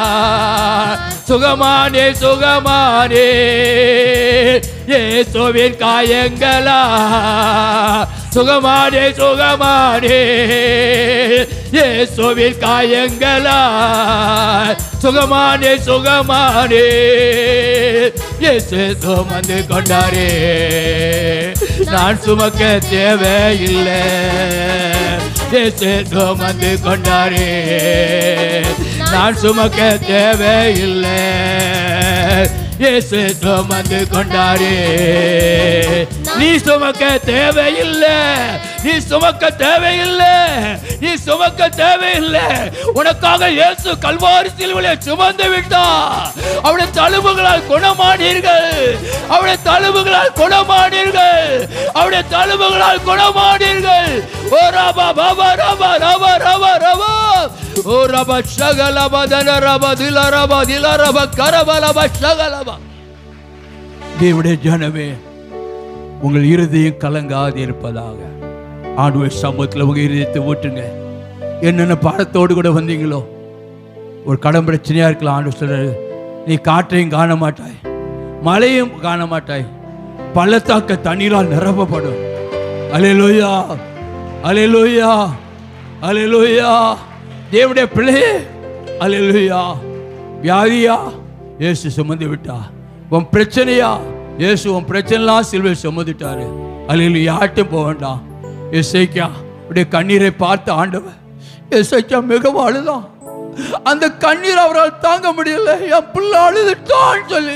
சுகமானே சுகமானே இயேசுவின் காயங்களா சுகமானே சுகமானே இயேசுவின் காயங்களா சுகமானே சுகமானே இயேசு சுமந்து கொண்டாரே நான் சுமக்க தேவையில்லை இயேசு சுமந்து கொண்டாரே நான் சுமக்க தேவையில்லை இயேசு சுமந்து கொண்டாரே நீ சுமக்க தேவையில்லை நீ சுமக்க தேவையில்லை நீ சுமக்க தேவையில்லை உனக்காக இயேசு கல்வாரி சிலுவையிலே சுமந்து விட்டா அவருடைய தழும்புகளால் குணமானீர்கள் அவருடைய தழும்புகளால் குணமானீர்கள் அவருடைய தழும்புகளால் குணமானீர்கள் ஓ ரபா பாபா ரபா ரபா ரபா ரபா ஓ ரபா ஷகலபா தன ரபா தில ரபா தில ரபா கரபலபா ஷகலபா தேவடைய ஜனமே உங்கள் இருதயம் கலங்காது இருப்பதாக ஆண்டுடைய சமூகத்தில் உங்க இருதயத்தை ஊட்டுங்க என்னென்ன பாடத்தோடு கூட வந்தீங்களோ ஒரு கடன் பிரச்சனையா இருக்கலாம் ஆண்டு சொல்றாரு நீ காற்றையும் காண மாட்டாய் மழையும் காண மாட்டாய் பள்ளத்தாக்க தண்ணீரால் நிரப்பப்படும் அலையலோயா அலையலோயா அலையலோயா தேவடைய பிள்ளையே அலையலோயா வியாதியா இயேசு சுமந்து விட்டா உன் பிரச்சனையா இயேசு உன் பிரச்சனைலாம் சிலுவை சுமந்துட்டாரு அலையில யார்ட்டும் போக வேண்டாம் எஸ்ஐக்கா உடைய கண்ணீரை பார்த்து ஆண்டவர் எஸ்ஐக்கா மிகவும் அழுதான் அந்த கண்ணீர் அவரால் தாங்க முடியல என் பிள்ளை அழுதுட்டான்னு சொல்லி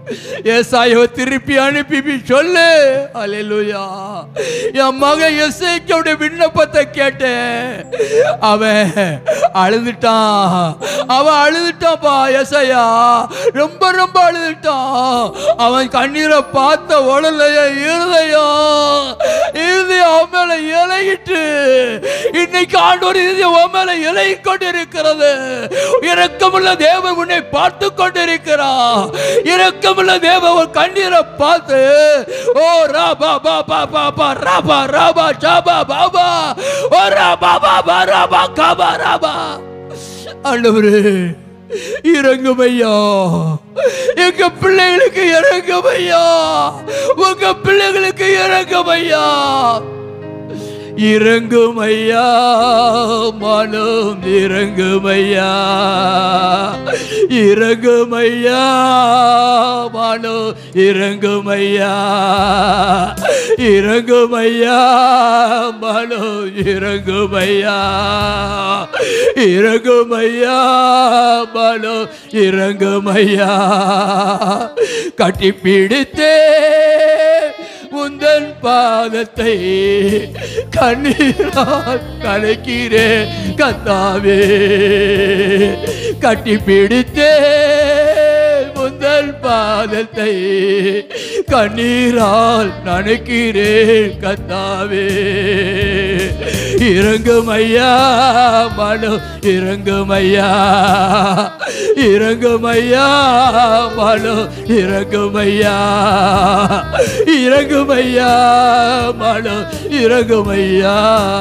ஏசாயோ திருப்பி அனுப்பி சொல்லு அல்லேலூயா என் மகன் எஸ்ஐக்கோட விண்ணப்பத்தை கேட்டேன் அவன் அழுதுட்டான் அவன் அழுதுட்டான்ப்பா எஸ்ஐயா ரொம்ப ரொம்ப அழுதுட்டான் அவன் கண்ணீரை பார்த்த உடலைய இருதயம் இருதயம் அவன் மேல இலையிட்டு இன்னைக்கு ஆண்டோர் இருதயம் அவன் மேல இலையை கொண்டு இருக்கிறது இரக்கமுள்ள தேவன் உன்னை பார்த்து கொண்டிருக்கிறான் இரக்கமுள்ள தேவன் உன் கண்ணீரை பார்த்து ஓ ரா பா பா பா பா பா ரா பா ரா பா சா பா பா பா ஓ ரா பா பா பா ரா பா கா பா ரா பா ஆண்டவரே இறங்கும் ஐயா எங்க பிள்ளைகளுக்கு இறங்கும் ஐயா உங்க பிள்ளைகளுக்கு இறங்கும் ஐயா இறங்கும் ஐயா மனம் இறங்கும் ஐயா இறங்கும் ஐயா மனம் இறங்கும் ஐயா இறங்கும் ஐயா மனம் இறங்கும் ஐயா இறங்கும் ஐயா மனம் இறங்கும் ஐயா கட்டி பிடித்தே உந்தன் பாதத்தை கண்ணீரால் கலக்கிறே கத்தாவே கட்டி பிடித்தே முந்தல் பாதத்தை கண்ணீரால் நனைக்கிறேன் கத்தாவே இறங்கும் ஐயா மனு இறங்கும் ஐயா இறங்கும் ஐயா மனு இறங்கும் ஐயா இறங்கும் ஐயா மனு இறங்கும் ஐயா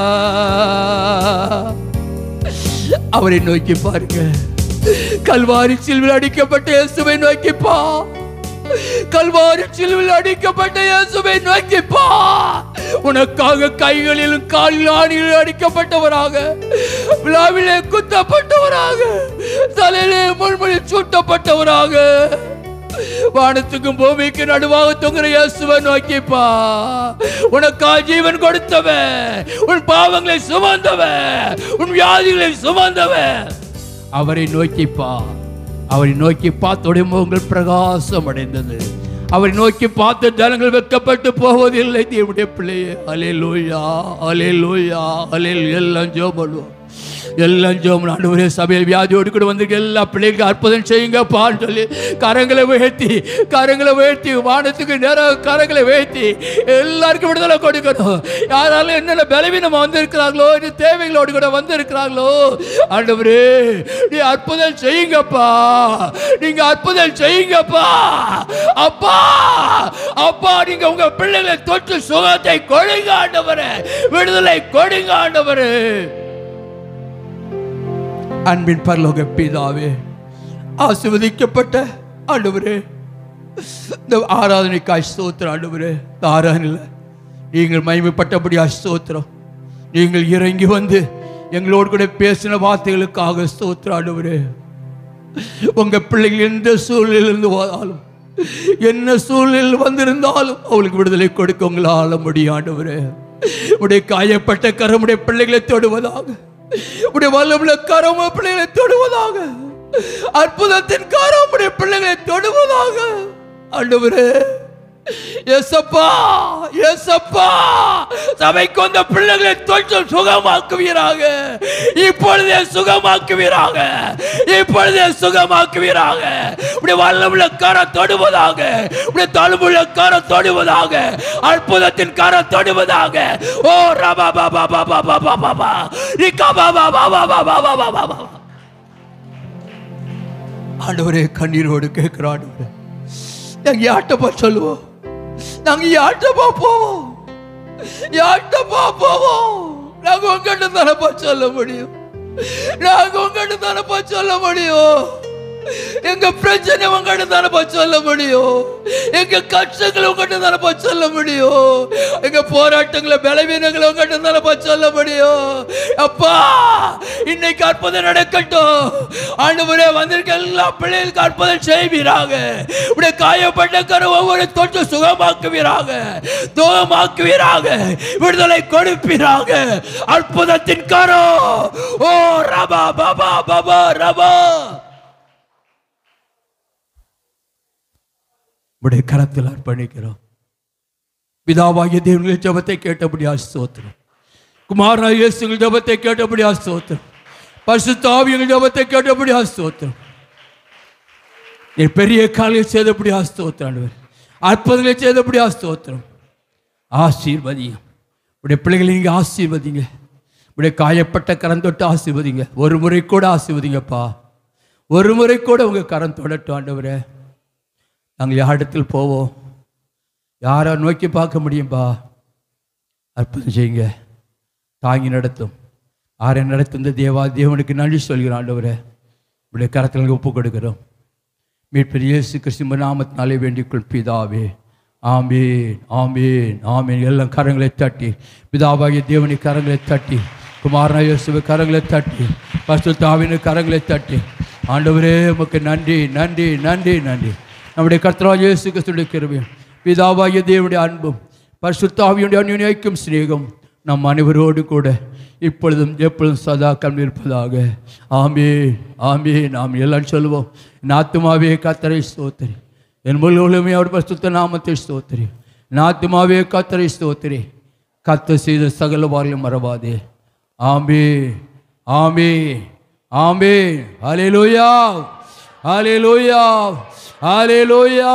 அவரை நோக்கி பாருங்க கல்வாரி சில்வில் அடிக்கப்பட்ட இயேசுவை நோக்கி பா கல்வாரி சிலுவில் அடிக்கப்பட்ட இயேசுவை நோக்கி பா உனக்காக கைகளிலும் காலில் ஆணியில் அடிக்கப்பட்டவராக விழாவிலே குத்தப்பட்டவராக தலையிலே முள்மொழி சூட்டப்பட்டவராக வானத்துக்கும் பூமிக்கு நடுவாக தொங்குற இயேசுவை நோக்கிப்பா உனக்கா ஜீவன் கொடுத்தவன் உன் பாவங்களை சுமந்தவன் உன் வியாதிகளை சுமந்தவன் அவரை நோக்கிப்பா அவரை நோக்கி பார்த்தோடைய முகங்கள் பிரகாசம் அடைந்தது அவரை நோக்கி பார்த்த ஜனங்கள் வெட்கப்பட்டு போவதில்லை தேவனுடைய பிள்ளையே அலே லோயா அலே லோயா அலே எல்லாம் ஜோம் பண்ணுவோம் எல்லாம் ஜோம் ஆண்டவரே சபையில் வியாதியோடு கூட வந்திருக்க எல்லா பிள்ளைகளுக்கும் அற்புதம் செய்யுங்கப்பான்னு சொல்லி கரங்களை உயர்த்தி கரங்களை உயர்த்தி வானத்துக்கு நேரம் கரங்களை உயர்த்தி எல்லாருக்கும் விடுதலை கொடுக்கணும் யாராலும் என்னென்ன பலவீனம் வந்திருக்கிறாங்களோ என்ன தேவைகளோடு கூட வந்திருக்கிறாங்களோ ஆண்டவரே நீ அற்புதம் செய்யுங்கப்பா நீங்க அற்புதம் செய்யுங்கப்பா அப்பா அப்பா நீங்க உங்க பிள்ளைகளை தொற்று சுகத்தை கொடுங்க ஆண்டவரே விடுதலை கொடுங்க ஆண்டவரே அன்பின் பரலோக பிதாவே ஆசிர்வதிக்கப்பட்ட ஆண்டவரே இந்த ஆராதனைக்காய் ஸ்தோத்திரம் ஆண்டவரே இந்த ஆராதனையில் நீங்கள் மகிமைப்பட்டபடியா ஸ்தோத்திரம் நீங்கள் இறங்கி வந்து எங்களோடு கூட பேசின வார்த்தைகளுக்காக ஸ்தோத்திரம் ஆண்டவரே உங்க பிள்ளைகள் எந்த சூழ்நிலையிலிருந்து வந்தாலும் என்ன சூழ்நிலையில் வந்திருந்தாலும் அவளுக்கு விடுதலை கொடுக்க உங்களால முடியும் ஆண்டவரே உடைய காயப்பட்ட கரமுடைய பிள்ளைகளை தொடுவதாக உடைய வல்லமுள்ள கரம் பிள்ளைகளை தொடுவதாக அற்புதத்தின் கரம் உடைய பிள்ளைகளை தொடுவதாக ஆண்டவரே எசப்பா எசப்பா சபைக்கு வந்த பிள்ளைகளை தொற்று சுகமாக்குவீராக இப்பொழுதே சுகமாக்குவீராக இப்பொழுதே சுகமாக்குவீராக இப்படி வல்லமுள்ள கரம் தொடுவதாக இப்படி தழுவுள்ள கரம் தொடுவதாக அற்புதத்தின் கரம் தொடுவதாக ஓ ரபா பாபா பாபா பாபா பாபா ரிகா பாபா பாபா பாபா பாபா பாபா ஆண்டவரே கண்ணீரோடு கேட்கிற ஆண்டவரே நாங்க யார்கிட்டப்பா சொல்லுவோம் நாங்க யார்கிட்டப்பா போவோம் யார்கிட்டப்பா போவோம் நாங்க உங்ககிட்ட தானப்பா சொல்ல முடியும் நாங்க உங்ககிட்ட தானப்பா சொல்ல முடியும் எங்க பிரச்சனை உங்ககிட்ட தானப்பா சொல்ல முடியும் எங்க கஷ்டங்களை உங்ககிட்ட தானப்பா சொல்ல முடியும் எங்க போராட்டங்களை பலவீனங்களை உங்ககிட்ட தானப்பா சொல்ல முடியும் அப்பா இன்னைக்கு அற்புதம் நடக்கட்டும் ஆண்டவரே வந்திருக்க எல்லா பிள்ளைகளுக்கு அற்புதம் செய்வீராக இப்படி காயப்பட்ட கரு ஒவ்வொரு தொற்று சுகமாக்குவீராக துகமாக்குவீராக விடுதலை கொடுப்பீராக அற்புதத்தின் கரோ ஓ ரபா பாபா பாபா ரபா உடைய கரத்தில் அர்ப்பணிக்கிறோம் பிதாவாகிய தேவனுடைய ஜெபத்தை கேட்டபடியா ஸ்தோத்திரம் குமாரனா இயேசுங்கள் ஜெபத்தை கேட்டபடியா ஸ்தோத்திரம் பரிசுத்த ஆவியங்கள் ஜெபத்தை கேட்டபடியா ஸ்தோத்திரம் நீ பெரிய காலையில் செய்தபடியா ஸ்தோத்திரம் அற்புதங்களை செய்தபடியா ஸ்தோத்திரம் ஆசீர்வதியும் உடைய பிள்ளைகளை நீங்கள் ஆசீர்வதிங்க உடைய காயப்பட்ட கரம் தொட்டு ஆசீர்வதிங்க ஒரு முறை கூட ஆசீர்வதிங்கப்பா ஒரு முறை கூட உங்கள் கரம் தொடட்டும் ஆண்டவரே நாங்கள் யாரிடத்தில் போவோம் யாரை நோக்கி பார்க்க முடியும்பா அற்புதம் செய்யுங்க தாங்கி நடத்தும் ஆரை நடத்தும் தேவா தேவனுக்கு நன்றி சொல்கிறோம் ஆண்டவரே உடைய கரத்தில் ஒப்பு கொடுக்கிறோம் மீட்பர் இயேசு கிறிஸ்துவ நாமத்தினாலே வேண்டிக் பிதாவே ஆமீன் ஆமீன் ஆமீன் எல்லாம் கரங்களை தட்டி பிதாவாகிய தேவனி கரங்களை தட்டி குமாரன இயேசுவை கரங்களை தட்டி பசுத்தாவின் கரங்களை தட்டி ஆண்டவரே உமக்கு நன்றி நன்றி நன்றி நன்றி நம்முடைய கர்த்தராக இயேசு கிறிஸ்துடைய கிருபையும் பிதாவாகிய தேவனுடைய அன்பும் பரிசுத்தாவியுடைய அந்யுனைக்கும் சிநேகம் நம் அனைவரோடு கூட இப்பொழுதும் எப்பொழுதும் சதா கண் இருப்பதாக ஆமே ஆமே நாம் எல்லாம் சொல்லுவோம் என் ஆத்துமாவே கத்தரை ஸ்தோத்திரி என் முழுவதுமே அவர் பரிசுத்த நாமத்தை ஸ்தோத்திரி என் ஆத்துமாவே கத்தரை ஸ்தோத்திரி கத்த செய்த சகல வாரியம் மறவாதே ஆமே ஆமே ஆமே அலேலூயா அலேலூயா அலேலூயா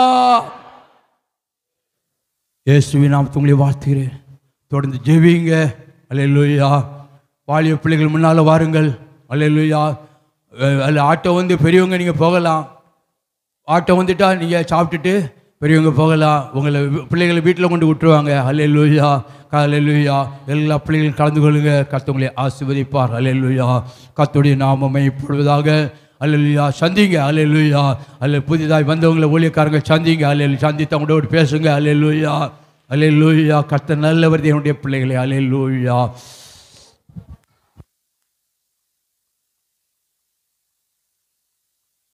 இயேசுவின் நாமத்தை உங்களை வாழ்த்துகிறேன் தொடர்ந்து ஜெபிங்க அல்லேலூயா வாலிய பிள்ளைகள் முன்னால் வாருங்கள் அல்லேலூயா அஹ் அல்ல ஆட்டோ வந்து பெரியவங்க நீங்கள் போகலாம் ஆட்டோ வந்துட்டா நீங்கள் சாப்பிட்டுட்டு பெரியவங்க போகலாம் உங்களை வி- பிள்ளைகளை வீட்டில் கொண்டு விட்டுருவாங்க அல்லேலூயா அல்லேலூயா எல்லா பிள்ளைகளும் கலந்து கொள்ளுங்க கத்தவங்களை ஆசீர்வதிப்பார் அல்லேலூயா கத்துடைய நாமமை இப்பொழுதாக அல்லேலூயா சந்திங்க அல்லேலூயா அல்ல புதிதாய் வந்தவங்களை ஊழியக்காரங்க சந்திங்க அல்லேலு சந்தித்து அவங்களோட பேசுங்க அல்லேலூயா அல்லேலூயா கத்த நல்லவர் என்னுடைய பிள்ளைகளை அல்லேலூயா